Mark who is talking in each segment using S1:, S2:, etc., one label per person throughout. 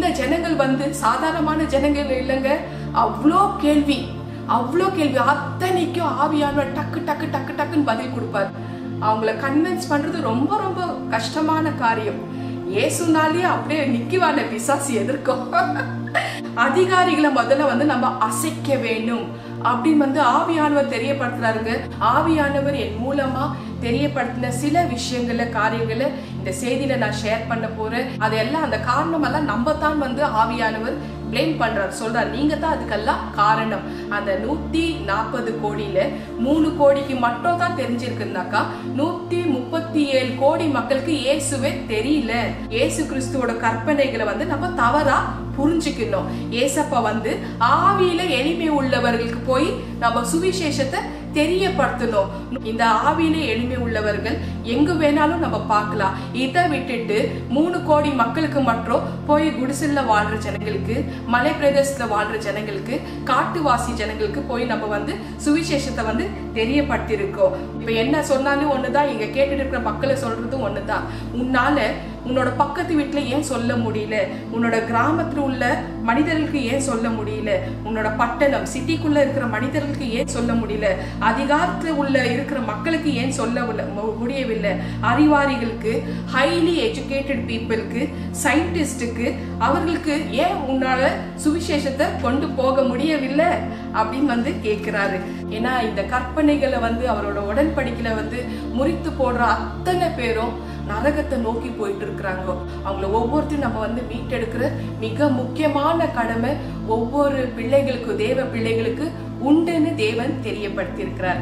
S1: இந்த ஜனங்கள் வந்து சாதாரணமான ஜனங்கள் இல்லைங்க அவ்வளோ கேள்வி அவ்வளோ கேள்வி அத்தனைக்கும் ஆவியானவர் டக்கு டக்கு டக்கு டக்குன்னு பதில் கொடுப்பார் அவங்கள கன்வின்ஸ் பண்றது ரொம்ப ரொம்ப கஷ்டமான காரியம் ஏசுனாலே அப்படியே நிக்குவான பிசாசு எதிர்க்கும் அதிகாரிகளை முதல்ல வந்து நம்ம அசைக்க வேண்டும் அப்படின்னு வந்து ஆவியானவர் தெரியப்படுத்துறாருங்க ஆவியானவர் என் மூலமா தெரியப்படுத்தின சில விஷயங்கள காரியங்களை இந்த செய்தியில நான் ஷேர் பண்ண போறேன் அதெல்லாம் அந்த காரணம் எல்லாம் நம்ம தான் வந்து ஆவியானவர் பிளேம் பண்றாரு சொல்றாரு நீங்க தான் அதுக்கெல்லாம் காரணம் அந்த நூத்தி நாற்பது கோடியில மூணு கோடிக்கு மட்டும் தான் தெரிஞ்சிருக்குனாக்கா நூத்தி முப்பத்தி ஏழு கோடி மக்களுக்கு இயேசுவே தெரியல இயேசு கிறிஸ்துவோட கற்பனைகளை வந்து நம்ம தவறா புரிஞ்சுக்கணும் ஏசப்பா வந்து ஆவியில எளிமை உள்ளவர்களுக்கு போய் நம்ம சுவிசேஷத்தை தெரியப்படுத்தணும் இந்த ஆவியில எளிமை உள்ளவர்கள் எங்க வேணாலும் நம்ம பார்க்கலாம் இதை விட்டுட்டு மூணு கோடி மக்களுக்கு மட்டும் போய் குடிசல்ல வாழ்ற ஜனங்களுக்கு மலை பிரதேசத்துல வாழ்ற ஜனங்களுக்கு காட்டுவாசி ஜனங்களுக்கு போய் நம்ம வந்து சுவிசேஷத்தை வந்து தெரியப்படுத்தியிருக்கோம் இப்ப என்ன சொன்னாலும் ஒண்ணுதான் இங்க கேட்டுட்டு இருக்கிற மக்களை சொல்றதும் ஒண்ணுதான் உன்னால உன்னோட பக்கத்து வீட்டுல ஏன் சொல்ல முடியல உன்னோட கிராமத்துல உள்ள மனிதர்களுக்கு ஏன் சொல்ல முடியல உன்னோட பட்டணம் சிட்டிக்குள்ள இருக்கிற மனிதர்களுக்கு ஏன் சொல்ல முடியல அதிகாரத்துல உள்ள இருக்கிற மக்களுக்கு ஏன் சொல்ல உள்ள- மு- முடியவில்லை அறிவாளிகளுக்கு ஹைலி எஜுகேட்டட் பீப்புளுக்கு சயின்டிஸ்டுக்கு அவர்களுக்கு ஏன் உன்னால சுவிசேஷத்தை கொண்டு போக முடியவில்லை அப்படின்னு வந்து கேட்கிறாரு ஏன்னா இந்த கற்பனைகளை வந்து அவரோட உடன்படிக்கையில வந்து முறித்து போடுற அத்தனை பேரும் நரகத்தை நோக்கி போயிட்டு இருக்கிறாங்க அவங்கள ஒவ்வொருத்தையும் நம்ம வந்து மீட்டெடுக்கிற மிக முக்கியமான கடமை ஒவ்வொரு பிள்ளைகளுக்கு தேவ பிள்ளைகளுக்கு உண்டுன்னு தேவன் தெரியப்படுத்தி இருக்கிறார்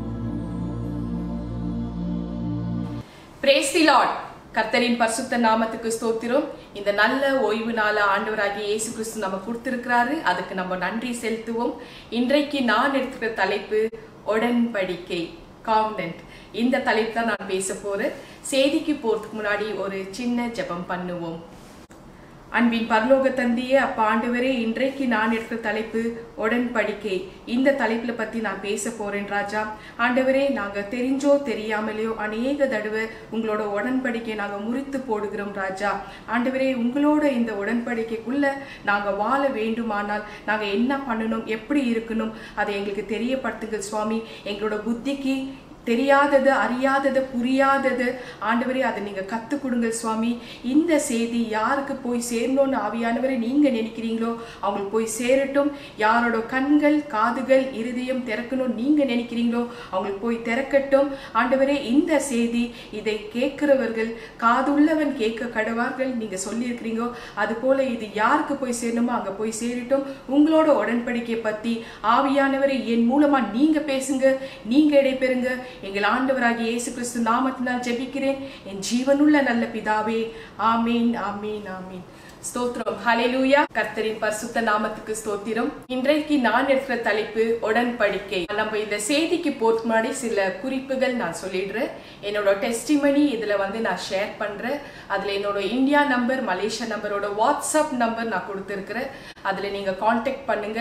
S1: பிரேஸ் தி லார்ட் கர்த்தரின் பரிசுத்த நாமத்துக்கு ஸ்தோத்திரம் இந்த நல்ல ஓய்வு நாள ஆண்டவராகிய இயேசு கிறிஸ்து நம்ம கொடுத்திருக்கிறாரு அதுக்கு நம்ம நன்றி செலுத்துவோம் இன்றைக்கு நான் எடுத்துக்கிற தலைப்பு உடன்படிக்கை காவனன்ட் இந்த தலைப்பு தான் நான் பேச போறேன் செய்திக்கு போறதுக்கு முன்னாடி ஒரு சின்ன ஜெபம் பண்ணுவோம் அன்பின் பரலோக தந்தையே அப்ப ஆண்டவரே இன்றைக்கு நான் எடுக்கிற தலைப்பு உடன்படிக்கை இந்த தலைப்புல பத்தி நான் பேச போறேன் ராஜா ஆண்டவரே நாங்க தெரிஞ்சோ தெரியாமலையோ அநேக தடவை உங்களோட உடன்படிக்கை நாங்க முறித்து போடுகிறோம் ராஜா ஆண்டவரே உங்களோட இந்த உடன்படிக்கைக்குள்ள நாங்க வாழ வேண்டுமானால் நாங்க என்ன பண்ணணும் எப்படி இருக்கணும் அதை எங்களுக்கு தெரியப்படுத்துங்க சுவாமி எங்களோட புத்திக்கு தெரியாதது அறியாதது புரியாதது ஆண்டவரே அதை நீங்க கத்து கொடுங்க சுவாமி இந்த செய்தி யாருக்கு போய் சேரணும்னு ஆவியானவரை நீங்க நினைக்கிறீங்களோ அவங்களுக்கு போய் சேரட்டும் யாரோட கண்கள் காதுகள் இருதயம் திறக்கணும் நீங்க நினைக்கிறீங்களோ அவங்களுக்கு போய் திறக்கட்டும் ஆண்டவரே இந்த செய்தி இதை கேட்கிறவர்கள் காதுள்ளவன் கேட்க கடவார்கள் நீங்க சொல்லியிருக்கிறீங்க அது போல இது யாருக்கு போய் சேரணுமோ அங்க போய் சேரட்டும் உங்களோட உடன்படிக்கை பத்தி ஆவியானவரை என் மூலமா நீங்க பேசுங்க நீங்க இடைபெறுங்க எங்கள் ஆண்டவராகிய இயேசு கிறிஸ்து நாமத்தினால் ஜெபிக்கிறேன் என் ஜீவனுள்ள நல்ல பிதாவே ஆமீன் ஆமீன் ஆமீன் ஸ்தோத்திரம் ஹalleluya கர்த்தரின் பரிசுத்த நாமத்துக்கு ஸ்தோத்திரம் இன்றைக்கு நான் எடுக்கிற தலைப்பு உடன்படிக்கை நம்ம இந்த செய்திக்கு போறதுக்கு முன்னாடி சில குறிப்புகள் நான் சொல்லிடுறேன் என்னோட டெஸ்டிமனி இதுல வந்து நான் ஷேர் பண்றேன் அதுல என்னோட இந்தியா நம்பர் மலேசியா நம்பரோட வாட்ஸ்அப் நம்பர் நான் கொடுத்துருக்கிறேன் அதுல நீங்க காண்டாக்ட் பண்ணுங்க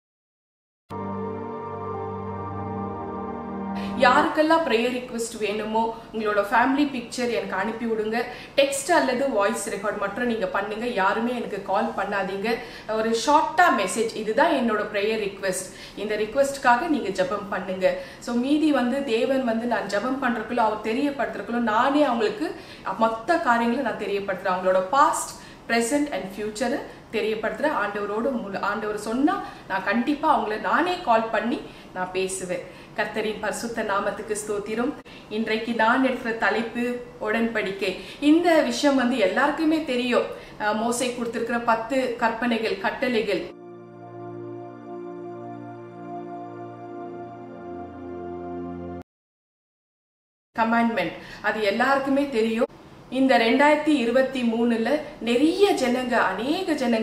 S1: யாருக்கெல்லாம் ப்ரேயர் ரிக்வெஸ்ட் வேணுமோ உங்களோட ஃபேமிலி பிக்சர் எனக்கு அனுப்பி விடுங்க டெக்ஸ்ட் அல்லது வாய்ஸ் ரெக்கார்ட் மட்டும் நீங்க பண்ணுங்க யாருமே எனக்கு கால் பண்ணாதீங்க ஒரு ஷார்ட்டா மெசேஜ் இதுதான் என்னோட ப்ரேயர் ரிக்வெஸ்ட் இந்த ரிக்வெஸ்ட்காக நீங்க ஜெபம் பண்ணுங்க ஸோ மீதி வந்து தேவன் வந்து நான் ஜெபம் பண்றதுக்குள்ள அவர் தெரியப்படுத்துறதுக்குள்ள நானே அவங்களுக்கு மொத்த காரியங்களை நான் தெரியப்படுத்துறேன் அவங்களோட பாஸ்ட் ப்ரெசன்ட் அண்ட் ஃபியூச்சரை தெரியப்படுத்துற ஆண்டவரோடு முழு ஆண்டவர் சொன்னா நான் கண்டிப்பா அவங்கள நானே கால் பண்ணி நான் பேசுவேன் கர்த்தரின் பரிசுத்த நாமத்துக்கு ஸ்தோத்திரம் இன்றைக்கு நான் எடுக்கிற தலைப்பு உடன்படிக்கை இந்த விஷயம் வந்து எல்லாருக்குமே தெரியும் அஹ் மோசே கொடுத்திருக்கிற பத்து கற்பனைகள் கட்டளைகள் கமாண்ட்மெண்ட் அது எல்லாருக்குமே தெரியும் இந்த ரெண்டாயிரத்தி இருபத்தி மூணுல நிறைய ஜனங்க அநேக ஜனங்கள்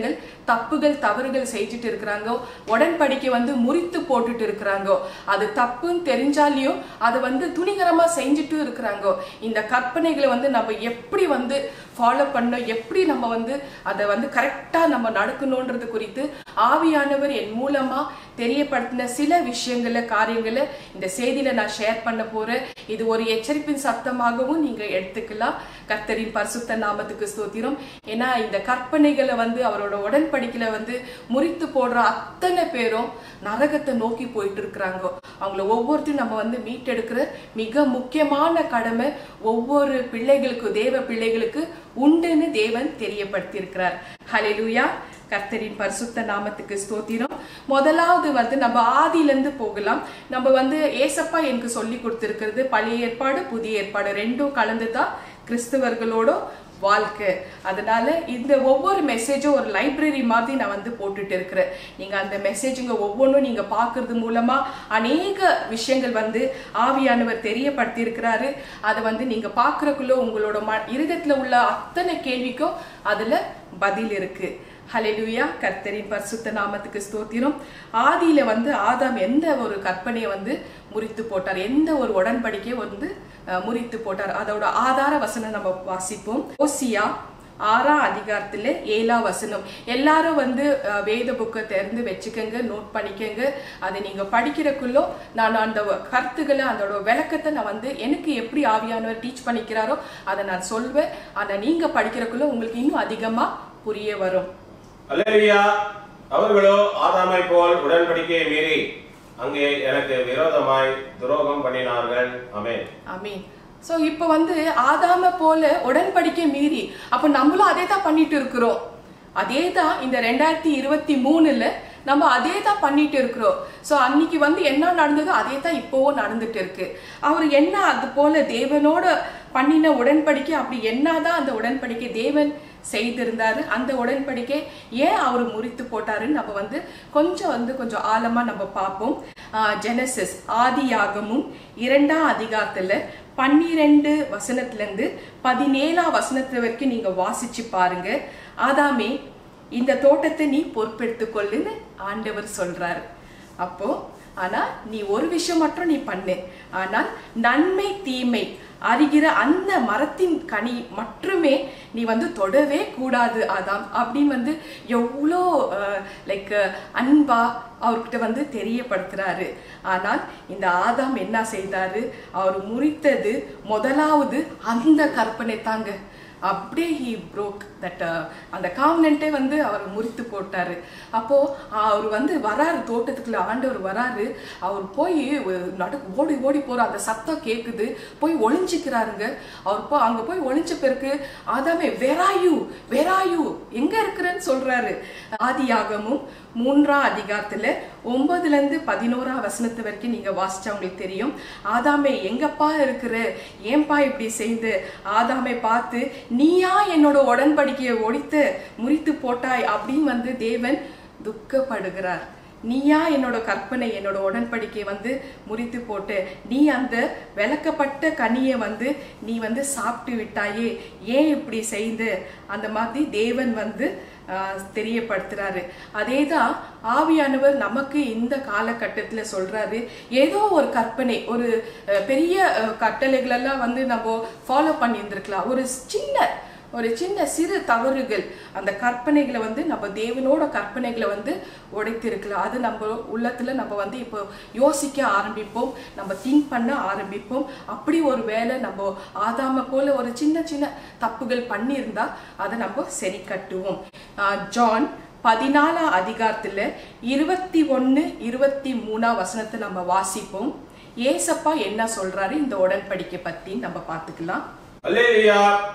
S1: தப்புகள் தவறுகள் செஞ்சுட்டு இருக்கிறாங்க உடன்படிக்கை வந்து முறித்து போட்டுட்டு இருக்கிறாங்க அது தப்புன்னு தெரிஞ்சாலையும் அதை வந்து துணிகரமா செஞ்சுட்டு இருக்கிறாங்க இந்த கற்பனைகளை வந்து நம்ம எப்படி வந்து ஃபாலோ பண்ணணும் எப்படி நம்ம வந்து அதை வந்து கரெக்டா நம்ம நடக்கணுன்றது குறித்து ஆவியானவர் என் மூலமா தெரியப்படுத்தின சில விஷயங்களை காரியங்களை இந்த செய்தியில நான் ஷேர் பண்ண போறேன் இது ஒரு எச்சரிப்பின் சத்தமாகவும் நீங்க எடுத்துக்கலாம் கர்த்தரின் பரிசுத்த நாமத்துக்கு ஸ்தோத்திரம் ஏன்னா இந்த கற்பனைகளை வந்து அவரோட உடன்படிக்கையில வந்து முறித்து போடுற அத்தனை பேரும் நரகத்தை நோக்கி போயிட்டு இருக்கிறாங்க அவங்கள ஒவ்வொருத்தையும் நம்ம வந்து மீட்டெடுக்கிற மிக முக்கியமான கடமை ஒவ்வொரு பிள்ளைகளுக்கு தேவ பிள்ளைகளுக்கு உண்டுன்னு தேவன் தெரியப்படுத்தி இருக்கிறார் ஹalleluya கர்த்தரின் பரிசுத்த நாமத்துக்கு ஸ்தோத்திரம் முதலாவது வந்து நம்ம ஆதியிலேருந்து போகலாம் நம்ம வந்து ஏசப்பா எனக்கு சொல்லி கொடுத்துருக்கிறது பழைய ஏற்பாடு புதிய ஏற்பாடு ரெண்டும் கலந்து தான் கிறிஸ்தவர்களோட வாழ்க்கை அதனால இந்த ஒவ்வொரு மெசேஜும் ஒரு லைப்ரரி மாதிரி நான் வந்து போட்டுட்டு இருக்கிறேன் நீங்க அந்த மெசேஜுங்க ஒவ்வொன்றும் நீங்க பார்க்கறது மூலமா அநேக விஷயங்கள் வந்து ஆவியானவர் தெரியப்படுத்தி இருக்கிறாரு அதை வந்து நீங்க பார்க்கறக்குள்ள உங்களோட ம இருதயத்துல உள்ள அத்தனை கேள்விக்கும் அதுல பதில் இருக்கு ஹalleluya கர்த்தரின் பரிசுத்த நாமத்துக்கு ஸ்தோத்திரம் ஆதியில வந்து ஆதாம் எந்த ஒரு கற்பனையை வந்து முறித்து போட்டார் எந்த ஒரு உடன்படிக்கையை வந்து அஹ், முறித்து போட்டார் அதோட ஆதார வசனம் நம்ம வாசிப்போம் ஓசியா ஆறாம் அதிகாரத்துல ஏழாம் வசனம் எல்லாரும் வந்து அஹ், வேத புக்கை திறந்து வச்சுக்கோங்க நோட் பண்ணிக்கோங்க அதை நீங்க படிக்கிறக்குள்ளோ நான் அந்த கருத்துக்களை அதோட விளக்கத்தை நான் வந்து எனக்கு எப்படி ஆவியானவர் டீச் பண்ணிக்கிறாரோ அதை நான் சொல்வேன் ஆனா நீங்க படிக்கிறக்குள்ள உங்களுக்கு இன்னும் அதிகமா புரிய வரும்
S2: அல்லேலியா அவர்களோ ஆதாமை போல் உடன்படிக்கையை மீறி அங்கே எனக்கு விரோதமாய் துரோகம் பண்ணினார்கள் ஆமென்
S1: ஆமீன் சோ இப்போ வந்து ஆதாம போல உடன்படிக்கை மீறி அப்ப நம்மளும் அதே தான் பண்ணிட்டு இருக்கிறோம் அதே தான் இந்த ரெண்டாயிரத்தி இருபத்தி மூணுல நம்ம அதே தான் பண்ணிட்டு இருக்கிறோம் சோ அன்னைக்கு வந்து என்ன நடந்ததோ அதே தான் இப்போவும் நடந்துட்டு இருக்கு அவர் என்ன அது போல தேவனோட பண்ணின உடன்படிக்கை அப்படி என்னதான் அந்த உடன்படிக்கை தேவன் செய்திருந்தாரு அந்த உடன்படிக்கை ஏன் அவர் முறித்து போட்டாருன்னு நம்ம வந்து கொஞ்சம் வந்து கொஞ்சம் ஆழமா நம்ம பார்ப்போம் ஜெனசிஸ் ஆதியாகமும் இரண்டாம் அதிகாரத்துல பன்னிரெண்டு வசனத்துல இருந்து பதினேழாம் வசனத்து வரைக்கும் நீங்க வாசிச்சு பாருங்க ஆதாமே இந்த தோட்டத்தை நீ பொறுப்பெடுத்துக்கொள்ளுன்னு ஆண்டவர் சொல்றாரு அப்போ ஆனா நீ ஒரு விஷயம் மட்டும் நீ பண்ணு ஆனால் நன்மை தீமை அறிகிற அந்த மரத்தின் கனி மட்டுமே நீ வந்து தொடவே கூடாது ஆதாம் அப்படின்னு வந்து எவ்வளோ லைக் அன்பா அவர்கிட்ட வந்து தெரியப்படுத்துறாரு ஆனால் இந்த ஆதாம் என்ன செய்தாரு அவர் முறித்தது முதலாவது அந்த கற்பனை தாங்க அப்படியே ஹி ப்ரோக் தட் அந்த காவனன்ட்டே வந்து அவர் முறித்து போட்டாரு அப்போ அவர் வந்து வராரு தோட்டத்துக்குள்ள ஆண்டவர் வராரு அவர் போய் நடு ஓடி ஓடி போற அந்த சத்தம் கேக்குது போய் ஒளிஞ்சிக்கிறாருங்க அவர் போ அங்க போய் ஒளிஞ்ச பிறகு ஆதாமே வெராயு வெராயு எங்க இருக்கிறேன்னு சொல்றாரு ஆதியாகமும் மூன்றாம் அதிகாரத்துல ஒன்பதுல இருந்து பதினோராம் வசனத்து வரைக்கும் நீங்க வாசிச்சா உங்களுக்கு தெரியும் ஆதாமே எங்கப்பா இருக்கிற ஏன்பா இப்படி செய்து ஆதாமை பார்த்து நீயா என்னோட உடன்படிக்கையை ஒடித்து முறித்து போட்டாய் அப்படின்னு வந்து தேவன் துக்கப்படுகிறார் நீயா என்னோட கற்பனை என்னோட உடன்படிக்கை வந்து முறித்து போட்டு நீ அந்த விளக்கப்பட்ட கனியை வந்து நீ வந்து சாப்பிட்டு விட்டாயே ஏன் இப்படி செய்து அந்த மாதிரி தேவன் வந்து ஆஹ், தெரியப்படுத்துறாரு அதே தான் ஆவியானவர் நமக்கு இந்த காலகட்டத்துல சொல்றாரு ஏதோ ஒரு கற்பனை ஒரு அஹ், பெரிய அஹ், கட்டளைகளெல்லாம் வந்து நம்ம ஃபாலோ பண்ணியிருந்திருக்கலாம் ஒரு சின்ன ஒரு சின்ன சிறு தவறுகள் அந்த கற்பனைகளை வந்து நம்ம தேவனோட கற்பனைகளை வந்து உடைத்திருக்கலாம் அது நம்ம உள்ளத்துல நம்ம வந்து இப்போ யோசிக்க ஆரம்பிப்போம் நம்ம திங்க் பண்ண ஆரம்பிப்போம் அப்படி ஒரு வேளை நம்ம ஆதாம போல ஒரு சின்ன சின்ன தப்புகள் பண்ணியிருந்தா அதை நம்ம சரி கட்டுவோம் ஆஹ் ஜான் பதினாலாம் அதிகாரத்துல இருபத்தி ஒன்னு இருபத்தி மூணாம் வசனத்தை நம்ம வாசிப்போம் ஏசப்பா என்ன சொல்றாரு இந்த உடன்படிக்கை பத்தி நம்ம பார்த்துக்கலாம்
S2: அல்லேலியா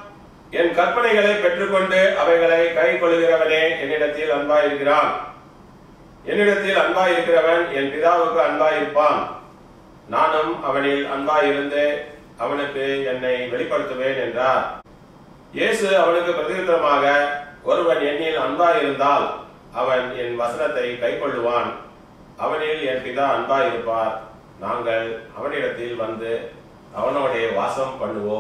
S2: என் கற்பனைகளை பெற்றுக்கொண்டு அவைகளை கை கொள்கிறவனே என்னிடத்தில் அன்பாயிருக்கிறான் என்னிடத்தில் அன்பாயிருக்கிறவன் என் பிதாவுக்கு அன்பாயிருப்பான் நானும் அவனில் அன்பாயிருந்து அவனுக்கு என்னை வெளிப்படுத்துவேன் என்றார் இயேசு அவனுக்கு பிரதியுத்தரமாக ஒருவன் என்னில் அன்பாயிருந்தால் அவன் என் வசனத்தை கைக்கொள்ளுவான் அவனில் என் பிதா அன்பாயிருப்பார் நாங்கள் அவனிடத்தில் வந்து அவனோடே வாசம் பண்ணுவோம்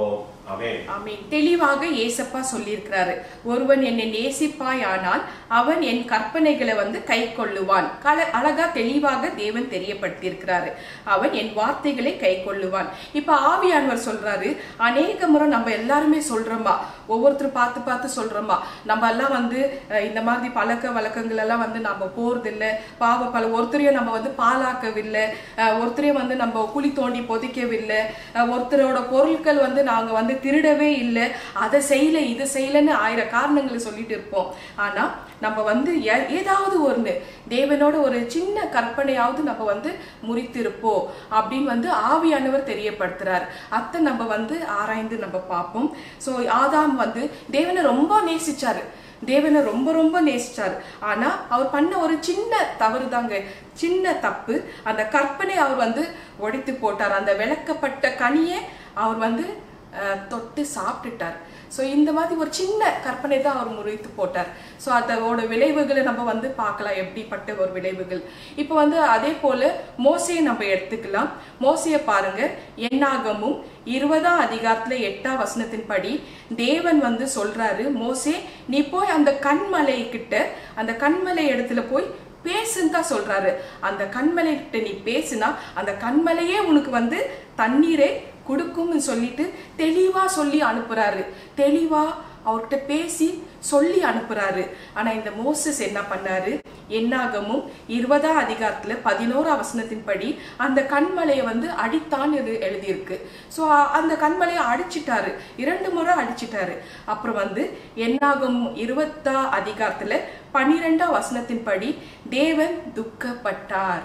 S2: ஆமென்
S1: ஆமென் தெளிவாக ஏசப்பா சொல்லியிருக்கிறாரு ஒருவன் என்னை நேசிப்பாய் ஆனால் அவன் என் கற்பனைகளை வந்து கை கொள்ளுவான் கல அழகா தெளிவாக தேவன் தெரியப்படுத்தியிருக்கிறாரு அவன் என் வார்த்தைகளை கை கொள்ளுவான் இப்ப ஆவியானவர் சொல்றாரு அநேக முறை நம்ம எல்லாருமே சொல்றோமா ஒவ்வொருத்தரும் பார்த்து பார்த்து சொல்றோமா நம்ம எல்லாம் வந்து அஹ், இந்த மாதிரி பழக்க வழக்கங்கள் எல்லாம் வந்து நம்ம போறதில்லை பாவ பல ஒருத்தரையும் நம்ம வந்து பாலாக்கவில்லை அஹ், ஒருத்தரையும் வந்து நம்ம குழி தோண்டி புதைக்கவில்லை அஹ், ஒருத்தரோட பொருட்கள் வந்து நாங்க வந்து திருடவே இல்லை அதை செய்யல இது செய்யலன்னு ஆயிரம் காரணங்களை சொல்லிட்டு இருப்போம் ஆனா நம்ம வந்து ஏ- ஏதாவது ஒண்ணு தேவனோட ஒரு சின்ன கற்பனையாவது நம்ம வந்து முறித்திருப்போம் அப்படின்னு வந்து ஆவியானவர் தெரியப்படுத்துறார் அத்தை நம்ம வந்து ஆராய்ந்து நம்ம பார்ப்போம் ஸோ ஆதாம் வந்து தேவனை ரொம்ப நேசிச்சாரு தேவனை ரொம்ப ரொம்ப நேசிச்சார் ஆனா அவர் பண்ண ஒரு சின்ன தவறு தாங்க சின்ன தப்பு அந்த கற்பனை அவர் வந்து உடைத்து போட்டார் அந்த விளக்கப்பட்ட கனியை அவர் வந்து அஹ், தொட்டு சாப்பிட்டுட்டார் ஸோ இந்த மாதிரி ஒரு சின்ன கற்பனை தான் அவர் முறித்து போட்டார் ஸோ அதோட விளைவுகளை நம்ம வந்து பார்க்கலாம் எப்படிப்பட்ட ஒரு விளைவுகள் இப்போ வந்து அதே போல மோசையை நம்ம எடுத்துக்கலாம் மோசையை பாருங்க என்னாகமும் இருபதாம் அதிகாரத்துல எட்டாம் வசனத்தின்படி தேவன் வந்து சொல்றாரு மோசே நீ போய் அந்த கண்மலை கிட்ட அந்த கண்மலை இடத்துல போய் பேசுன்னு தான் சொல்றாரு அந்த கண்மலை கிட்ட நீ பேசுனா அந்த கண்மலையே உனக்கு வந்து தண்ணீரை கொடுக்கும்னு சொல்லிட்டு தெளிவா சொல்லி அனுப்புறாரு தெளிவா அவர்கிட்ட பேசி சொல்லி அனுப்புறாரு ஆனா இந்த மோசஸ் என்ன பண்ணாரு என்னாகமும் இருபதாம் அதிகாரத்துல பதினோரா வசனத்தின்படி அந்த கண்மலையை வந்து அடித்தான் இது எழுதியிருக்கு ஸோ அந்த கண்மலையை அடிச்சிட்டாரு இரண்டு முறை அடிச்சிட்டாரு அப்புறம் வந்து என்னாகும் இருபத்தா அதிகாரத்துல பன்னிரெண்டாம் வசனத்தின்படி தேவன் துக்கப்பட்டார்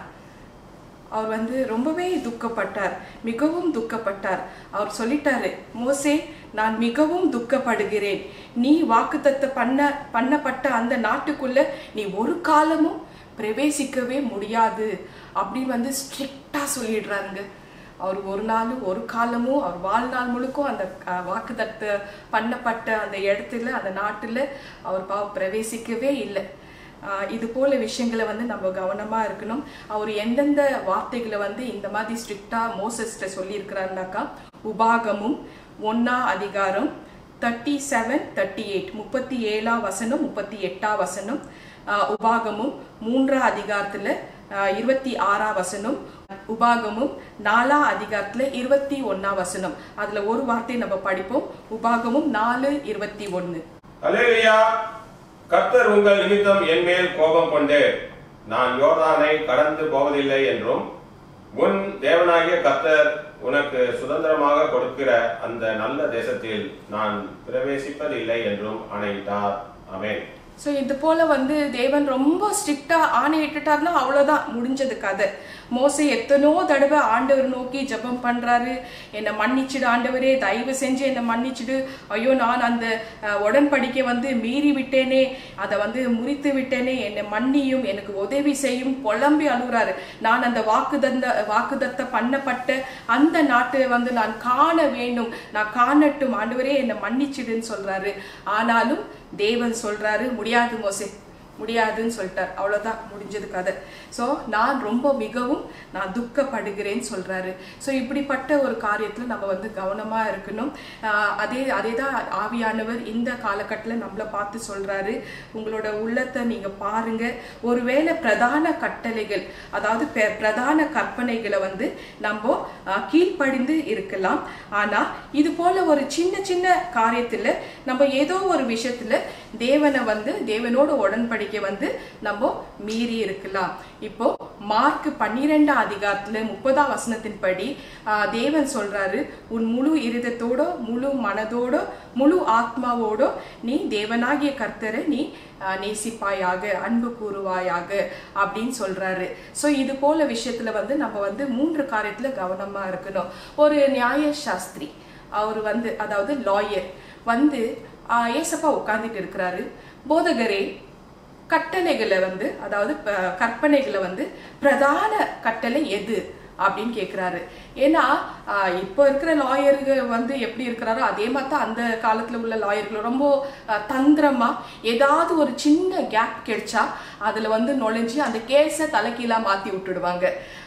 S1: அவர் வந்து ரொம்பவே துக்கப்பட்டார் மிகவும் துக்கப்பட்டார் அவர் சொல்லிட்டாரு மோசே நான் மிகவும் துக்கப்படுகிறேன் நீ வாக்குத்தத்த பண்ண பண்ணப்பட்ட அந்த நாட்டுக்குள்ள நீ ஒரு காலமும் பிரவேசிக்கவே முடியாது அப்படின்னு வந்து ஸ்ட்ரிக்டா சொல்லிடுறாருங்க அவர் ஒரு நாள் ஒரு காலமும் அவர் வாழ்நாள் முழுக்கும் அந்த வாக்குத்தத்த பண்ணப்பட்ட அந்த இடத்துல அந்த நாட்டுல அவர் பாவ பிரவேசிக்கவே இல்லை ஆஹ் இது போல விஷயங்களை வந்து நம்ம கவனமா இருக்கணும் அவர் எந்தெந்த வார்த்தைகளை வந்து இந்த மாதிரி ஸ்ட்ரிக்டா மோசஸ்ட சொல்லியிருக்கிறாருனாக்கா உபாகமும் ஒன்னா அதிகாரம் தேர்ட்டி செவன் தேர்ட்டி எயிட் முப்பத்தி ஏழாம் வசனம் முப்பத்தி எட்டாம் வசனம் ஆஹ் உபாகமும் மூன்றாம் அதிகாரத்துல ஆஹ் இருபத்தி ஆறாம் வசனம் உபாகமும் நாலாம் அதிகாரத்துல இருபத்தி ஒன்னாம் வசனம் அதுல ஒரு வார்த்தை நம்ம படிப்போம் உபாகமும் நாலு இருபத்தி ஒன்னு
S2: அல்லேலூயா கர்த்தர் உங்கள் நிமித்தம் என் மேல் கோபம் கொண்டு நான் யோர்தானை கடந்து போவதில்லை என்றும் உன் தேவனாகிய கர்த்தர் உனக்கு சுதந்திரமாக கொடுக்கிற அந்த நல்ல தேசத்தில் நான் பிரவேசிப்பதில்லை என்றும் ஆணையிட்டார் ஆமென்
S1: ஸோ இது போல வந்து தேவன் ரொம்ப ஸ்ட்ரிக்டா ஆணையிட்டுட்டார்னா அவ்வளவுதான் முடிஞ்சது கதை மோசை எத்தனோ தடவை ஆண்டவர் நோக்கி ஜெபம் பண்றாரு என்னை மன்னிச்சிடு ஆண்டவரே தயவு செஞ்சு என்னை மன்னிச்சிடு ஐயோ நான் அந்த அஹ், உடன்படிக்கை வந்து மீறி விட்டேனே அதை வந்து முறித்து விட்டேனே என்னை மன்னியும் எனக்கு உதவி செய்யும் புலம்பி அழுகுறாரு நான் அந்த வாக்குதந்த வாக்குதத்த பண்ணப்பட்ட அந்த நாட்டை வந்து நான் காண வேண்டும் நான் காணட்டும் ஆண்டவரே என்னை மன்னிச்சிடுன்னு சொல்றாரு ஆனாலும் தேவன் சொல்றாரு முடியாது மோசே முடியாதுன்னு சொல்லிட்டார் அவ்வளவுதான் முடிஞ்சது கதை ஸோ நான் ரொம்ப மிகவும் நான் துக்கப்படுகிறேன்னு சொல்றாரு ஸோ இப்படிப்பட்ட ஒரு காரியத்துல நம்ம வந்து கவனமா இருக்கணும் ஆஹ் அதே அதே தான் ஆவியானவர் இந்த காலகட்டத்தில் நம்மளை பார்த்து சொல்றாரு உங்களோட உள்ளத்தை நீங்க பாருங்க ஒருவேளை பிரதான கட்டளைகள் அதாவது பெ- பிரதான கற்பனைகளை வந்து நம்ம ஆஹ் கீழ்ப்படிந்து இருக்கலாம் ஆனா இது போல ஒரு சின்ன சின்ன காரியத்துல நம்ம ஏதோ ஒரு விஷயத்துல தேவனை வந்து தேவனோட உடன்படிக்கை வந்து நம்ம மீறி இருக்கலாம் இப்போ மார்க் பன்னிரெண்டாம் அதிகாரத்துல முப்பதாம் வசனத்தின்படி ஆஹ், தேவன் சொல்றாரு உன் முழு இருதத்தோட முழு மனதோட முழு ஆத்மாவோட நீ தேவனாகிய கர்த்தரை நீ ஆஹ், நேசிப்பாயாக அன்பு கூறுவாயாக அப்படின்னு சொல்றாரு ஸோ இது போல விஷயத்துல வந்து நம்ம வந்து மூன்று காரியத்துல கவனமா இருக்கணும் ஒரு நியாய சாஸ்திரி அவர் வந்து அதாவது லாயர் வந்து ஆஹ், ஏசப்பா உட்கார்ந்துட்டு இருக்கிறாரு போதகரே கட்டளைகளை வந்து அதாவது ப- கற்பனைகளை வந்து பிரதான கட்டளை எது அப்படின்னு கேக்குறாரு ஏன்னா ஆஹ், இப்போ இருக்கிற லாயர்கள் வந்து எப்படி இருக்கிறாரோ அதே மாதிரி தான் அந்த காலத்துல உள்ள லாயர்கள் ரொம்ப ஆஹ், தந்திரமா ஏதாவது ஒரு சின்ன கேப் கிடைச்சா அதுல வந்து நுழைஞ்சு அந்த கேஸை தலைகீழா மாத்தி விட்டுடுவாங்க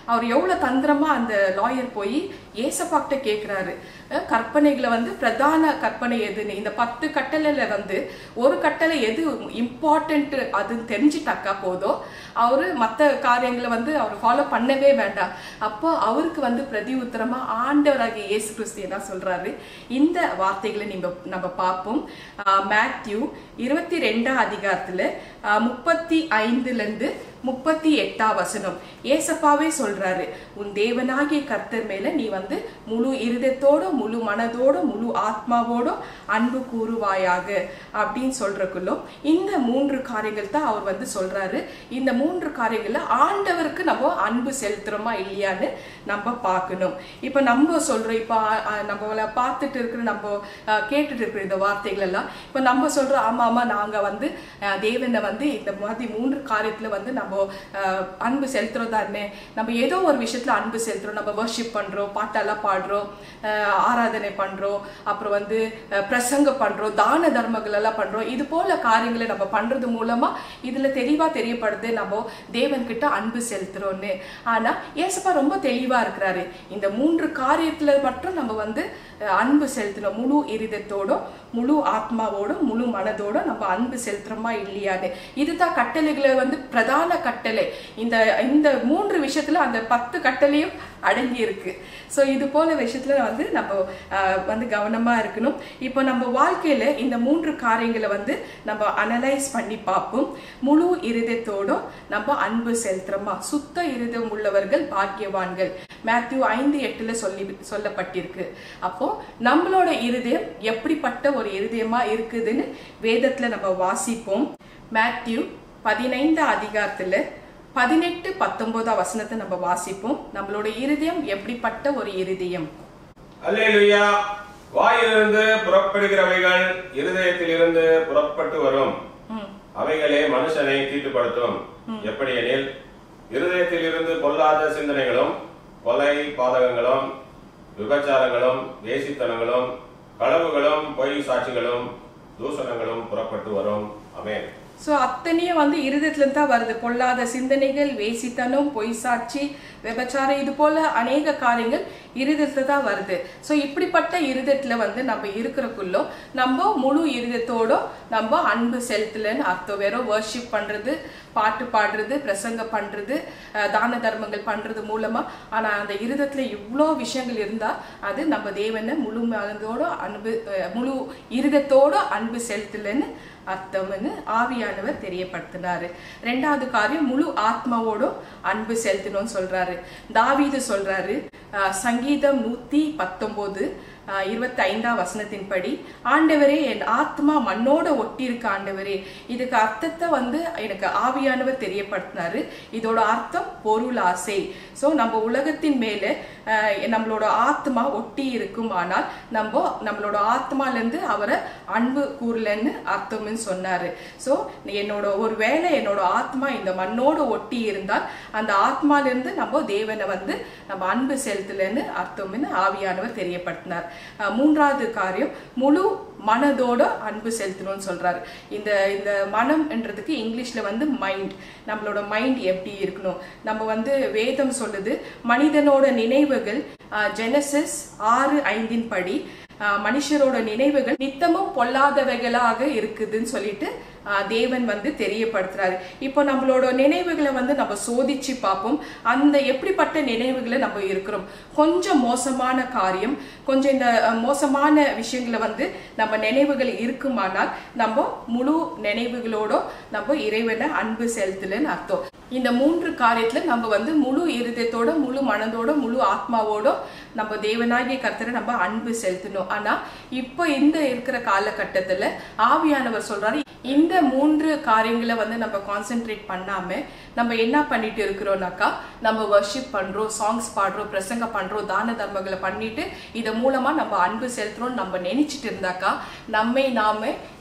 S1: அவர் எவ்வளவு தந்திரமா அந்த லாயர் போய் ஏசப்பாக்கிட்ட கேட்கிறாரு அஹ் கற்பனைகளை வந்து பிரதான கற்பனை எதுன்னு இந்த பத்து கட்டளையில வந்து ஒரு கட்டளை எது இம்பார்ட்டன்ட் அதுன்னு தெரிஞ்சுட்டாக்கா போதும் அவரு மற்ற காரியங்களை வந்து அவர் ஃபாலோ பண்ணவே வேண்டாம் அப்போ அவருக்கு வந்து பிரதி உத்தரமா ஆண்டவராகிய இயேசு கிறிஸ்து என்ன சொல்றாரு இந்த வார்த்தைகளை நம்ம நம்ம பார்ப்போம் ஆஹ் மேத்யூ இருபத்தி ரெண்டாம் அதிகாரத்துல ஆஹ் முப்பத்தி ஐந்துல இருந்து முப்பத்தி எட்டாம் வசனம் ஏசப்பாவே சொல்றாரு உன் தேவனாகிய கர்த்தர் மேல நீ வந்து முழு இருதயத்தோட முழு மனதோட முழு ஆத்மாவோட அன்பு கூறுவாயாக அப்படின்னு சொல்றக்குள்ளும் இந்த மூன்று காரியங்கள் தான் அவர் வந்து சொல்றாரு இந்த மூன்று காரியங்கள்ல ஆண்டவருக்கு நம்ம அன்பு செலுத்துறோமா இல்லையான்னு நம்ம பார்க்கணும் இப்ப நம்ம சொல்றோம் இப்ப ஆ, ஆ, நம்மள பார்த்துட்டு இருக்கிற நம்ம ஆ, கேட்டுட்டு இருக்கிற இந்த வார்த்தைகள் எல்லாம் இப்ப நம்ம சொல்றோம் ஆமா ஆமா நாங்க வந்து ஆ, தேவனை வந்து இந்த மாதிரி மூன்று காரியத்துல வந்து நம்ம ஆ, அன்பு செலுத்துறோம் தானே நம்ம ஏதோ ஒரு விஷயத்துல அன்பு செலுத்துறோம் நம்ம வர்ஷிப் பண்றோம் பாட்டெல்லாம் பாடுறோம் ஆ, ஆராதனை பண்றோம் அப்புறம் வந்து ஆ, பிரசங்கம் பண்றோம் தான தர்மங்கள் எல்லாம் பண்றோம் இது போல காரியங்களை நம்ம பண்றது மூலமா இதுல தெளிவா தெரியப்படுது நம்ம தேவன் கிட்ட அன்பு செலுத்துறோம்னு ஆனா ஏசப்பா ரொம்ப தெளிவா இருக்கிறாரு இந்த மூன்று காரியத்துல மட்டும் நம்ம வந்து அஹ், அன்பு செலுத்தணும் முழு இருதயத்தோட முழு ஆத்மாவோட முழு மனதோட நம்ம அன்பு செலுத்துறோமா இல்லையான்னு இதுதான் கட்டளைகளை வந்து பிரதான கட்டளை இந்த இந்த மூன்று விஷயத்துல அந்த பத்து கட்டளையும் அடங்கி இருக்கு ஸோ இது போல விஷயத்துல வந்து நம்ம அஹ், வந்து கவனமா இருக்கணும் இப்போ நம்ம வாழ்க்கையில இந்த மூன்று காரியங்களை வந்து நம்ம அனலைஸ் பண்ணி பார்ப்போம் முழு இருதயத்தோட நம்ம அன்பு செலுத்துறோமா சுத்த இருதயம் உள்ளவர்கள் பாக்கியவான்கள் மேத்யூ ஐந்து எட்டுல சொல்லி சொல்லப்பட்டிருக்கு அப்போ நம்மளோட இருதயம் எப்படிப்பட்ட ஒரு இருதயமா இருக்குதுன்னு வேதத்துல நம்ம வாசிப்போம் மேத்யூ பதினைந்து அதிகாரத்துல பதினெட்டு பத்தொன்பதாம் வசனத்தை நம்ம வாசிப்போம் நம்மளோட இருதயம் எப்படிப்பட்ட ஒரு இருதயம்
S2: அல்லேலூயா வாயிலிருந்து புறப்படுகிறவைகள் இருதயத்திலிருந்து புறப்பட்டு வரும்
S1: ம்,
S2: அவைகளே மனுஷனை தீட்டுப்படுத்தும் எப்படியெனில் இருதயத்திலிருந்து பொல்லாத சிந்தனைகளும் கொலை பாதகங்களும் விபச்சாரங்களும் வேசித்தனங்களும் களவுகளும் பொய் சாட்சிகளும் தூஷணங்களும் புறப்பட்டு வரும் அமேன்
S1: ஸோ அத்தனையும் வந்து இருதயத்துல தான் வருது பொல்லாத சிந்தனைகள் வேசித்தனம் பொய் சாட்சி விபச்சாரம் இது போல அநேக காரியங்கள் இருதயத்துல தான் வருது ஸோ இப்படிப்பட்ட இருதயத்துல வந்து நம்ம இருக்கிறக்குள்ளோ நம்ம முழு இருதயத்தோட நம்ம அன்பு செலுத்தலன்னு அர்த்தம் வெறும் வர்ஷிப் பண்றது பாட்டு பாடுறது பிரசங்கம் பண்றது அஹ், தான தர்மங்கள் பண்றது மூலமா ஆனா அந்த இருதயத்துல இவ்வளோ விஷயங்கள் இருந்தா அது நம்ம தேவனை முழு மனதோட அன்பு அஹ், முழு இருதயத்தோட அன்பு செலுத்தலன்னு அர்த்தம்னு ஆவியானவர் தெரியப்படுத்தினாரு ரெண்டாவது காரியம் முழு ஆத்மாவோட அன்பு செலுத்தணும்னு சொல்றாரு தாவீது சொல்றாரு அஹ், சங்கீதம் நூத்தி பத்தொன்பது இருபத்தி ஐந்தாம் வசனத்தின்படி ஆண்டவரே என் ஆத்மா மண்ணோட ஒட்டி இருக்க ஆண்டவரே இதுக்கு அர்த்தத்தை வந்து எனக்கு ஆவியானவர் தெரியப்படுத்தினாரு இதோட அர்த்தம் பொருள் ஆசை ஸோ நம்ம உலகத்தின் மேல அஹ், நம்மளோட ஆத்மா ஒட்டி இருக்குமானால் நம்ம நம்மளோட ஆத்மால இருந்து அவரை அன்பு கூறலன்னு அர்த்தம்னு சொன்னாரு ஸோ என்னோட ஒரு வேளை என்னோட ஆத்மா இந்த மண்ணோட ஒட்டி இருந்தால் அந்த ஆத்மால இருந்து நம்ம தேவனை வந்து நம்ம அன்பு செலுத்தலன்னு அர்த்தம்னு ஆவியானவர் தெரியப்படுத்தினார் அஹ், மூன்றாவது காரியம் முழு மனதோட அன்பு செலுத்தணும்னு சொல்றாரு இந்த இந்த மனம்ன்றதுக்கு இங்கிலீஷ்ல வந்து மைண்ட் நம்மளோட மைண்ட் எப்படி இருக்கணும் நம்ம வந்து வேதம் சொல்லுது மனிதனோட நினைவுகள் ஜெனசிஸ் ஆறு ஐந்தின் படி ஆஹ் மனுஷரோட நினைவுகள் நித்தமும் பொல்லாதவைகளாக இருக்குதுன்னு சொல்லிட்டு ஆஹ் தேவன் வந்து தெரியப்படுத்துறாரு இப்போ நம்மளோட நினைவுகளை வந்து நம்ம சோதிச்சு பார்ப்போம் அந்த எப்படிப்பட்ட நினைவுகளை நம்ம இருக்கிறோம் கொஞ்சம் மோசமான காரியம் கொஞ்சம் இந்த அஹ், மோசமான விஷயங்களை வந்து நம்ம நினைவுகள் இருக்குமானால் நம்ம முழு நினைவுகளோட நம்ம இறைவனை அன்பு செலுத்தலன்னு அர்த்தம் இந்த மூன்று காரியத்துல நம்ம வந்து முழு இருதயத்தோட முழு மனதோட முழு ஆத்மாவோட நம்ம தேவனாகிய கர்த்தரை நம்ம அன்பு செலுத்தணும் ஆனா இப்போ இந்த இருக்கிற காலகட்டத்துல ஆவியானவர் சொல்றாரு இந்த மூன்று காரியங்களை வந்து நம்ம கான்சென்ட்ரேட் பண்ணாம நம்ம என்ன பண்ணிட்டு இருக்கிறோம்னாக்கா நம்ம வர்ஷிப் பண்றோம் சாங்ஸ் பாடுறோம் பிரசங்க பண்றோம் தான தர்மங்களை பண்ணிட்டு இது மூலமா நம்ம அன்பு செலுத்துறோம் நம்ம நினைச்சிட்டு இருந்தாக்கா நம்மை நாம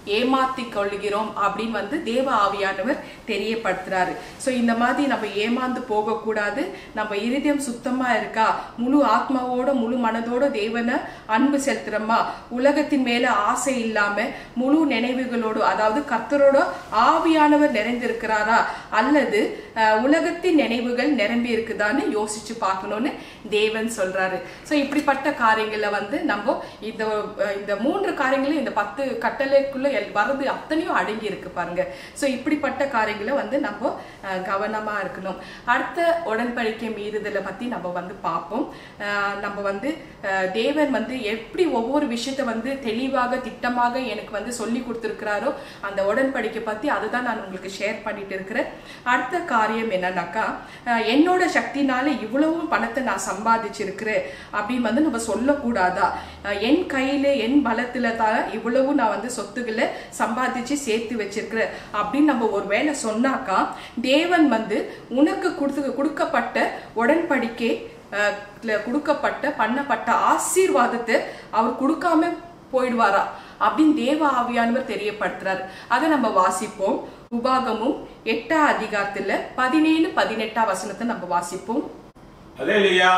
S1: ஏமாத்தி கொள்கிறோம் அப்படின்னு வந்து தேவ ஆவியானவர் தெரியப்படுத்துறாரு ஸோ இந்த மாதிரி நம்ம ஏமாந்து போகக்கூடாது நம்ம இருதயம் சுத்தமா இருக்கா முழு ஆத்மாவோட முழு மனதோட தேவனை அன்பு செலுத்துறோமா உலகத்தின் மேல ஆசை இல்லாம முழு நினைவுகளோடு அதாவது கர்த்தரோட ஆவியானவர் நிறைந்திருக்கிறாரா அல்லது அஹ், உலகத்தின் நினைவுகள் நிரம்பி இருக்குதான்னு யோசிச்சு பார்க்கணும்னு தேவன் சொல்றாரு ஸோ இப்படிப்பட்ட காரியங்களை வந்து நம்ம இந்த அஹ், இந்த மூன்று காரியங்களும் இந்த பத்து கட்டளைக்குள்ள எல்- வர்றது அத்தனையும் அடங்கி இருக்கு பாருங்க ஸோ இப்படிப்பட்ட காரியங்களை வந்து நம்ம அஹ், கவனமா இருக்கணும் அடுத்த உடன்படிக்கை மீறுதலை பத்தி நம்ம வந்து பார்ப்போம் அஹ், நம்ம வந்து அஹ், தேவன் வந்து எப்படி ஒவ்வொரு விஷயத்த வந்து தெளிவாக திட்டமாக எனக்கு வந்து சொல்லி கொடுத்துருக்கிறாரோ அந்த உடன்படிக்கை பத்தி அதுதான் நான் உங்களுக்கு ஷேர் பண்ணிட்டு இருக்கிறேன் அடுத்த காரியம் என்னன்னாக்கா அஹ், என்னோட சக்தினால இவ்வளவும் பணத்தை நான் சம்பாதிச்சிருக்கிறேன் அப்படின்னு வந்து நம்ம சொல்லக்கூடாதா அஹ், என் கையில என் பலத்துல தான் இவ்வளவு நான் வந்து சொத்துக்களை சம்பாதிச்சு சேர்த்து வச்சிருக்கிறேன் அப்படின்னு நம்ம ஒரு வேளை சொன்னாக்கா தேவன் வந்து உனக்கு கொடுத்து கொடுக்கப்பட்ட உடன்படிக்கை அஹ், ல கொடுக்கப்பட்ட பண்ணப்பட்ட ஆசீர்வாதத்தை அவர் கொடுக்காம போயிடுவாரா அப்படின்னு தேவ ஆவியானவர் தெரியப்படுத்துறாரு அதை நம்ம வாசிப்போம் உபாகமும் எட்டாம் அதிகாரத்துல பதினேழு பதினெட்டாம் வசனத்தை நம்ம வாசிப்போம்
S2: அல்லேலூயா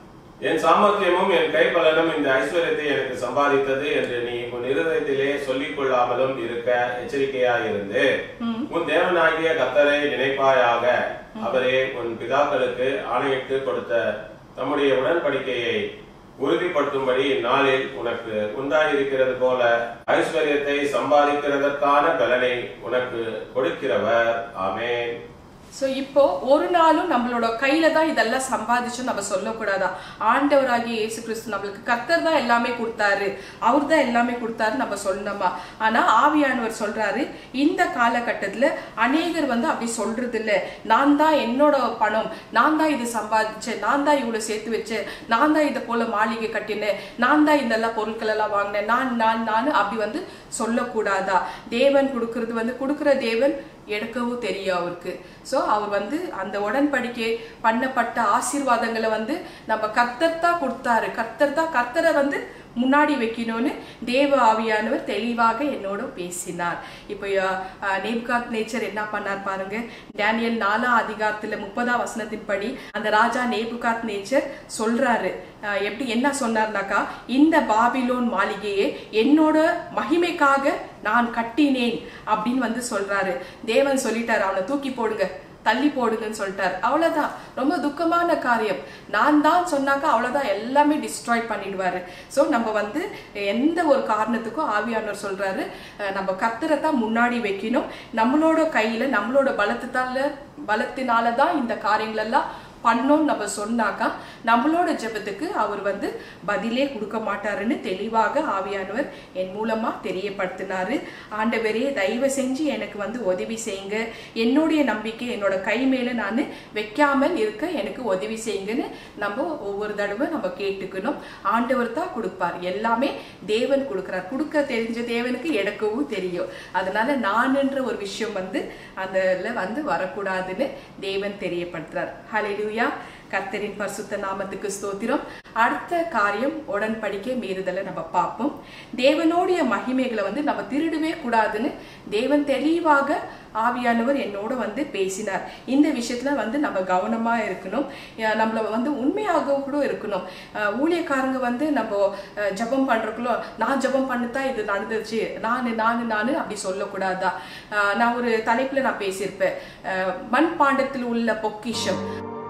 S2: என் சாமர்த்தியமும் என் கைப்பலனும் இந்த ஐஸ்வர்யத்தை எனக்கு சம்பாதித்தது என்று நீ உன் இருதயத்திலே சொல்லிக் கொள்ளாமலும் இருக்க எச்சரிக்கையாயிருந்து உன் தேவனாகிய கத்தரை நினைப்பாயாக அவரே உன் பிதாக்களுக்கு ஆணையிட்டு கொடுத்த தம்முடைய உடன்படிக்கையை உறுதிப்படுத்தும்படி இந்நாளில் உனக்கு உண்டாயிருக்கிறது போல ஐஸ்வர்யத்தை சம்பாதிக்கிறதற்கான பலனை உனக்கு கொடுக்கிறவர் ஆமென்
S1: சோ இப்போ ஒரு நாளும் நம்மளோட கையில தான் இதெல்லாம் சம்பாதிச்சு நம்ம சொல்லக்கூடாதா ஆண்டவராகிய இயேசு கிறிஸ்து நம்மளுக்கு கர்த்தர் தான் எல்லாமே கொடுத்தாரு அவர் தான் எல்லாமே கொடுத்தாரு நம்ம சொல்லணுமா ஆனா ஆவியானவர் சொல்றாரு இந்த காலகட்டத்துல அநேகர் வந்து அப்படி சொல்றது இல்ல நான் தான் என்னோட பணம் நான் தான் இது சம்பாதிச்சேன் நான் தான் இவ்வளவு சேர்த்து வச்சேன் நான் தான் இதை போல மாளிகை கட்டினேன் நான் தான் இதெல்லாம் பொருட்கள் எல்லாம் வாங்கினேன் நான் நான் நான் அப்படி வந்து சொல்லக்கூடாதா தேவன் கொடுக்கறது வந்து கொடுக்கிற தேவன் எடுக்கவும் தெரியும் அவருக்கு ஸோ அவர் வந்து அந்த உடன்படிக்கை பண்ணப்பட்ட ஆசீர்வாதங்களை வந்து நம்ம கர்த்தர் தான் கொடுத்தாரு கர்த்தர் தான் கர்த்தரை வந்து முன்னாடி வைக்கணும்னு தேவ ஆவியானவர் தெளிவாக என்னோட பேசினார் இப்போ நேப்காத் நேச்சர் என்ன பண்ணார் பாருங்க டேனியல் நாலாம் அதிகாரத்துல முப்பதாம் வசனத்தின்படி அந்த ராஜா நேபுகாத் நேச்சர் சொல்றாரு அஹ், எப்படி என்ன சொன்னார்னாக்கா இந்த பாபிலோன் மாளிகையை என்னோட மகிமைக்காக நான் கட்டினேன் அப்படின்னு வந்து சொல்றாரு தேவன் சொல்லிட்டாரு அவனை தூக்கி போடுங்க தள்ளி போடுங்கன்னு சொல்லிட்டாரு அவ்வளவுதான் ரொம்ப துக்கமான காரியம் நான் தான் சொன்னாக்கா அவ்வளவுதான் எல்லாமே டிஸ்ட்ராய் பண்ணிடுவாரு ஸோ நம்ம வந்து எந்த ஒரு காரணத்துக்கும் ஆவியானவர் சொல்றாரு அஹ் நம்ம கர்த்தரை தான் முன்னாடி வைக்கணும் நம்மளோட கையில நம்மளோட பலத்துத்தால பலத்தினால தான் இந்த காரியங்கள் எல்லாம் பண்ணோம் நம்ம சொன்னாக்கா நம்மளோட ஜெபத்துக்கு அவர் வந்து பதிலே கொடுக்க மாட்டாருன்னு தெளிவாக ஆவியானவர் என் மூலமா தெரியப்படுத்தினாரு ஆண்டவரே தயவு செஞ்சு எனக்கு வந்து உதவி செய்யுங்க என்னுடைய நம்பிக்கை என்னோட கை மேல நான் வைக்காமல் இருக்க எனக்கு உதவி செய்யுங்கன்னு நம்ம ஒவ்வொரு தடவை நம்ம கேட்டுக்கணும் ஆண்டவர் தான் கொடுப்பார் எல்லாமே தேவன் கொடுக்கிறார் கொடுக்க தெரிஞ்ச தேவனுக்கு எடுக்கவும் தெரியும் அதனால நான்ன்ற ஒரு விஷயம் வந்து அதுல வந்து வரக்கூடாதுன்னு தேவன் தெரியப்படுத்துறார் ஹalleluya கர்த்தரின் பரிசுத்த நாமத்துக்கு ஸ்தோத்திரம் அடுத்த காரியம் உடன்படிக்கை மீறுதலை நம்ம பார்ப்போம் தேவனுடைய மகிமைகளை வந்து நம்ம திருடவே கூடாதுன்னு தேவன் தெளிவாக ஆவியானவர் என்னோட வந்து பேசினார் இந்த விஷயத்துல வந்து நம்ம கவனமா இருக்கணும் அஹ் நம்மள வந்து உண்மையாக கூட இருக்கணும் அஹ் ஊழியக்காரங்க வந்து நம்ம அஹ் ஜெபம் பண்றதுக்குள்ள நான் ஜெபம் பண்ணித்தான் இது நடந்துச்சு நான் நான் நான் அப்படி சொல்லக்கூடாதா அஹ் நான் ஒரு தலைப்புல நான் பேசியிருப்பேன் அஹ் மண் பாண்டத்தில் உள்ள பொக்கிஷம்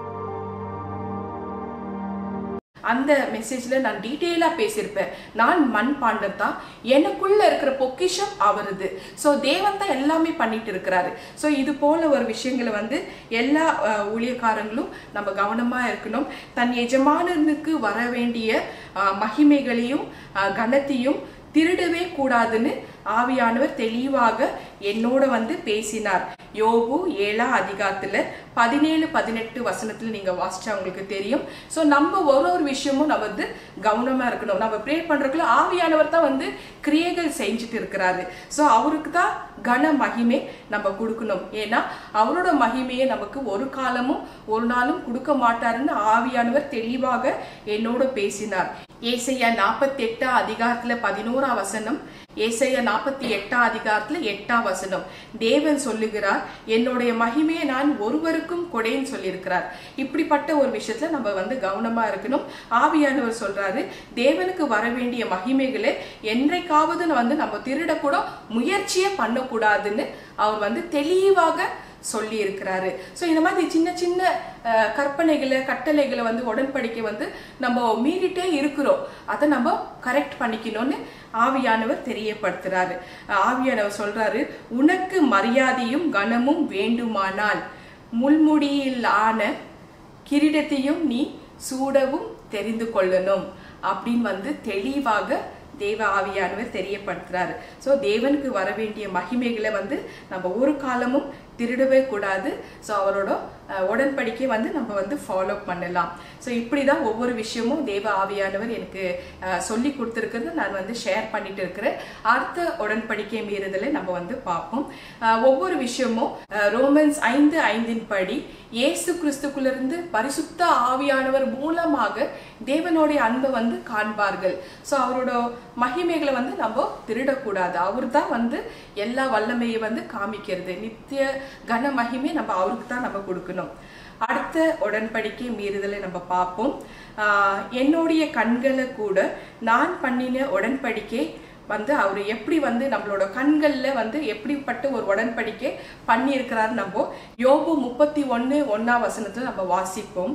S1: அந்த மெசேஜ்ல நான் டீட்டெயிலா பேசியிருப்பேன் நான் மண் பாண்டம் தான் எனக்குள்ள இருக்கிற பொக்கிஷம் அவருது ஸோ தேவன் தான் எல்லாமே பண்ணிட்டு இருக்கிறாரு ஸோ இது போல ஒரு விஷயங்களை வந்து எல்லா அஹ், ஊழியக்காரங்களும் நம்ம கவனமா இருக்கணும் தன் எஜமானனுக்கு வர வேண்டிய அஹ், மகிமைகளையும் அஹ், கனத்தையும் திருடவே கூடாதுன்னு ஆவியானவர் தெளிவாக என்னோட வந்து பேசினார் யோபு ஏழாம் அதிகாரத்துல பதினேழு பதினெட்டு வசனத்துல நீங்க வாசிச்சா உங்களுக்கு தெரியும் ஸோ நம்ம ஒரு ஒரு விஷயமும் நம்ம வந்து கவனமா இருக்கணும் நம்ம ப்ரே பண்றதுக்குள்ள ஆவியானவர் தான் வந்து கிரியைகள் செஞ்சுட்டு இருக்கிறாரு ஸோ அவருக்கு தான் கன மகிமை நம்ம கொடுக்கணும் ஏன்னா அவரோட மகிமையை நமக்கு ஒரு காலமும் ஒரு நாளும் கொடுக்க மாட்டாருன்னு ஆவியானவர் தெளிவாக என்னோட பேசினார் ஏசையா நாற்பத்தி எட்டாம் அதிகாரத்துல பதினோரா வசனம் ஏசையா நாற்பத்தி எட்டாம் அதிகாரத்துல எட்டாம் வசனம் தேவன் சொல்லுகிறார் என்னுடைய மகிமையை நான் ஒருவருக்கும் கொடேன்னு சொல்லியிருக்கிறார் இப்படிப்பட்ட ஒரு விஷயத்துல நம்ம வந்து கவனமா இருக்கணும் ஆவியானவர் சொல்றாரு தேவனுக்கு வர வேண்டிய மகிமைகளை என்றைக்காவது வந்து நம்ம திருடக்கூட முயற்சியே பண்ணக்கூடாதுன்னு அவர் வந்து தெளிவாக சொல்லி இருக்கிறாரு ஸோ இந்த மாதிரி சின்ன சின்ன அஹ், கற்பனைகளை கட்டளைகளை வந்து உடன்படிக்கை வந்து நம்ம மீறிட்டே இருக்கிறோம் அதை நம்ம கரெக்ட் பண்ணிக்கணும்னு ஆவியானவர் தெரியப்படுத்துறாரு அஹ், ஆவியானவர் சொல்றாரு உனக்கு மரியாதையும் கனமும் வேண்டுமானால் முள்முடியில் ஆன கிரீடத்தையும் நீ சூடவும் தெரிந்து கொள்ளணும் அப்படின்னு வந்து தெளிவாக தேவ ஆவியானவர் தெரியப்படுத்துறாரு ஸோ தேவனுக்கு வர வேண்டிய மகிமைகளை வந்து நம்ம ஒரு காலமும் திருடவே கூடாது ஸோ அவரோட அஹ், உடன்படிக்கை வந்து நம்ம வந்து ஃபாலோ பண்ணலாம் ஸோ இப்படி தான் ஒவ்வொரு விஷயமும் தேவ ஆவியானவர் எனக்கு அஹ், சொல்லி கொடுத்துருக்கிறது நான் வந்து ஷேர் பண்ணிட்டு இருக்கிறேன் அடுத்த உடன்படிக்கை மீறுதலை நம்ம வந்து பார்ப்போம் அஹ், ஒவ்வொரு விஷயமும் அஹ், ரோமன்ஸ் ஐந்து ஐந்தின் படி இயேசு கிறிஸ்துக்குள்ளிருந்து பரிசுத்த ஆவியானவர் மூலமாக தேவனுடைய அன்பை வந்து காண்பார்கள் ஸோ அவரோட மகிமைகளை வந்து நம்ம திருடக்கூடாது அவர் தான் வந்து எல்லா வல்லமையை வந்து காமிக்கிறது நித்திய கன மகிமை நம்ம அவருக்கு தான் நம்ம கொடுக்கணும் அடுத்த உடன்படிக்கை மீறுதலை நம்ம பார்ப்போம் ஆஹ் என்னுடைய கண்களை கூட நான் பண்ணின உடன்படிக்கை வந்து அவர் எப்படி வந்து நம்மளோட கண்கள்ல வந்து எப்படிப்பட்ட ஒரு உடன்படிக்கை பண்ணியிருக்கிறாரு நம்ம யோபு முப்பத்தி ஒன்னு ஒன்னாம் வசனத்துல நம்ம வாசிப்போம்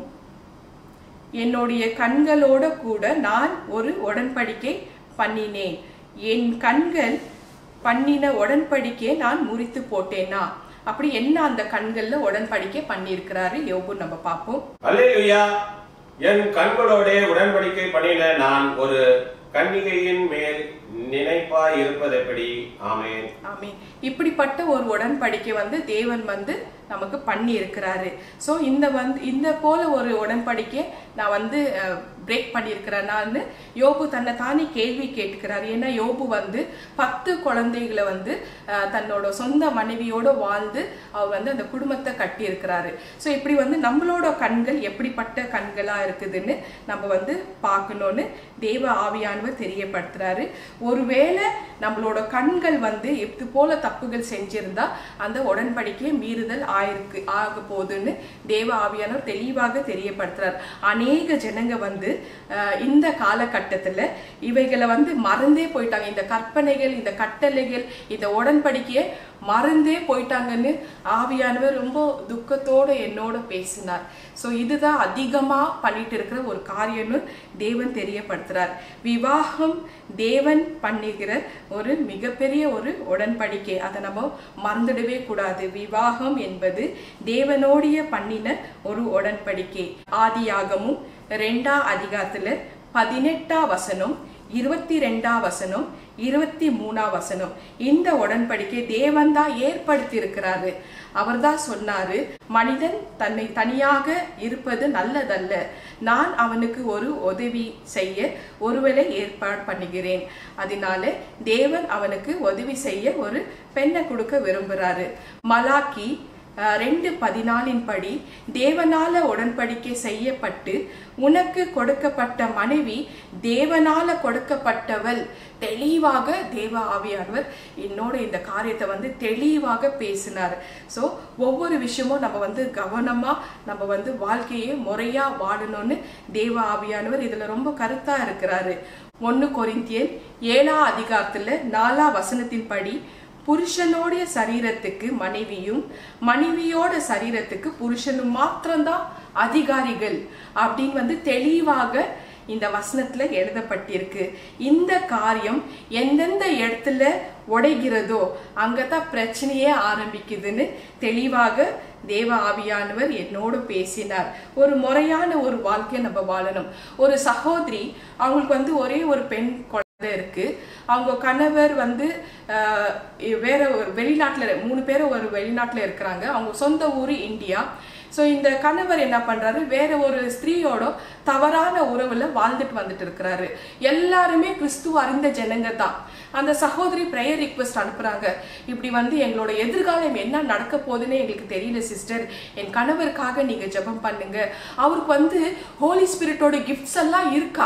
S1: என்னுடைய கண்களோட கூட நான் ஒரு உடன்படிக்கை பண்ணினேன் என் கண்கள் பண்ணின உடன்படிக்கையை நான் முறித்து போட்டேனா அப்படி என்ன அந்த கண்கள்ல உடன்படிக்கை பண்ணியிருக்கிறாரு யோபு நம்ம பார்ப்போம்
S2: அல்லேலூயா என் கண்களோடே உடன்படிக்கை பண்ணின நான் ஒரு கன்னிகையின் மேல் நினைப்பாய் இருப்பதெப்படி ஆமென்
S1: ஆமென் இப்படிப்பட்ட ஒரு உடன்படிக்கை வந்து தேவன் வந்து நமக்கு பண்ணி இருக்கிறாரு ஸோ இந்த வந்து இந்த போல ஒரு உடன்படிக்கை நான் வந்து பிரேக் பண்ணியிருக்கிறேனான்னு யோபு தன்னை தானே கேள்வி கேட்டுக்கிறாரு ஏன்னா யோபு வந்து பத்து குழந்தைகளை வந்து அஹ், தன்னோட சொந்த மனைவியோட வாழ்ந்து அவர் வந்து அந்த குடும்பத்தை கட்டியிருக்கிறாரு ஸோ இப்படி வந்து நம்மளோட கண்கள் எப்படிப்பட்ட கண்களா இருக்குதுன்னு நம்ம வந்து பார்க்கணும்னு தேவ ஆவியானவர் தெரியப்படுத்துறாரு ஒருவேளை நம்மளோட கண்கள் வந்து இது போல தப்புகள் செஞ்சிருந்தா அந்த உடன்படிக்கை மீறுதல் ஆயிருக்கு ஆக போகுதுன்னு தேவ ஆவியானவர் தெளிவாக தெரியப்படுத்துறார் அநேக ஜனங்க வந்து அஹ், இந்த காலகட்டத்துல இவைகளை வந்து மறந்தே போயிட்டாங்க இந்த கற்பனைகள் இந்த கட்டளைகள் இந்த உடன்படிக்கையை மறந்தே போயிட்டாங்கன்னு ஆவியானவர் ரொம்ப துக்கத்தோட என்னோட பேசினார் ஸோ இதுதான் அதிகமா பண்ணிட்டு இருக்கிற ஒரு காரியம்னு தேவன் தெரியப்படுத்துறார் விவாகம் தேவன் பண்ணுகிற ஒரு மிகப்பெரிய ஒரு உடன்படிக்கை அதை நம்ம மறந்துடவே கூடாது விவாகம் என்பது தேவனோடைய பண்ணின ஒரு உடன்படிக்கை ஆதியாகமும் ரெண்டா அதிகாரத்துல பதினெட்டா வசனம் இருபத்தி ரெண்டாம் வசனம் இருபத்தி மூணாம் வசனம் இந்த உடன்படிக்கை தேவன் தான் ஏற்படுத்தி இருக்கிறாரு அவர் தான் சொன்னாரு மனிதன் தன்னை தனியாக இருப்பது நல்லதல்ல நான் அவனுக்கு ஒரு உதவி செய்ய ஒருவரை ஏற்பாடு பண்ணுகிறேன் அதனால தேவன் அவனுக்கு உதவி செய்ய ஒரு பெண்ணை கொடுக்க விரும்புறாரு மலாக்கி அஹ், ரெண்டு பதினாலின் படி தேவனால உடன்படிக்கை செய்யப்பட்டு உனக்கு கொடுக்கப்பட்ட மனைவி தேவனால கொடுக்கப்பட்டவள் தெளிவாக தேவ ஆவியானவர் என்னோட இந்த காரியத்தை வந்து தெளிவாக பேசினார் ஸோ ஒவ்வொரு விஷயமும் நம்ம வந்து கவனமா நம்ம வந்து வாழ்க்கையை முறையா வாழணும்னு தேவ ஆவியானவர் இதுல ரொம்ப கருத்தா இருக்கிறாரு ஒன்னு கொரிந்தியன் ஏழாம் அதிகாரத்துல நாலாம் வசனத்தின்படி புருஷனுடைய சரீரத்துக்கு மனைவியும் மனைவியோட சரீரத்துக்கு புருஷனும் மாத்திரம்தான் அதிகாரிகள் அப்படின்னு வந்து தெளிவாக இந்த வசனத்துல எழுதப்பட்டிருக்கு இந்த காரியம் எந்தெந்த இடத்துல உடைகிறதோ அங்கதான் பிரச்சனையே ஆரம்பிக்குதுன்னு தெளிவாக தேவ ஆவியானவர் என்னோடு பேசினார் ஒரு முறையான ஒரு வாழ்க்கையை நம்ம வாழணும் ஒரு சகோதரி அவங்களுக்கு வந்து ஒரே ஒரு பெண் குழந்தை இருக்கு அவங்க கணவர் வந்து ஆஹ், வேற ஒரு வெளிநாட்டுல மூணு பேரும் ஒரு வெளிநாட்டுல இருக்கிறாங்க அவங்க சொந்த ஊரு இந்தியா ஸோ இந்த கணவர் என்ன பண்றாரு வேற ஒரு ஸ்திரீயோட தவறான உறவுல வாழ்ந்துட்டு வந்துட்டு இருக்கிறாரு எல்லாருமே கிறிஸ்துவ அறிந்த ஜனங்க தான் அந்த சகோதரி ப்ரேயர் ரிக்வெஸ்ட் அனுப்புறாங்க இப்படி வந்து எங்களோட எதிர்காலம் என்ன நடக்க போகுதுன்னு எங்களுக்கு தெரியல சிஸ்டர் என் கணவருக்காக நீங்க ஜெபம் பண்ணுங்க அவருக்கு வந்து ஹோலி ஸ்பிரிட்டோட கிஃப்ட்ஸ் எல்லாம் இருக்கா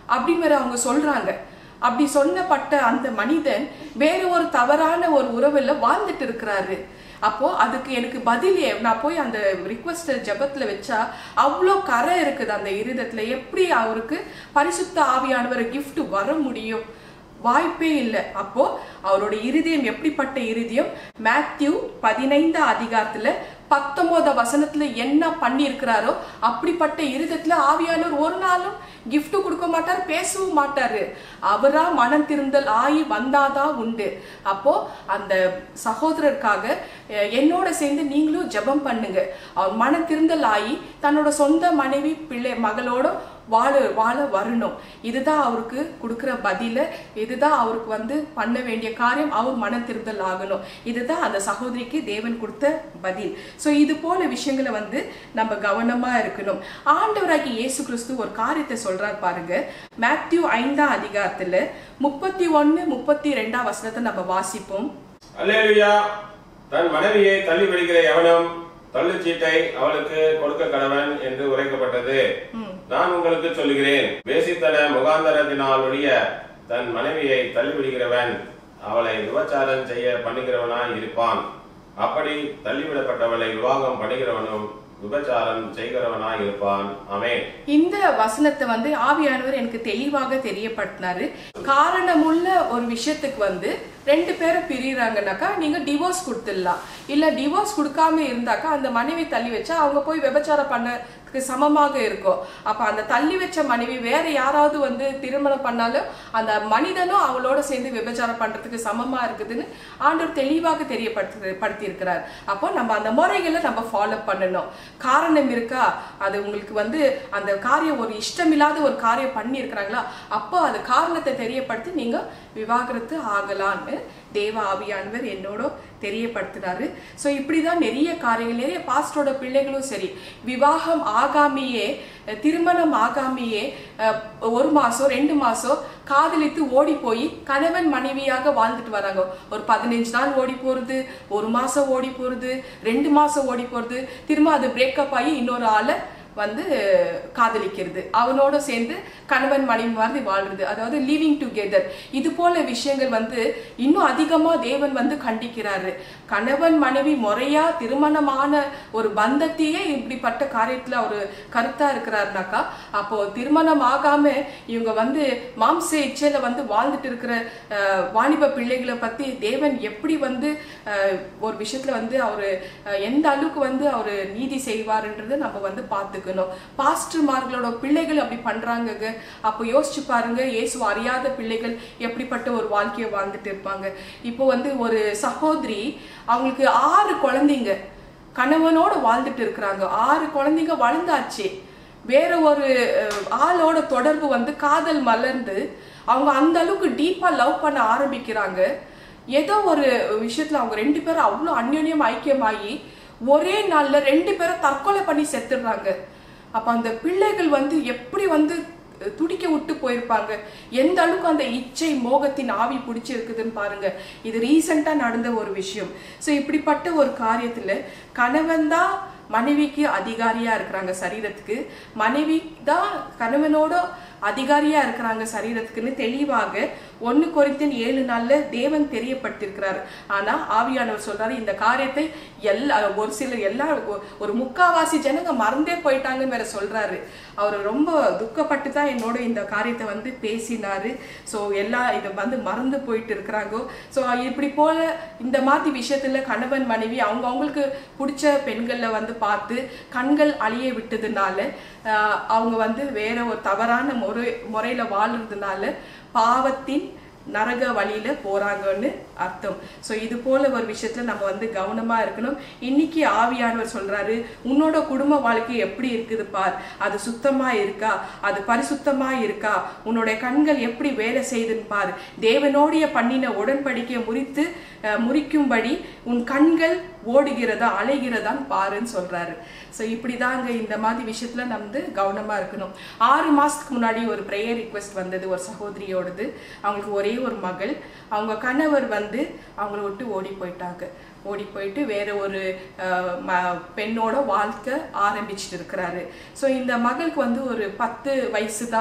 S1: அப்படின்னு வேற அவங்க சொல்றாங்க அப்படி சொன்னப்பட்ட அந்த மனிதன் வேற ஒரு தவறான ஒரு உறவுல வாழ்ந்துட்டு இருக்கிறாரு அப்போ அதுக்கு எனக்கு பதில் ஏ- நான் போய் அந்த ரிக்வஸ்ட் ஜெபத்துல வச்சா அவ்வளோ கரை இருக்குது அந்த இருதயத்துல எப்படி அவருக்கு பரிசுத்த ஆவியானவர் gift வர முடியும் வாய்ப்பே இல்லை அப்போ அவரோட இருதயம் எப்படிப்பட்ட இருதயம் மேத்யூ பதினைந்து அதிகாரத்துல பத்தொன்பது வசனத்துல என்ன பண்ணி இருக்கிறாரோ அப்படிப்பட்ட இருதயத்துல ஆவியானவர் ஒரு நாளும் gift கொடுக்க மாட்டார் பேசவும் மாட்டாரு அவரா மனம் திருந்தல் ஆகி வந்தாதான் உண்டு அப்போ அந்த சகோதரருக்காக அஹ், என்னோட சேர்ந்து நீங்களும் ஜெபம் பண்ணுங்க அவர் மன திருந்தல் ஆகி தன்னோட சொந்த மனைவி பிள்ளை மகளோட வாழ வாழ வரணும் இதுதான் அவருக்கு கொடுக்கிற பதில இதுதான் அவருக்கு வந்து பண்ண வேண்டிய காரியம் அவர் மன திருந்தல் ஆகணும் இதுதான் அந்த சகோதரிக்கு தேவன் கொடுத்த பதில் ஸோ இது போல விஷயங்களை வந்து நம்ம கவனமா இருக்கணும் ஆண்டவராகி இயேசு கிறிஸ்து ஒரு காரியத்தை சொல்றார் பாருங்க மேத்யூ ஐந்தாம் அதிகாரத்துல முப்பத்தி ஒன்னு முப்பத்தி ரெண்டாம் வசனத்தை நம்ம வாசிப்போம்
S2: அல்லேலுயா தன் மனைவியை தள்ளி விடுகிற எவனும் தள்ளுச்சீட்டை அவளுக்கு கொடுக்க கடவன் என்று உரைக்கப்பட்டது நான் உங்களுக்கு சொல்லுகிறேன் வேசித்தன முகாந்தரத்தினாலுடைய தன் மனைவியை தள்ளிவிடுகிறவன் அவளை விபச்சாரம் செய்ய பண்ணுகிறவனாய் இருப்பான் அப்படி தள்ளிவிடப்பட்டவளை விவாகம் பண்ணுகிறவனும் விபச்சாரம் செய்கிறவனாய் இருப்பான் ஆமென்
S1: இந்த வசனத்தை வந்து ஆவியானவர் எனக்கு தெளிவாக தெரியப்படுத்தினாரு காரணமுள்ள ஒரு விஷயத்துக்கு வந்து ரெண்டு பேரும் பிரியறாங்கனாக்கா நீங்க டிவோர்ஸ் கொடுத்துடலாம் இல்ல டிவோர்ஸ் கொடுக்காம இருந்தாக்கா அந்த மனைவி தள்ளி வச்சா அவங்க போய் விபச்சாரம் பண்ணதுக்கு சமமாக இருக்கும் அப்ப அந்த தள்ளி வச்ச மனைவி வேற யாராவது வந்து திருமணம் பண்ணாலும் அந்த மனிதனும் அவளோட சேர்ந்து விபச்சாரம் பண்றதுக்கு சமமா இருக்குதுன்னு ஆண்டவர் தெளிவாக தெரியப்படுத்தி படுத்தி இருக்கிறார் அப்போ நம்ம அந்த முறைகளை நம்ம ஃபாலோ பண்ணணும் காரணம் இருக்கா அது உங்களுக்கு வந்து அந்த காரியம் ஒரு இஷ்டமில்லாத ஒரு காரியம் பண்ணி இருக்கிறாங்களா அப்போ அது காரணத்தை தெரியப்படுத்தி நீங்க விவாகரத்து ஆகலான்னு தேவ ஆவியானவர் என்னோட தெரியப்படுத்தினாரு ஸோ இப்படிதான் நிறைய காரியங்கள் நிறைய பாஸ்டரோட பிள்ளைகளும் சரி விவாகம் ஆகாமையே அஹ், திருமணம் ஆகாமையே அஹ், ஒரு மாசம் ரெண்டு மாசம் காதலித்து ஓடி போய் கணவன் மனைவியாக வாழ்ந்துட்டு வராங்க ஒரு பதினஞ்சு நாள் ஓடி போறது ஒரு மாசம் ஓடி போறது ரெண்டு மாசம் ஓடி போறது திரும்ப அது பிரேக்கப் ஆகி இன்னொரு ஆளை வந்து காதலிக்கிறது அவனோட சேர்ந்து கணவன் மனைவி மாதிரி வாழ்றது அதாவது லிவிங் டுகெதர் இது போல விஷயங்கள் வந்து இன்னும் அதிகமா தேவன் வந்து கண்டிக்கிறாரு கணவன் மனைவி முறையா திருமணமான ஒரு பந்தத்தையே இப்படிப்பட்ட காரியத்துல ஒரு கருத்தா இருக்கிறாருனாக்கா அப்போ திருமணம் ஆகாம இவங்க வந்து மாம்ச இச்சையில வந்து வாழ்ந்துட்டு இருக்கிற அஹ், வாலிப பிள்ளைகளை பத்தி தேவன் எப்படி வந்து அஹ், ஒரு விஷயத்துல வந்து அவரு அஹ், எந்த அளவுக்கு வந்து அவரு நீதி செய்வாருன்றது நம்ம வந்து பார்த்துக்கணும் பாஸ்டர்மார்களோட பிள்ளைகள் அப்படி பண்றாங்கங்க அப்போ யோசிச்சு பாருங்க இயேசு அறியாத பிள்ளைகள் எப்படிப்பட்ட ஒரு வாழ்க்கையை வாழ்ந்துட்டு இருப்பாங்க இப்போ வந்து ஒரு சகோதரி அவங்களுக்கு ஆறு குழந்தைங்க கணவனோட வாழ்ந்துட்டு இருக்கிறாங்க ஆறு குழந்தைங்க வளர்ந்தாச்சு வேற ஒரு அஹ், ஆளோட தொடர்பு வந்து காதல் மலர்ந்து அவங்க அந்த அளவுக்கு டீப்பா லவ் பண்ண ஆரம்பிக்கிறாங்க ஏதோ ஒரு விஷயத்துல அவங்க ரெண்டு பேரும் அவ்வளோ அந்யோன்யம் ஐக்கியமாகி ஒரே நாள்ல ரெண்டு பேரும் தற்கொலை பண்ணி செத்துடுறாங்க அப்ப அந்த பிள்ளைகள் வந்து எப்படி வந்து அஹ், துடிக்க விட்டு போயிருப்பாங்க எந்த அளவுக்கு அந்த இச்சை மோகத்தின் ஆவி பிடிச்சி இருக்குதுன்னு பாருங்க இது ரீசெண்டா நடந்த ஒரு விஷயம் ஸோ இப்படிப்பட்ட ஒரு காரியத்துல கணவன் தான் மனைவிக்கு அதிகாரியா இருக்கிறாங்க சரீரத்துக்கு மனைவி தான் கணவனோட அதிகாரியா இருக்கிறாங்க சரீரத்துக்குன்னு தெளிவாக ஒன்னு கொரிந்தியன் ஏழு நாள்ல தேவன் தெரியப்படுத்திருக்கிறார் ஆனா ஆவியானவர் சொல்றாரு இந்த காரியத்தை எல்லா ஒரு சில எல்லா ஒ- ஒரு முக்காவாசி ஜனங்க மறந்தே போயிட்டாங்கன்னு வேற சொல்றாரு அவர் ரொம்ப துக்கப்பட்டு தான் என்னோட இந்த காரியத்தை வந்து பேசினாரு ஸோ எல்லா இதை வந்து மறந்து போயிட்டு இருக்கிறாங்க ஸோ இப்படி போல இந்த மாதிரி விஷயத்துல கணவன் மனைவி அவங்க அவங்களுக்கு பிடிச்ச பெண்களை வந்து பார்த்து கண்கள் அழிய விட்டதுனால ஆஹ், அவங்க வந்து வேற ஒரு தவறான முறை முறையில வாழ்றதுனால பாவத்தின் நரக வழியில போறாங்கன்னு அர்த்தம் ஸோ இது போல ஒரு விஷயத்துல நம்ம வந்து கவனமா இருக்கணும் இன்னைக்கு ஆவியானவர் சொல்றாரு உன்னோட குடும்ப வாழ்க்கை எப்படி இருக்குது பார் அது சுத்தமா இருக்கா அது பரிசுத்தமா இருக்கா உன்னுடைய கண்கள் எப்படி வேலை செய்துன்னு பார் தேவனோடைய பண்ணின உடன்படிக்கையை முறித்து அஹ், முறிக்கும்படி உன் கண்கள் ஓடுகிறதா அலைகிறதான்னு பாருன்னு சொல்றாரு ஸோ இப்படிதாங்க இந்த மாதிரி விஷயத்துல நம்ம வந்து கவனமா இருக்கணும் ஆறு மாசத்துக்கு முன்னாடி ஒரு ப்ரேயர் ரிக்வெஸ்ட் வந்தது ஒரு சகோதரியோடது அவங்களுக்கு ஒரே ஒரு மகள் அவங்க கணவர் வந்து அவங்கள விட்டு ஓடி போயிட்டாங்க ஓடி போயிட்டு வேற ஒரு அஹ், ம- பெண்ணோட வாழ்க்கை ஆரம்பிச்சிட்டு இருக்கிறாரு ஸோ இந்த மகளுக்கு வந்து ஒரு பத்து வயசு தான்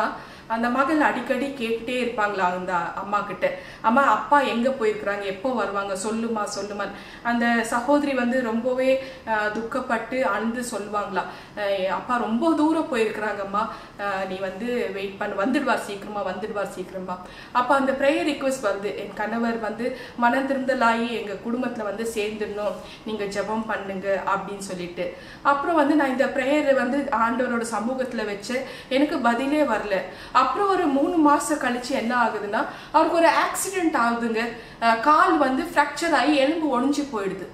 S1: அந்த மகள் அடிக்கடி கேட்டுட்டே இருப்பாங்களா அந்த அம்மா கிட்ட அம்மா அப்பா எங்க போயிருக்கிறாங்க எப்போ வருவாங்க சொல்லுமா சொல்லுமா அந்த சகோதரி வந்து ரொம்பவே அஹ், துக்கப்பட்டு அழுது சொல்லுவாங்களா அஹ், அப்பா ரொம்ப தூரம் போயிருக்கிறாங்கம்மா அஹ், நீ வந்து வெயிட் பண்ண வந்துடுவார் சீக்கிரமா வந்துடுவார் சீக்கிரமா அப்ப அந்த ப்ரேயர் ரிக்வஸ்ட் வருது என் கணவர் வந்து மனம் திருந்தலாகி எங்க குடும்பத்துல வந்து சேர்ந்துடணும் நீங்க ஜெபம் பண்ணுங்க அப்படின்னு சொல்லிட்டு அப்புறம் வந்து நான் இந்த ப்ரேயர் வந்து ஆண்டவரோட சமூகத்துல வச்சு எனக்கு பதிலே வரல அப்புறம் ஒரு மூணு மாசம் கழிச்சு என்ன ஆகுதுன்னா அவருக்கு ஒரு ஆக்சிடென்ட் ஆகுதுங்க அஹ் கால் வந்து ஃப்ராக்சர் ஆகி எலும்பு ஒடிஞ்சு போயிடுது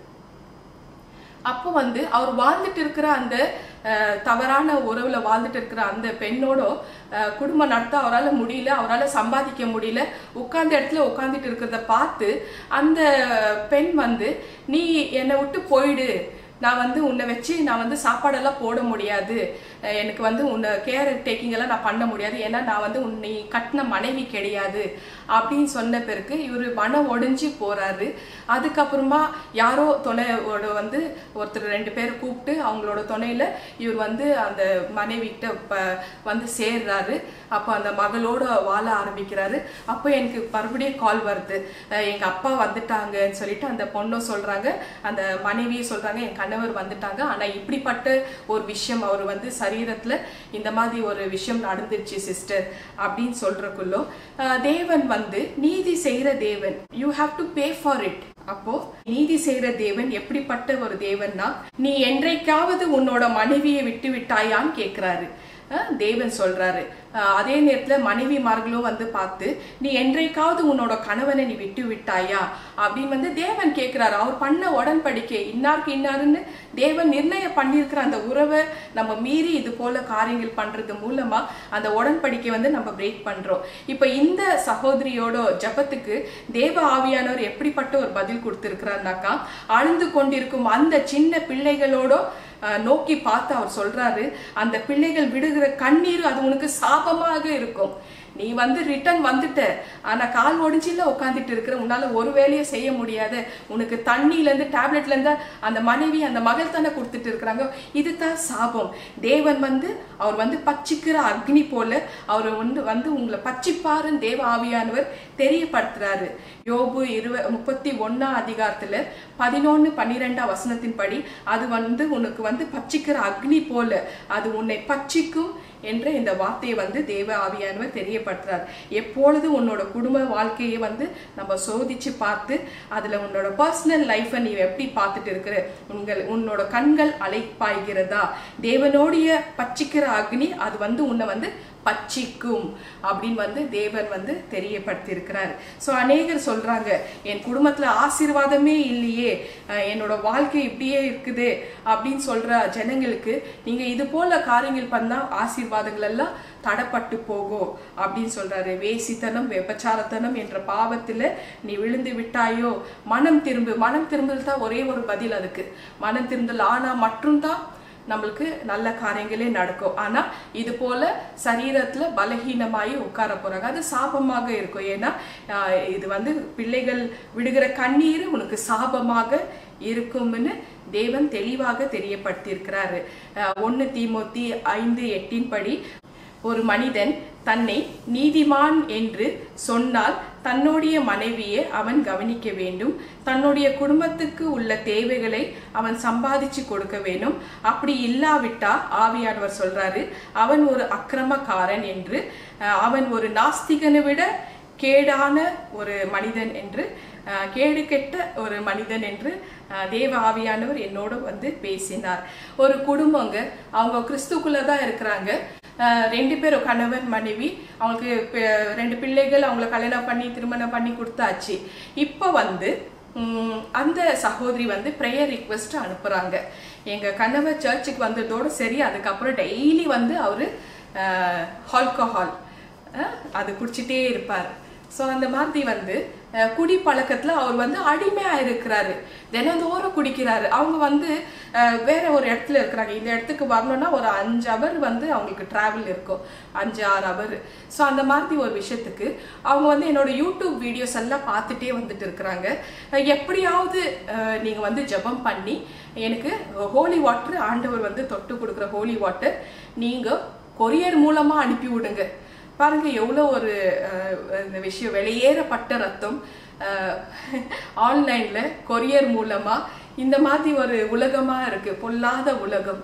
S1: அப்போ வந்து அவர் வாழ்ந்துட்டு இருக்கிற அந்த அஹ், தவறான உறவுல வாழ்ந்துட்டு இருக்கிற அந்த பெண்ணோட அஹ், குடும்பம் நடத்த அவரால் முடியல அவரால் சம்பாதிக்க முடியல உட்கார்ந்த இடத்துல உட்கார்ந்துட்டு இருக்கிறத பார்த்து அந்த பெண் வந்து நீ என்னை விட்டு போயிடு நான் வந்து உன்னை வச்சு நான் வந்து சாப்பாடெல்லாம் போட முடியாது அஹ் எனக்கு வந்து உன்னை கேர் டேக்கிங் எல்லாம் நான் பண்ண முடியாது ஏன்னா நான் வந்து உன்னை கட்டின மனைவி கிடையாது அப்படின்னு சொன்ன பிறகு இவர் மனம் ஒடிஞ்சு போறாரு அதுக்கப்புறமா யாரோ துணையோட வந்து ஒருத்தர் ரெண்டு பேர் கூப்பிட்டு அவங்களோட துணையில இவர் வந்து அந்த மனைவி கிட்ட ப- வந்து சேர்றாரு அப்போ அந்த மகளோட வாழ ஆரம்பிக்கிறாரு அப்போ எனக்கு மறுபடியும் கால் வருது அஹ் எங்க அப்பா வந்துட்டாங்கன்னு சொல்லிட்டு அந்த பொண்ணும் சொல்றாங்க அந்த மனைவியும் சொல்றாங்க என் கணவர் வந்துட்டாங்க ஆனா இப்படிப்பட்ட ஒரு விஷயம் அவர் வந்து சரீரத்துல இந்த மாதிரி ஒரு விஷயம் நடந்துருச்சு சிஸ்டர் அப்படின்னு சொல்றக்குள்ளோ அஹ் தேவன் வந்து நீதி செய்யற தேவன் you have to pay for it அப்போ நீதி செய்யற தேவன் எப்படிப்பட்ட ஒரு தேவன்னா நீ என்றைக்காவது உன்னோட மனைவியை விட்டு விட்டாயான்னு கேக்குறாரு அஹ் தேவன் சொல்றாரு அஹ் அதே நேரத்துல மனைவிமார்களும் வந்து பார்த்து நீ என்றைக்காவது உன்னோட கணவனை நீ விட்டு விட்டாயா அப்படின்னு வந்து தேவன் கேட்கிறாரு அவர் பண்ண உடன்படிக்கை இன்னாருக்கு இன்னாருன்னு தேவன் நிர்ணயம் பண்ணியிருக்கிற அந்த உறவை நம்ம மீறி இது போல காரியங்கள் பண்றது மூலமா அந்த உடன்படிக்கை வந்து நம்ம பிரேக் பண்றோம் இப்ப இந்த சகோதரியோட ஜபத்துக்கு தேவ ஆவியானவர் எப்படிப்பட்ட ஒரு பதில் கொடுத்திருக்கிறாருனாக்கா அழுந்து கொண்டிருக்கும் அந்த சின்ன பிள்ளைகளோட அஹ், நோக்கி பார்த்து அவர் சொல்றாரு அந்த பிள்ளைகள் விடுகிற கண்ணீர் அது உனக்கு சாபமாக இருக்கும் நீ வந்து ரிட்டர்ன் வந்துட்ட ஆனா கால் ஒடிஞ்சில உட்காந்துட்டு இருக்கிற உன்னால ஒரு வேலையை செய்ய முடியாது உனக்கு தண்ணில இருந்து டேப்லெட்ல இருந்து அந்த மனைவி அந்த மகள் தானே கொடுத்துட்டு இருக்கிறாங்க இதுதான் சாபம் தேவன் வந்து அவர் வந்து பச்சிக்கிற அக்னி போல அவர் வந்து வந்து உங்களை பச்சிப்பாருன்னு தேவ ஆவியானவர் தெரியப்படுத்துறாரு யோபு இருவ முப்பத்தி ஒன்னாம் அதிகாரத்துல பதினொன்னு பன்னிரெண்டாம் வசனத்தின்படி அது வந்து உனக்கு வந்து பச்சிக்கிற அக்னி போல அது உன்னை பச்சிக்கும் என்ற இந்த வார்த்தையை வந்து தேவ ஆவியானவர் தெரியப்படுத்துறார் எப்பொழுது உன்னோட குடும்ப வாழ்க்கையை வந்து நம்ம சோதிச்சு பார்த்து அதுல உன்னோட பர்சனல் லைஃப்பை நீ எப்படி பார்த்துட்டு இருக்கிற உங்கள் உன்னோட கண்கள் அலைப்பாய்கிறதா தேவனோடைய பச்சிக்கிற அக்னி அது வந்து உன்னை வந்து பச்சிக்கும் அப்படின்னு வந்து தேவன் வந்து தெரியப்படுத்தி இருக்கிறார் ஸோ அநேகர் சொல்றாங்க என் குடும்பத்துல ஆசீர்வாதமே இல்லையே அஹ் என்னோட வாழ்க்கை இப்படியே இருக்குது அப்படின்னு சொல்ற ஜனங்களுக்கு நீங்க இது போல காரியங்கள் பண்ணா ஆசீர்வாதங்கள் எல்லாம் தடப்பட்டு போகும் அப்படின்னு சொல்றாரு வேசித்தனம் விபச்சாரத்தனம் என்ற பாவத்துல நீ விழுந்து விட்டாயோ மனம் திரும்பு மனம் திரும்புதல் தான் ஒரே ஒரு பதில் அதுக்கு மனம் திரும்புதல் ஆனா மட்டும்தான் நம்மளுக்கு நல்ல காரியங்களே நடக்கும் ஆனா இது போல சரீரத்துல பலகீனமாயி உட்கார போறாங்க அது சாபமாக இருக்கும் ஏன்னா ஆஹ், இது வந்து பிள்ளைகள் விடுகிற கண்ணீர் உனக்கு சாபமாக இருக்கும்னு தேவன் தெளிவாக தெரியப்படுத்தியிருக்கிறாரு ஆஹ், ஒண்ணு தீமோத்தி ஐந்து எட்டின் படி ஒரு மனிதன் தன்னை நீதிமான் என்று சொன்னால் தன்னுடைய மனைவியை அவன் கவனிக்க வேண்டும் தன்னுடைய குடும்பத்துக்கு உள்ள தேவைகளை அவன் சம்பாதிச்சு கொடுக்க வேண்டும் அப்படி இல்லாவிட்டா ஆவியானவர் சொல்றாரு அவன் ஒரு அக்கிரமக்காரன் என்று அஹ், அவன் ஒரு நாஸ்திகனை விட கேடான ஒரு மனிதன் என்று அஹ், கேடு கெட்ட ஒரு மனிதன் என்று அஹ், தேவ ஆவியானவர் என்னோட வந்து பேசினார் ஒரு குடும்பங்க அவங்க கிறிஸ்துக்குள்ள தான் இருக்கிறாங்க அஹ், ரெண்டு பேரும் கணவன் மனைவி அவங்களுக்கு பி- ரெண்டு பிள்ளைகள் அவங்கள கல்யாணம் பண்ணி திருமணம் பண்ணி கொடுத்தாச்சு இப்போ வந்து உம், அந்த சகோதரி வந்து ப்ரேயர் ரிக்வெஸ்ட் அனுப்புறாங்க எங்க கணவர் சர்ச்சுக்கு வந்ததோட சரி அதுக்கப்புறம் டெய்லி வந்து அவரு ஆல்கஹால் அது குடிச்சிட்டே இருப்பார் ஸோ அந்த மாதிரி வந்து அஹ், குடி பழக்கத்துல அவர் வந்து அடிமையா இருக்கிறாரு தினந்தோறும் குடிக்கிறாரு அவங்க வந்து அஹ், வேற ஒரு இடத்துல இருக்கிறாங்க இந்த இடத்துக்கு வரணும்னா ஒரு அஞ்சு அவர் வந்து அவங்களுக்கு டிராவல் இருக்கும் அஞ்சு ஆறு அவர் ஸோ அந்த மாதிரி ஒரு விஷயத்துக்கு அவங்க வந்து என்னோட யூடியூப் வீடியோஸ் எல்லாம் பார்த்துட்டே வந்துட்டு இருக்கிறாங்க அஹ், எப்படியாவது அஹ், நீங்க வந்து ஜெபம் பண்ணி எனக்கு ஹோலி வாட்டர் ஆண்டவர் வந்து தொட்டு கொடுக்குற ஹோலி வாட்டர் நீங்க கொரியர் மூலமா அனுப்பி விடுங்க பாருங்க எவ்வளோ ஒரு அஹ், இந்த விஷயம் வெளியேறப்பட்ட ரத்தம் ஆன்லைன்ல கொரியர் மூலமா இந்த மாதிரி ஒரு உலகமா இருக்கு பொல்லாத உலகம்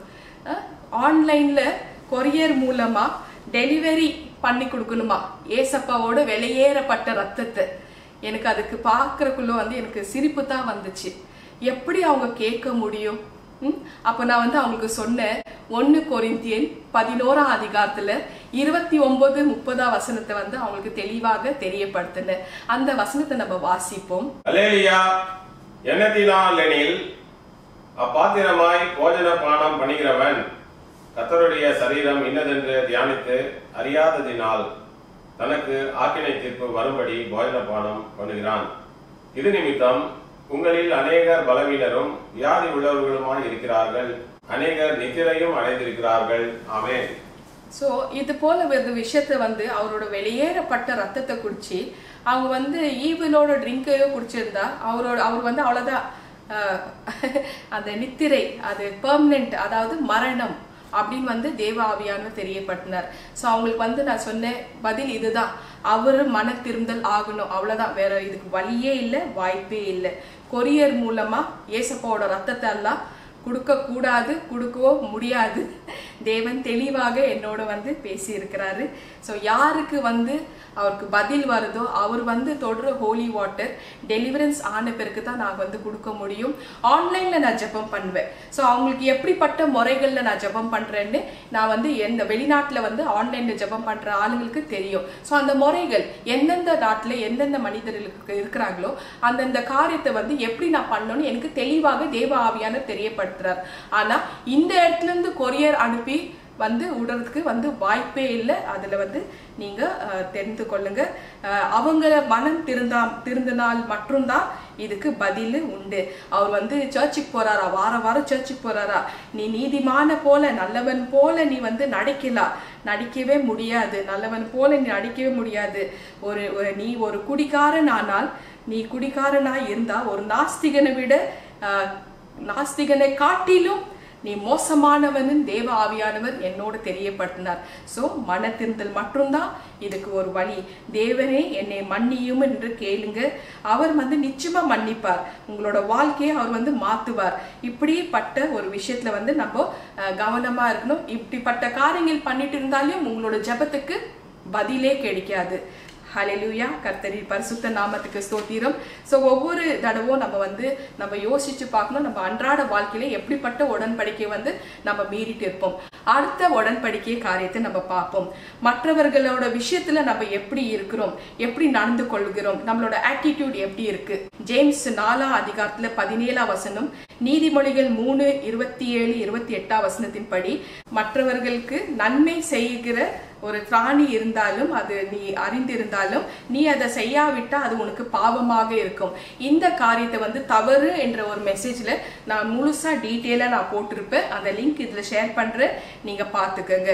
S1: ஆன்லைன்ல கொரியர் மூலமா டெலிவரி பண்ணி கொடுக்கணுமா ஏசப்பாவோட வெளியேறப்பட்ட ரத்தத்தை எனக்கு அதுக்கு பார்க்கறக்குள்ள வந்து எனக்கு சிரிப்பு தான் வந்துச்சு எப்படி அவங்க கேட்க முடியும் ம்? அப்ப நான் வந்து அவங்களுக்கு சொன்னேன் ஒன்னு கொரிந்தியன் பதினோராம் அதிகாரத்துல இருபத்தி ஒன்பது முப்பதாம் வசனத்தை வந்து அவங்களுக்கு தெளிவாக தெரியப்படுத்தினேன் அந்த வசனத்தை நம்ம வாசிப்போம்
S2: அல்லேலியா எண்ணத்தினால் எனில் அப்பாத்திரமாய் போஜன பானம் பண்ணுகிறவன் கர்த்தருடைய சரீரம் இன்னதென்று தியானித்து அறியாததினால் தனக்கு ஆக்கினை தீர்ப்பு வரும்படி போஜன பானம் பண்ணுகிறான் இது நிமித்தம் உங்களில் அநேகர் பலவீனரும் வியாதி உள்ளவர்களுமாய் இருக்கிறார்கள் அநேகர் நித்திரையும் அடைந்திருக்கிறார்கள் ஆமென்
S1: ஸோ இது போல ஒரு விஷயத்த வந்து அவரோட வெளியேறப்பட்ட ரத்தத்தை குடிச்சு அவங்க வந்து ஈவிலோட ட்ரிங்கையோ குடிச்சிருந்தா அவரோட அவர் வந்து அவ்வளோதான் ஆஹ், அந்த நித்திரை அது பெர்மனெண்ட் அதாவது மரணம் அப்படின்னு வந்து தேவ ஆவியானவர் தெரியப்படுத்தினார் ஸோ அவங்களுக்கு வந்து நான் சொன்னேன் பதில் இதுதான் அவர் மன திருந்தல் ஆகணும் அவ்வளோதான் வேற இதுக்கு வழியே இல்லை வாய்ப்பே இல்லை கொரியர் மூலமா ஏசப்பாவோட ரத்தத்தை எல்லாம் கொடுக்க கூடாது கொடுக்கவோ முடியாது தேவன் தெளிவாக என்னோட வந்து பேசி இருக்கிறாரு ஸோ யாருக்கு வந்து அவருக்கு பதில் வருதோ அவர் வந்து தொடர ஹோலி வாட்டர் டெலிவரன்ஸ் ஆன பிறகு தான் நான் வந்து கொடுக்க முடியும் ஆன்லைன்ல நான் ஜெபம் பண்ணுவேன் ஸோ அவங்களுக்கு எப்படிப்பட்ட முறைகள்ல நான் ஜெபம் பண்றேன்னு நான் வந்து எந்த வெளிநாட்டுல வந்து ஆன்லைன்ல ஜெபம் பண்ற ஆளுங்களுக்கு தெரியும் ஸோ அந்த முறைகள் எந்தெந்த நாட்டுல எந்தெந்த மனிதர்களுக்கு இருக்கிறாங்களோ அந்தந்த காரியத்தை வந்து எப்படி நான் பண்ணணும்னு எனக்கு தெளிவாக தேவ ஆவியானவர் தெரியப்படுத்துறார் ஆனா இந்த இடத்துல இருந்து கொரியர் அனுப்பி வந்து விடுறதுக்கு வந்து வாய்ப்பே இல்லை அதுல வந்து நீங்க அஹ், தெரிந்து கொள்ளுங்க அஹ், அவங்க மனம் திருந்தா திருந்தினால் மட்டும்தான் இதுக்கு பதில் உண்டு அவர் வந்து சர்ச்சுக்கு போறாரா வார வாரம் சர்ச்சுக்கு போறாரா நீ நீதிமான போல நல்லவன் போல நீ வந்து நடிக்கலாம் நடிக்கவே முடியாது நல்லவன் போல நீ நடிக்கவே முடியாது ஒரு ஒரு- நீ ஒரு குடிகாரன் ஆனால் நீ குடிகாரனாய் இருந்தா ஒரு நாஸ்திகனை விட அஹ், நாஸ்திகனை காட்டிலும் நீ மோசமானவன் தேவ ஆவியானவர் என்னோட தெரியப்படுத்தினார் சோ மன திருந்தல் மட்டும்தான் இதுக்கு ஒரு வழி தேவனே என்னை மன்னியும் என்று கேளுங்க அவர் வந்து நிச்சயமா மன்னிப்பார் உங்களோட வாழ்க்கையை அவர் வந்து மாத்துவார் இப்படிப்பட்ட ஒரு விஷயத்துல வந்து நம்ம அஹ், கவனமா இருக்கணும் இப்படிப்பட்ட காரியங்கள் பண்ணிட்டு இருந்தாலும் உங்களோட ஜெபத்துக்கு பதிலே கிடைக்காது ஹalleluya கர்த்தரி பரிசுத்த நாமத்துக்கு ஸ்தோத்திரம் ஸோ ஒவ்வொரு தடவும் நம்ம வந்து நம்ம யோசிச்சு பார்க்கணும் நம்ம அன்றாட வாழ்க்கையில எப்படிப்பட்ட உடன்படிக்கை வந்து நம்ம மீறிட்டு இருப்போம் அடுத்த உடன்படிக்கை காரியத்தை நம்ம பார்ப்போம் மற்றவர்களோட விஷயத்துல நம்ம எப்படி இருக்கிறோம் எப்படி நடந்து கொள்கிறோம் நம்மளோட ஆட்டிடியூட் எப்படி இருக்கு ஜேம்ஸ் நாலாம் அதிகாரத்துல பதினேழாம் வசனம் நீதிமொழிகள் மூணு இருபத்தி ஏழு இருபத்தி எட்டாம் வசனத்தின்படி மற்றவர்களுக்கு நன்மை செய்கிற ஒரு பிராணி இருந்தாலும் அது நீ அறிந்திருந்தாலும் நீ அதை செய்யாவிட்டா அது உனக்கு பாவமாக இருக்கும் இந்த காரியத்தை வந்து தவறு என்ற ஒரு மெசேஜ்ல நான் முழுசா டீட்டெயிலா நான் போட்டிருப்பேன் அந்த லிங்க் இதுல ஷேர் பண்றேன் நீங்க பாத்துக்கோங்க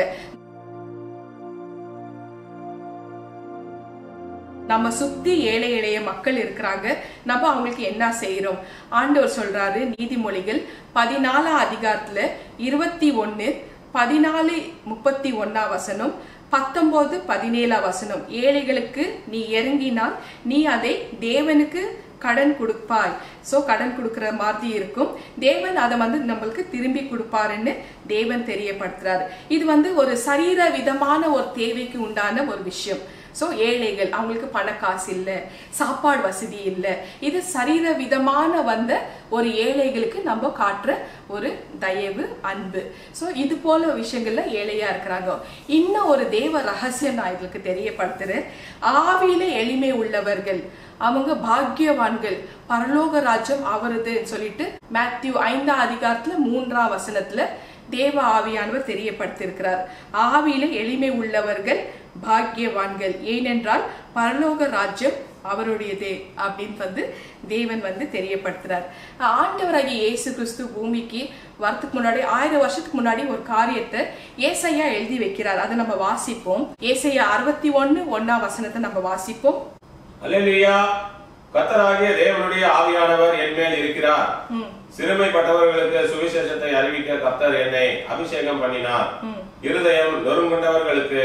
S1: நம்ம சுத்தி ஏழை எளிய மக்கள் இருக்கிறாங்க நம்ம அவங்களுக்கு என்ன செய்யறோம் ஆண்டவர் சொல்றாரு நீதிமொழிகள் பதினாலாம் அதிகாரத்துல இருபத்தி ஒன்னு பதினாலு முப்பத்தி ஒன்னா வசனம் பத்தொன்பது பதினேழாம் வசனம் ஏழைகளுக்கு நீ இறங்கினால் நீ அதை தேவனுக்கு கடன் கொடுப்பாய் சோ கடன் கொடுக்கிற மாதிரி இருக்கும் தேவன் அதை வந்து நம்மளுக்கு திரும்பி கொடுப்பாருன்னு தேவன் தெரியப்படுத்துறாரு இது வந்து ஒரு சரீர விதமான ஒரு தேவைக்கு உண்டான ஒரு விஷயம் ஸோ ஏழைகள் அவங்களுக்கு பண காசு இல்லை சாப்பாடு வசதி இல்லை இது சரீர விதமான வந்த ஒரு ஏழைகளுக்கு நம்ம காட்டுற ஒரு தயவு அன்பு ஸோ இது போல விஷயங்கள்ல ஏழையா இருக்கிறாங்க இன்னும் ஒரு தேவ ரகசியம் நான் இதுக்கு தெரியப்படுத்துறேன் ஆவியில எளிமை உள்ளவர்கள் அவங்க பாக்கியவான்கள் பரலோக ராஜ்யம் அவரதுன்னு சொல்லிட்டு மேத்யூ ஐந்தாம் அதிகாரத்துல மூன்றாம் வசனத்துல தேவ ஆவியானவர் தெரியப்படுத்தியிருக்கிறார் ஆவியில எளிமை உள்ளவர்கள் பாக்கியவான்கள் ஏனென்றால் பரலோக ராஜ்யம் அவருடையதே அப்படின்னு வந்து தேவன் வந்து தெரியப்படுத்துறார் ஆண்டவராகிய இயேசு கிறிஸ்து பூமிக்கு வரத்துக்கு முன்னாடி ஆயிரம் வருஷத்துக்கு முன்னாடி ஒரு காரியத்தை ஏசையா எழுதி வைக்கிறார் அதை நம்ம வாசிப்போம் ஏசையா அறுபத்தி ஒன்னு ஒன்னாம் வசனத்தை நம்ம வாசிப்போம்
S2: அல்லேலூயா கர்த்தராகிய தேவனுடைய ஆவியானவர் என் மேல் இருக்கிறார்
S1: ம்,
S2: சிறுமைப்பட்டவர்களுக்கு சுவிசேஷத்தை அறிவிக்க கர்த்தர் என்னை அபிஷேகம் பண்ணினார் இருதயம் நொறுங்குண்டவர்களுக்கு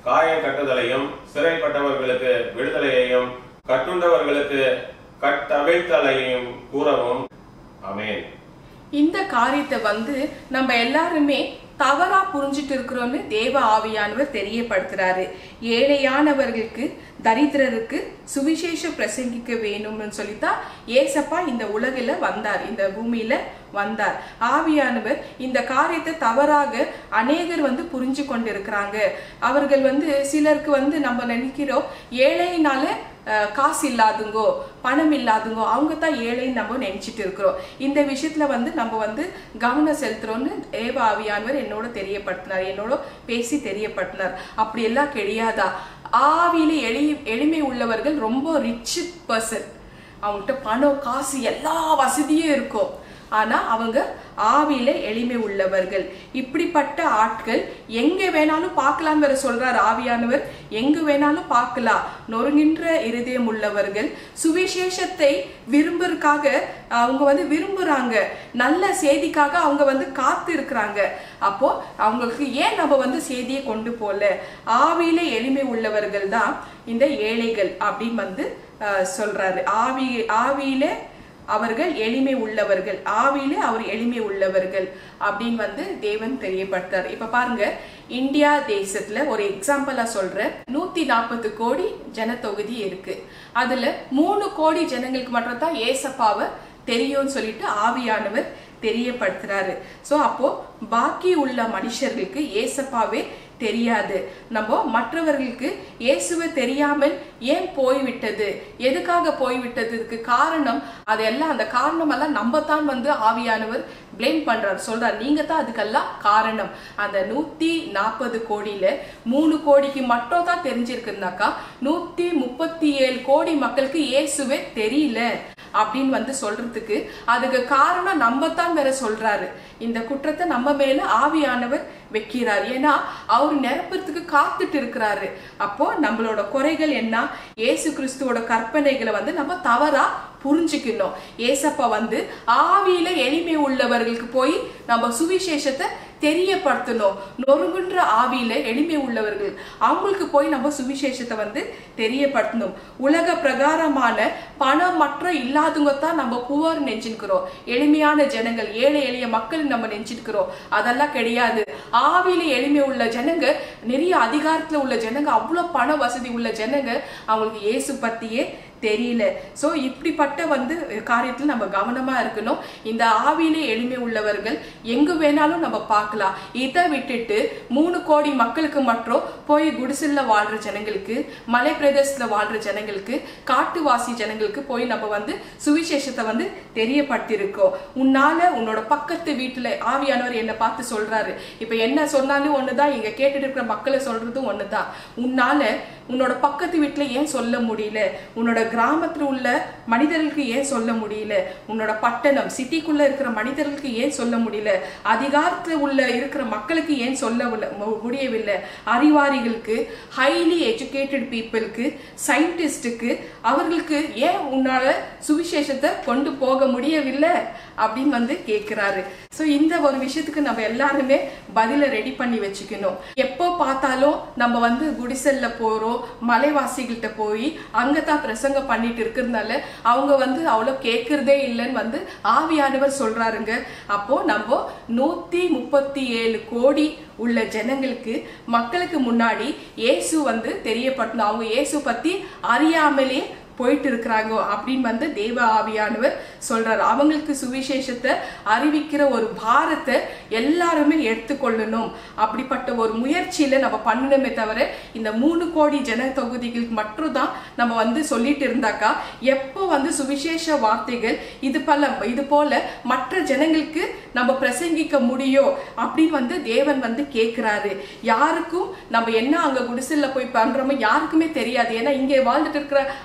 S2: காயம் கட்டுதலையும் சிறைப்பட்டவர்களுக்கு விடுதலையையும் கட்டுண்டவர்களுக்கு கட்டவிழ்த்தலையும் கூறவும் அமேன்
S1: இந்த காரியத்தை வந்து நம்ம எல்லாருமே தவறா புரிஞ்சிட்டு இருக்கிறோம்னு தேவ ஆவியானவர் தெரியப்படுத்துறாரு ஏழையானவர்களுக்கு தரித்திரருக்கு சுவிசேஷ பிரசங்கிக்க வேணும்னு சொல்லித்தான் ஏசப்பா இந்த உலகில வந்தார் இந்த பூமியில வந்தார் ஆவியானவர் இந்த காரியத்தை தவறாக அநேகர் வந்து புரிஞ்சு கொண்டு இருக்கிறாங்க அவர்கள் வந்து சிலருக்கு வந்து நம்ம நினைக்கிறோம் ஏழைனால அஹ், காசு இல்லாதுங்கோ பணம் இல்லாதுங்கோ அவங்க தான் ஏழைன்னு நம்ம நினைச்சிட்டு இருக்கிறோம் இந்த விஷயத்துல வந்து நம்ம வந்து கவனம் செலுத்துறோம்னு ஏவ ஆவியானவர் என்னோட தெரியப்படுத்தினார் என்னோட பேசி தெரியப்படுத்தினார் அப்படி எல்லாம் கிடையாதா ஆவியில எளி எளிமை உள்ளவர்கள் ரொம்ப ரிச் பர்சன் அவங்கள்ட்ட பணம் காசு எல்லா வசதியும் இருக்கும் ஆனா அவங்க ஆவியில எளிமை உள்ளவர்கள் இப்படிப்பட்ட ஆட்கள் எங்க வேணாலும் பார்க்கலாம் வேற சொல்றார் ஆவியானவர் எங்க வேணாலும் பார்க்கலாம் நொறுங்கின்ற இருதயம் உள்ளவர்கள் சுவிசேஷத்தை விரும்புறதுக்காக அவங்க வந்து விரும்புறாங்க நல்ல செய்திக்காக அவங்க வந்து காத்து இருக்கிறாங்க அப்போ அவங்களுக்கு ஏன் நம்ம வந்து செய்தியை கொண்டு போல ஆவியில எளிமை உள்ளவர்கள் தான் இந்த ஏழைகள் அப்படின்னு வந்து அஹ், சொல்றாரு ஆவி ஆவியில அவர்கள் எளிமை உள்ளவர்கள் ஆவியிலே அவர் எளிமை உள்ளவர்கள் அப்படின்னு வந்து தேவன் தெரியப்படுத்தார் இப்ப பாருங்க இந்தியா தேசத்துல ஒரு எக்ஸாம்பிளா சொல்றேன் நூத்தி நாற்பது கோடி ஜனத்தொகுதி இருக்கு அதுல மூணு கோடி ஜனங்களுக்கு மட்டும் தான் ஏசப்பாவை தெரியும்னு சொல்லிட்டு ஆவியானவர் தெரியப்படுத்துறாரு சோ அப்போ பாக்கி உள்ள மனுஷர்களுக்கு ஏசப்பாவே தெரியாது நம்ம மற்றவர்களுக்கு இயேசுவை தெரியாமல் ஏன் போய்விட்டது எதுக்காக போய்விட்டதுக்கு காரணம் அதெல்லாம் அந்த காரணம் எல்லாம் நம்ம தான் வந்து ஆவியானவர் ப்ளேம் பண்றார் சொல்றார் நீங்க தான் அதுக்கெல்லாம் காரணம் அந்த நூத்தி நாற்பது கோடியில மூணு கோடிக்கு மட்டும் தான் தெரிஞ்சிருக்குனாக்கா நூத்தி முப்பத்தி ஏழு கோடி மக்களுக்கு இயேசுவே தெரியல அப்படின்னு வந்து சொல்றதுக்கு அதுக்கு காரணம் நம்ம தான் வேற சொல்றாரு இந்த குற்றத்தை நம்ம மேல ஆவியானவர் வைக்கிறார் ஏன்னா அவர் நிரப்புறதுக்கு காத்துட்டு இருக்கிறாரு அப்போ நம்மளோட குறைகள் என்ன இயேசு கிறிஸ்துவோட கற்பனைகளை வந்து நம்ம தவறா புரிஞ்சுக்கணும் ஏசப்பா வந்து ஆவியில எளிமை உள்ளவர்களுக்கு போய் நம்ம சுவிசேஷத்தை தெரியப்படுத்தணும் நொறுங்குன்ற ஆவியில எளிமை உள்ளவர்கள் அவங்களுக்கு போய் நம்ம சுவிசேஷத்தை வந்து தெரியப்படுத்தணும் உலக பிரகாரமான பணம் மற்ற இல்லாதவங்க தான் நம்ம புவர் நெஞ்சிருக்கிறோம் எளிமையான ஜனங்கள் ஏழை எளிய மக்கள் நம்ம நெஞ்சிருக்கிறோம் அதெல்லாம் கிடையாது ஆவியில எளிமை உள்ள ஜனங்க நிறைய அதிகாரத்துல உள்ள ஜனங்க அவ்வளவு பண வசதி உள்ள ஜனங்க அவங்களுக்கு இயேசு பத்தியே தெரியல சோ இப்படிப்பட்ட வந்து காரியத்துல நம்ம கவனமா இருக்கணும் இந்த ஆவியிலே எளிமை உள்ளவர்கள் எங்கு வேணாலும் நம்ம பார்க்கலாம் இதை விட்டுட்டு மூணு கோடி மக்களுக்கு மட்டும் போய் குடிசல்ல வாழ்ற ஜனங்களுக்கு மலை பிரதேசத்துல வாழ்ற ஜனங்களுக்கு காட்டுவாசி ஜனங்களுக்கு போய் நம்ம வந்து சுவிசேஷத்தை வந்து தெரியப்படுத்தியிருக்கோம் உன்னால உன்னோட பக்கத்து வீட்டுல ஆவியானவர் என்னை பார்த்து சொல்றாரு இப்ப என்ன சொன்னாலும் ஒண்ணுதான் இங்க கேட்டுட்டு இருக்கிற மக்களை சொல்றதும் ஒண்ணுதான் உன்னால உன்னோட பக்கத்து வீட்டுல ஏன் சொல்ல முடியல உன்னோட கிராமத்துல உள்ள மனிதர்களுக்கு ஏன் சொல்ல முடியல உன்னோட பட்டணம் சிட்டிக்குள்ள இருக்கிற மனிதர்களுக்கு ஏன் சொல்ல முடியல அதிகாரத்துல உள்ள இருக்கிற மக்களுக்கு ஏன் சொல்ல உள்ள- மு- முடியவில்லை அறிவாரிகளுக்கு ஹைலி எஜுகேட்டட் பீப்புளுக்கு சயின்டிஸ்டுக்கு அவர்களுக்கு ஏன் உன்னால சுவிசேஷத்தை கொண்டு போக முடியவில்லை அப்படின்னு வந்து கேட்கிறாரு சோ இந்த ஒரு விஷயத்துக்கு நம்ம எல்லாருமே பதில ரெடி பண்ணி வச்சுக்கணும் எப்போ பார்த்தாலும் நம்ம வந்து குடிசல்ல போறோம் மலைவாசிகள்கிட்ட போய் அங்கதான் பிரசங்கம் பண்ணிட்டு இருக்கிறதுனால அவங்க வந்து அவ்வளவு கேட்கறதே இல்லைன்னு வந்து ஆவியானவர் சொல்றாருங்க அப்போ நம்ம நூத்தி முப்பத்தி ஏழு கோடி உள்ள ஜனங்களுக்கு மக்களுக்கு முன்னாடி இயேசு வந்து தெரியப்படணும் அவங்க இயேசு பத்தி அறியாமலே போயிட்டு இருக்கிறாங்க அப்படின்னு வந்து தேவ ஆவியானவர் சொல்றாரு அவங்களுக்கு சுவிசேஷத்தை அறிவிக்கிற ஒரு பாரத்தை எல்லாருமே எடுத்துக்கொள்ளணும் அப்படிப்பட்ட ஒரு முயற்சியில நம்ம பண்ணணுமே தவிர இந்த மூணு கோடி ஜன தொகுதிகளுக்கு மட்டும் தான் நம்ம வந்து சொல்லிட்டு இருந்தாக்கா எப்போ வந்து சுவிசேஷ வார்த்தைகள் இது பல இது போல மற்ற ஜனங்களுக்கு நம்ம பிரசங்கிக்க முடியும் அப்படின்னு வந்து தேவன் வந்து கேட்கிறாரு யாருக்கும் நம்ம என்ன அங்க குடிசல்ல போய் பண்றோமோ யாருக்குமே தெரியாது ஏன்னா இங்கே வாழ்ந்துட்டு இருக்கிற அதிகாரி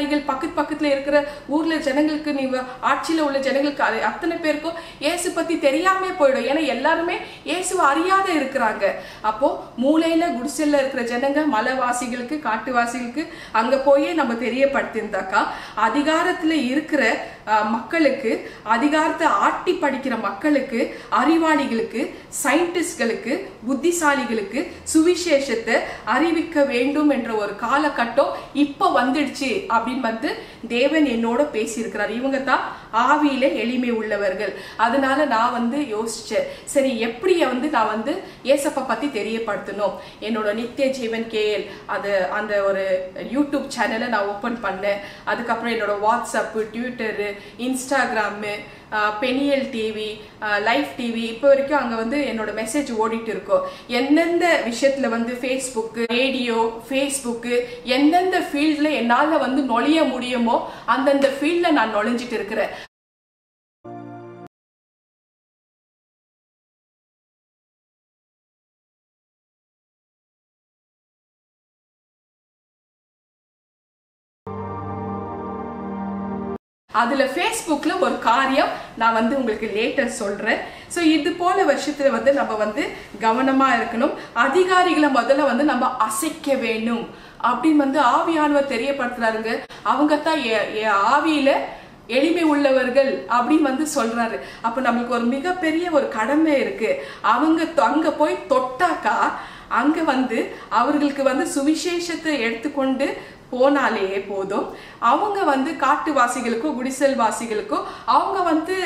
S1: அதிகாரிகள் பக்கத்து பக்கத்துல இருக்கிற ஊர்ல ஜனங்களுக்கு நீ வ- ஆட்சியில உள்ள ஜனங்களுக்கு அது- அத்தனை பேருக்கும் இயேசு பத்தி தெரியாம போயிடும் ஏன்னா எல்லாருமே இயேசுவை அறியாத இருக்கிறாங்க அப்போ மூலையில குடிசைல இருக்கிற ஜனங்க மலைவாசிகளுக்கு காட்டுவாசிகளுக்கு அங்க போய் நம்ம தெரியப்படுத்தியிருந்தாக்கா அதிகாரத்துல இருக்கிற அஹ், மக்களுக்கு அதிகாரத்தை ஆட்டி படிக்கிற மக்களுக்கு அறிவாளிகளுக்கு சயின்டிஸ்ட்களுக்கு புத்திசாலிகளுக்கு சுவிசேஷத்தை அறிவிக்க வேண்டும் என்ற ஒரு காலகட்டம் இப்ப வந்துடுச்சு அப்படின்னு வந்து தேவன் என்னோட பேசியிருக்கிறார் இவங்க தான் ஆவியில எளிமை உள்ளவர்கள் அதனால நான் வந்து யோசிச்சேன் சரி எப்படி வந்து நான் வந்து ஏசப்பா பத்தி தெரியப்படுத்தணும் என்னோட நித்திய ஜீவன் கேஎல் அது அந்த ஒரு யூடியூப் சேனலை நான் ஓபன் பண்ணேன் அதுக்கப்புறம் என்னோட வாட்ஸ்அப்பு ட்விட்டரு இன்ஸ்டாகிராமு பெனியல் டிவி லைவ் டிவி இப்போ வரைக்கும் அங்கே வந்து என்னோட மெசேஜ் ஓடிட்டு இருக்கோம் எந்தெந்த விஷயத்துல வந்து ஃபேஸ்புக்கு ரேடியோ ஃபேஸ்புக்கு எந்தெந்த ஃபீல்டில் என்னால் வந்து நுழைய முடியுமோ அந்தந்த ஃபீல்டில் நான் நுழைஞ்சிட்டு இருக்கிறேன் அதுல ஃபேஸ்புக்ல ஒரு காரியம் நான் வந்து உங்களுக்கு லேட்டர் சொல்றேன் ஸோ இது போல வருஷத்துல வந்து நம்ம வந்து கவனமா இருக்கணும் அதிகாரிகளை முதல்ல வந்து நம்ம அசைக்க வேணும் அப்படின்னு வந்து ஆவியானவர் தெரியப்படுத்துறாருங்க அவங்க தான் எ- எ- ஆவியில எளிமை உள்ளவர்கள் அப்படின்னு வந்து சொல்றாரு அப்ப நம்மளுக்கு ஒரு மிகப்பெரிய ஒரு கடமை இருக்கு அவங்க தொ- அங்க போய் தொட்டாக்கா அங்க வந்து அவர்களுக்கு வந்து சுவிசேஷத்தை எடுத்துக்கொண்டு போனாலே போதும் அவங்க வந்து காட்டுவாசிகளுக்கோ குடிசல் வாசிகளுக்கோ அவங்க வந்து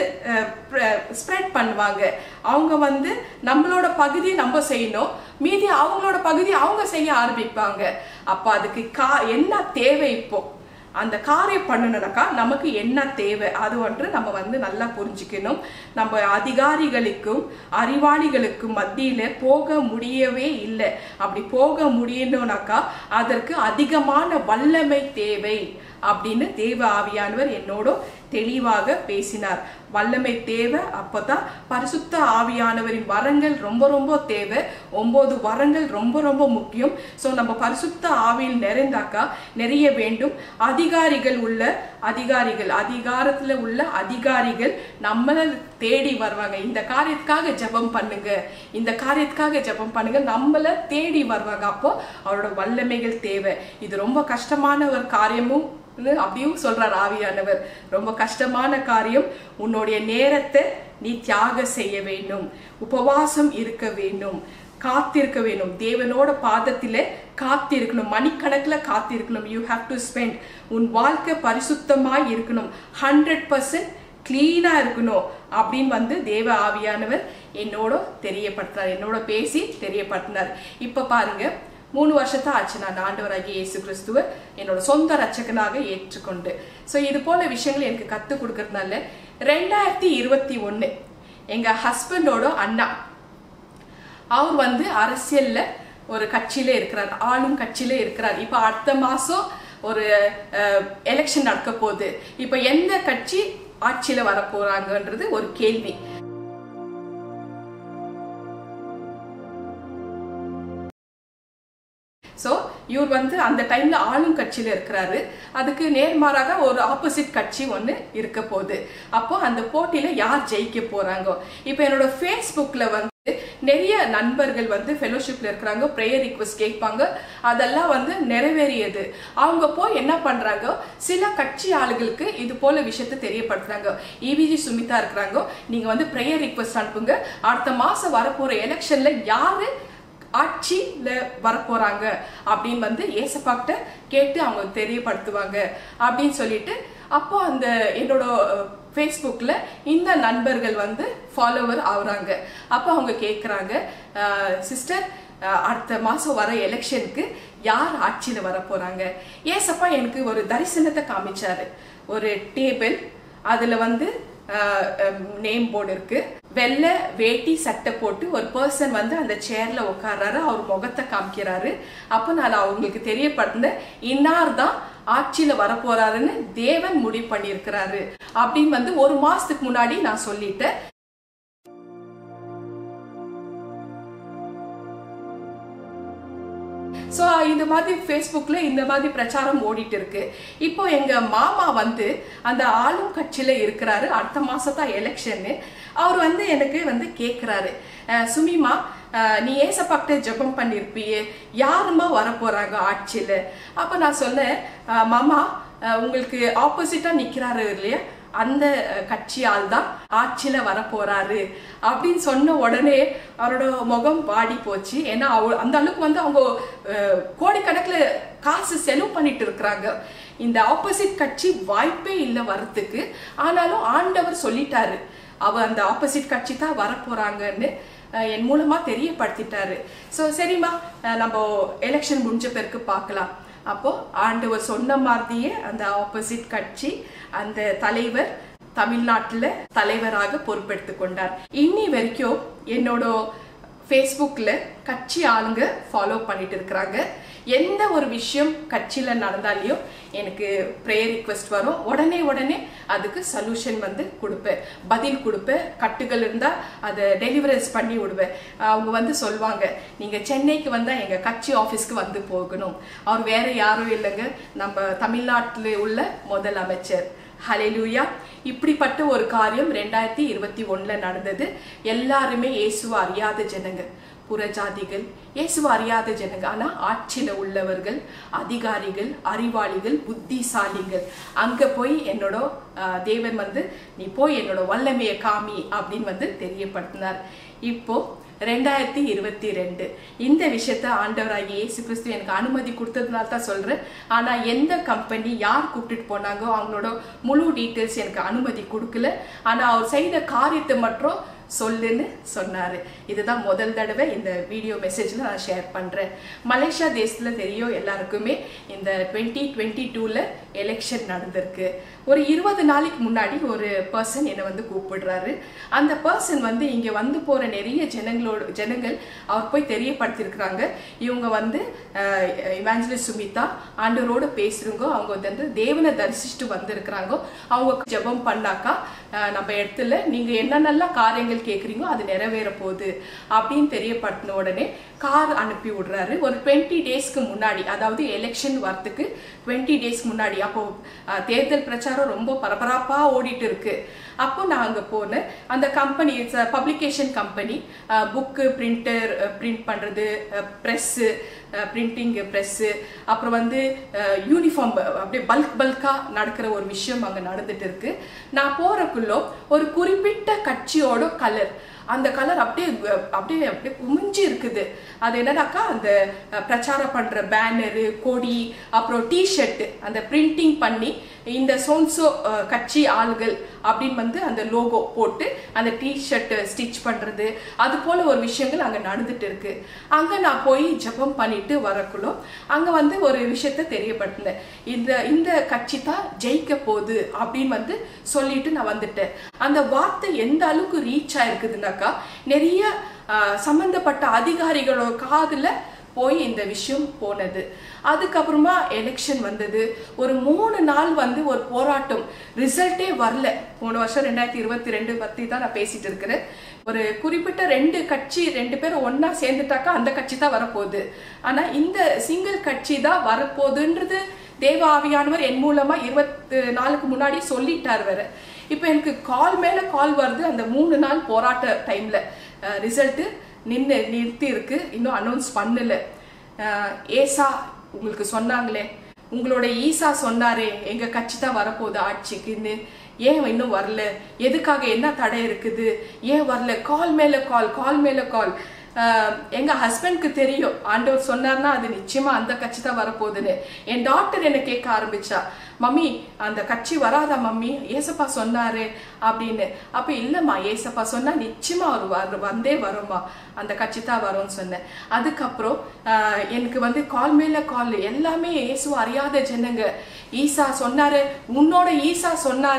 S1: ஸ்ப்ரெட் பண்ணுவாங்க அவங்க வந்து நம்மளோட பகுதியை நம்ம செய்யணும் மீதி அவங்களோட பகுதி அவங்க செய்ய ஆரம்பிப்பாங்க அப்ப அதுக்கு கா என்ன தேவை இப்போ அந்த காரியம் பண்ணணும்னாக்கா நமக்கு என்ன தேவை அது ஒன்று நம்ம வந்து நல்லா புரிஞ்சுக்கணும் நம்ம அதிகாரிகளுக்கும் அறிவாளிகளுக்கும் மத்தியில போக முடியவே இல்லை அப்படி போக முடியணும்னாக்கா அதற்கு அதிகமான வல்லமை தேவை அப்படின்னு தேவ ஆவியானவர் என்னோட தெளிவாக பேசினார் வல்லமை தேவை அப்பதான் பரிசுத்த ஆவியானவரின் வரங்கள் ரொம்ப ரொம்ப தேவை ஒன்பது வரங்கள் ரொம்ப ரொம்ப முக்கியம் ஸோ நம்ம பரிசுத்த ஆவியில் நிறைந்தாக்கா நிறைய வேண்டும் அதிகாரிகள் உள்ள அதிகாரிகள் அதிகாரத்துல உள்ள அதிகாரிகள் நம்மள தேடி வருவாங்க இந்த காரியத்துக்காக ஜெபம் பண்ணுங்க இந்த காரியத்துக்காக ஜெபம் பண்ணுங்க நம்மள தேடி வருவாங்க அப்போ அவரோட வல்லமைகள் தேவை இது ரொம்ப கஷ்டமான ஒரு காரியமும் ன்னு அப்படியும் சொல்றார் ஆவியானவர் ரொம்ப கஷ்டமான காரியம் உன்னுடைய நேரத்தை நீ தியாக செய்ய வேண்டும் உபவாசம் இருக்க வேண்டும் காத்திருக்க வேண்டும் தேவனோட பாதத்திலே காத்திருக்கணும் மணிக்கணக்கில் காத்திருக்கணும் யூ ஹாவ் டு ஸ்பெண்ட் உன் வாழ்க்கை பரிசுத்தமாய் இருக்கணும் ஹண்ட்ரட் பர்சன்ட் கிளீனா இருக்கணும் அப்படின்னு வந்து தேவ ஆவியானவர் என்னோட தெரியப்படுத்தினார் என்னோட பேசி தெரியப்படுத்தினார் இப்ப பாருங்க மூணு வருஷத்தா ஆச்சு நான் ஆண்டவராகிய இயேசு கிறிஸ்துவ என்னோட சொந்த ரட்சகனாக ஏற்றுக்கொண்டு ஸோ இது போல விஷயங்கள் எனக்கு கற்றுக் கொடுக்கறதுனால ரெண்டாயிரத்தி இருபத்தி ஒன்று எங்க ஹஸ்பண்டோட அண்ணா அவர் வந்து அரசியல்ல ஒரு கட்சியில இருக்கிறார் ஆளும் கட்சியில இருக்கிறார் இப்ப அடுத்த மாசம் ஒரு எலெக்ஷன் நடக்க போகுது இப்ப எந்த கட்சி ஆட்சியில வர போறாங்கன்றது ஒரு கேள்வி ஸோ இவர் வந்து அந்த டைம்ல ஆளும் கட்சியில இருக்கிறாரு அதுக்கு நேர்மாறாக ஒரு ஆப்போசிட் கட்சி ஒன்று இருக்க போகுது அப்போ அந்த போட்டியில யார் ஜெயிக்க போறாங்க இப்போ என்னோட ஃபேஸ்புக்ல வந்து நிறைய நண்பர்கள் வந்து ஃபெலோஷிப்ல இருக்கிறாங்க ப்ரேயர் ரிக்வஸ்ட் கேட்பாங்க அதெல்லாம் வந்து நிறைவேறியது அவங்க போய் என்ன பண்றாங்க சில கட்சி ஆளுகளுக்கு இது போல விஷயத்தை தெரியப்படுத்துறாங்க இவிஜி சுமிதா இருக்கிறாங்க நீங்க வந்து ப்ரேயர் ரிக்வஸ்ட் அனுப்புங்க அடுத்த மாசம் வரப்போற எலெக்ஷன்ல யாரு ஆட்சியில வரப்போறாங்க அப்படின்னு வந்து ஏசப்பாக்கிட்ட கேட்டு அவங்க தெரியப்படுத்துவாங்க அப்படின்னு சொல்லிட்டு அப்போ அந்த என்னோட ஃபேஸ்புக்கில் இந்த நண்பர்கள் வந்து ஃபாலோவர் ஆகுறாங்க அப்போ அவங்க கேட்குறாங்க சிஸ்டர் அடுத்த மாதம் வர எலெக்ஷனுக்கு யார் ஆட்சியில் வர போகிறாங்க ஏசப்பா எனக்கு ஒரு தரிசனத்தை காமிச்சாரு ஒரு டேபிள் அதில் வந்து நேம் போர்டு இருக்கு வெள்ளை வேட்டி சட்டை போட்டு ஒரு பர்சன் வந்து அந்த சேர்ல உட்கார்றாரு அவர் முகத்தை காமிக்கிறாரு அப்ப நான் அவங்களுக்கு தெரியப்படுத்தினேன் இன்னார் தான் ஆட்சியில வரப்போறாருன்னு தேவன் முடிவு பண்ணியிருக்கிறாரு அப்படின்னு வந்து ஒரு மாசத்துக்கு முன்னாடி நான் சொல்லிட்டேன் ஸோ இந்த மாதிரி ஃபேஸ்புக்கில் இந்த மாதிரி பிரச்சாரம் ஓடிட்டு இருக்கு இப்போ எங்கள் மாமா வந்து அந்த ஆளும் கட்சியில் இருக்கிறாரு அடுத்த மாதம் தான் எலெக்ஷன்னு அவர் வந்து எனக்கு வந்து கேட்குறாரு சுமிமா அஹ், நீ ஏசப்பாக்கிட்ட ஜெபம் பண்ணியிருப்பியே யாருமா வரப்போறாங்க ஆட்சியில் அப்போ நான் சொன்னேன் அஹ், மாமா அஹ், உங்களுக்கு ஆப்போசிட்டாக நிற்கிறாரு இல்லையா அந்த அஹ், கட்சி ஆள் தான் ஆட்சியில் வரப்போறாரு அப்படின்னு சொன்ன உடனே அவரோட முகம் வாடி போச்சு ஏன்னா அவ அந்த அளவுக்கு வந்து அவங்க அஹ், கோடிக்கணக்கில் காசு செலவு பண்ணிட்டு இருக்கிறாங்க இந்த ஆப்போசிட் கட்சி வாய்ப்பே இல்லை வரத்துக்கு ஆனாலும் ஆண்டவர் சொல்லிட்டாரு அவர் அந்த ஆப்போசிட் கட்சி தான் வரப்போறாங்கன்னு அஹ், என் மூலமா தெரியப்படுத்திட்டாரு ஸோ சரிம்மா அஹ், நம்ம எலெக்ஷன் முடிஞ்ச பிறகு பார்க்கலாம் அப்போ ஆண்டவர் சொன்ன மாதிரியே அந்த ஆப்போசிட் கட்சி அந்த தலைவர் தமிழ்நாட்டுல தலைவராக பொறுப்பெடுத்துக் கொண்டார் இன்னி வரைக்கும் என்னோட ஃபேஸ்புக்கில் கட்சி ஆளுங்க ஃபாலோ பண்ணிட்டு இருக்கிறாங்க எந்த ஒரு விஷயம் கட்சியில் நடந்தாலையும் எனக்கு ப்ரேயர் ரிக்வெஸ்ட் வரும் உடனே உடனே அதுக்கு சொல்யூஷன் வந்து கொடுப்பேன் பதில் கொடுப்பேன் கட்டுகள் இருந்தால் அதை டெலிவரன்ஸ் பண்ணி விடுவேன் அவங்க வந்து சொல்லுவாங்க நீங்கள் சென்னைக்கு வந்தால் எங்கள் கட்சி ஆஃபீஸ்க்கு வந்து போகணும் அவர் வேற யாரும் இல்லைங்க நம்ம தமிழ்நாட்டில் உள்ள முதலமைச்சர் ஹalleluya இப்படிப்பட்ட ஒரு காரியம் ரெண்டாயிரத்தி இருபத்தி ஒண்ணுல நடந்தது எல்லாருமே இயேசுவை அறியாத ஜனங்க புறஜாதிகள் இயேசுவை அறியாத ஜனங்க ஆனா ஆட்சியில உள்ளவர்கள் அதிகாரிகள் அறிவாளிகள் புத்திசாலிகள் அங்க போய் என்னோட ஆஹ், தேவன் வந்து நீ போய் என்னோட வல்லமையை காமி அப்படின்னு வந்து தெரியப்படுத்தினார் இப்போ ரெண்டாயிரத்தி இருபத்தி ரெண்டு இந்த விஷயத்த ஆண்டவராகிய இயேசு கிறிஸ்து எனக்கு அனுமதி கொடுத்ததுனால தான் சொல்றேன் ஆனா எந்த கம்பெனி யார் கூப்பிட்டுட்டு போனாங்கோ அவங்களோட முழு டீட்டெயில்ஸ் எனக்கு அனுமதி கொடுக்கல ஆனா அவர் செய்த காரியத்தை மட்டும் சொல்லுன்னு சொன்னாரு இதுதான் முதல் தடவை இந்த வீடியோ மெசேஜ்ல நான் ஷேர் பண்றேன் மலேசியா தேசத்துல தெரியும் எல்லாருக்குமே இந்த டுவெண்ட்டி டுவெண்ட்டி டூல எலெக்ஷன் நடந்திருக்கு ஒரு இருபது நாளைக்கு முன்னாடி ஒரு பர்சன் என்னை வந்து கூப்பிடுறாரு அந்த பர்சன் வந்து இங்க வந்து போற நிறைய ஜனங்களோட ஜனங்கள் அவர் போய் தெரியப்படுத்தியிருக்கிறாங்க இவங்க வந்து இவாஞ்சலிஸ்ட் சுமிதா ஆண்டவரோட பேசுறவங்க அவங்க வந்து தேவனை தரிசிச்சுட்டு வந்திருக்கிறாங்க அவங்க ஜெபம் பண்ணாக்கா அஹ், நம்ம இடத்துல நீங்க என்னென்னலாம் காரியங்கள் கேட்குறீங்களோ அது நிறைவேற போகுது அப்படின்னு தெரியப்படுத்தின உடனே கார் அனுப்பி விடுறாரு ஒரு டுவெண்ட்டி டேஸ்க்கு முன்னாடி அதாவது எலெக்ஷன் வரத்துக்கு டுவெண்ட்டி டேஸ்க்கு முன்னாடி அப்போ அஹ், தேர்தல் பிரச்சாரம் ரொம்ப பரபரப்பா ஓடிட்டு இருக்கு அப்போ நான் அங்க போனேன் அந்த company publication company book printer print பண்றது ப்ரெஸ்ஸு பிரிண்டிங் ப்ரெஸ்ஸு அப்புறம் வந்து யூனிஃபார்ம் அப்படியே பல்க் பல்கா நடக்கிற ஒரு விஷயம் அங்க நடந்துட்டு இருக்கு நான் போறக்குள்ளோ ஒரு குறிப்பிட்ட கட்சியோட கலர் அந்த கலர் அப்படியே அஹ், அப்படியே அப்படியே குமிஞ்சு இருக்குது அது என்னடாக்கா அந்த அஹ், பிரச்சாரம் பண்ற பேனரு கொடி அப்புறம் டிஷர்ட் அந்த பிரிண்டிங் பண்ணி இந்த சோன்சோ அஹ், கட்சி ஆளுகள் அப்படின்னு வந்து அந்த லோகோ போட்டு அந்த டிஷர்ட் ஸ்டிச் பண்றது அது போல ஒரு விஷயங்கள் அங்க நடந்துட்டு இருக்கு அங்க நான் போய் ஜெபம் பண்ணிட்டு வரக்குள்ள அங்க வந்து ஒரு விஷயத்த தெரியப்படுத்தினேன் இந்த இந்த கட்சி தான் ஜெயிக்க போகுது அப்படின்னு வந்து சொல்லிட்டு நான் வந்துட்டேன் அந்த வார்த்தை எந்த அளவுக்கு ரீச் ஆயிருக்குதுனாக்கா நிறைய ஆஹ், சம்பந்தப்பட்ட அதிகாரிகளோட காதுல போய் இந்த விஷயம் போனது அதுக்கப்புறமா எலெக்ஷன் வந்தது ஒரு மூணு நாள் வந்து ஒரு போராட்டம் ரிசல்ட்டே வரல போன வருஷம் ரெண்டாயிரத்தி இருபத்தி ரெண்டு பத்தி தான் நான் பேசிட்டு இருக்கிறேன் ஒரு குறிப்பிட்ட ரெண்டு கட்சி ரெண்டு பேரும் ஒண்ணா சேர்ந்துட்டாக்கா அந்த கட்சி தான் வரப்போகுது ஆனா இந்த சிங்கிள் கட்சி தான் வரப்போகுதுன்றது தேவ ஆவியானவர் என் மூலமா இருபத்து நாளுக்கு முன்னாடி சொல்லிட்டார் வேற இப்போ எனக்கு கால் மேல கால் வருது அந்த மூணு நாள் போராட்ட டைம்ல ரிசல்ட் நின்று நிறுத்தி இருக்கு இன்னும் அனௌன்ஸ் பண்ணல அஹ், ஏசா உங்களுக்கு சொன்னாங்களே உங்களோட ஈசா சொன்னாரே எங்க கட்சி தான் வரப்போகுது ஆட்சிக்குன்னு ஏன் இன்னும் வரல எதுக்காக என்ன தடை இருக்குது ஏன் வரல கால் மேல கால் கால் மேல கால் ஆஹ் எங்க ஹஸ்பண்ட்க்கு தெரியும் ஆண்டவர் சொன்னார்னா அது நிச்சயமா அந்த கட்சி தான் வரப்போகுதுன்னு என் டாக்டர் என்ன கேட்க ஆரம்பிச்சா மம்மி அந்த கட்சி வராதா மம்மி ஏசப்பா சொன்னாரு அப்படின்னு அப்ப இல்லம்மா ஏசப்பா சொன்னா நிச்சயமா அவர் வர வந்தே வரும்மா அந்த கட்சி தான் வரும்னு சொன்னேன் அதுக்கப்புறம் ஆஹ் எனக்கு வந்து கால் மேல கால் எல்லாமே இயேசு அறியாத ஜனங்க ஈசா சொன்னாரு உன்னோட ஈசா சொன்னாரு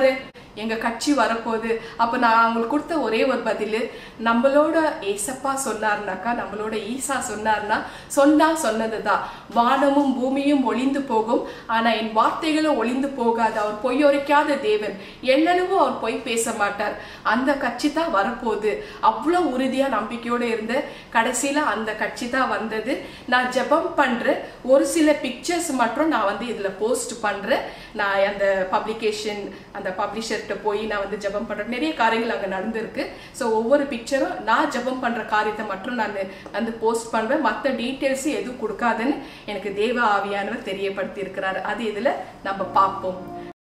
S1: எங்க கட்சி வரப்போகுது அப்ப நான் அவங்களுக்கு கொடுத்த ஒரே ஒரு பதில் நம்மளோட ஏசப்பா சொன்னார்னாக்கா நம்மளோட ஈசா சொன்னார்னா சொன்னா சொன்னதுதான் வானமும் பூமியும் ஒளிந்து போகும் ஆனா என் வார்த்தைகளும் ஒளிந்து போகாது அவர் பொய்யொரைக்காத தேவன் எண்ணளவும் அவர் பொய் பேச மாட்டார் அந்த கட்சி தான் வரப்போகுது அவ்வளோ உறுதியா நம்பிக்கையோட இருந்த கடைசியில அந்த கட்சி தான் வந்தது நான் ஜெபம் பண்றேன் ஒரு சில பிக்சர்ஸ் மட்டும் நான் வந்து இதுல போஸ்ட் பண்றேன் நான் அந்த பப்ளிகேஷன் அந்த பப்ளிஷர்கிட்ட போய் நான் வந்து ஜெபம் பண்றேன் நிறைய காரியங்கள் அங்க நடந்திருக்கு ஸோ ஒவ்வொரு பிக்சரும் நான் ஜெபம் பண்ற காரியத்தை மட்டும் நான் வந்து போஸ்ட் பண்றேன் மற்ற டீட்டெயில்ஸ் எதுவும் கொடுக்காதுன்னு எனக்கு தேவ ஆவியானவர் தெரியப்படுத்தி இருக்கிறாரு அது இதுல நம்ம பார்ப்போம்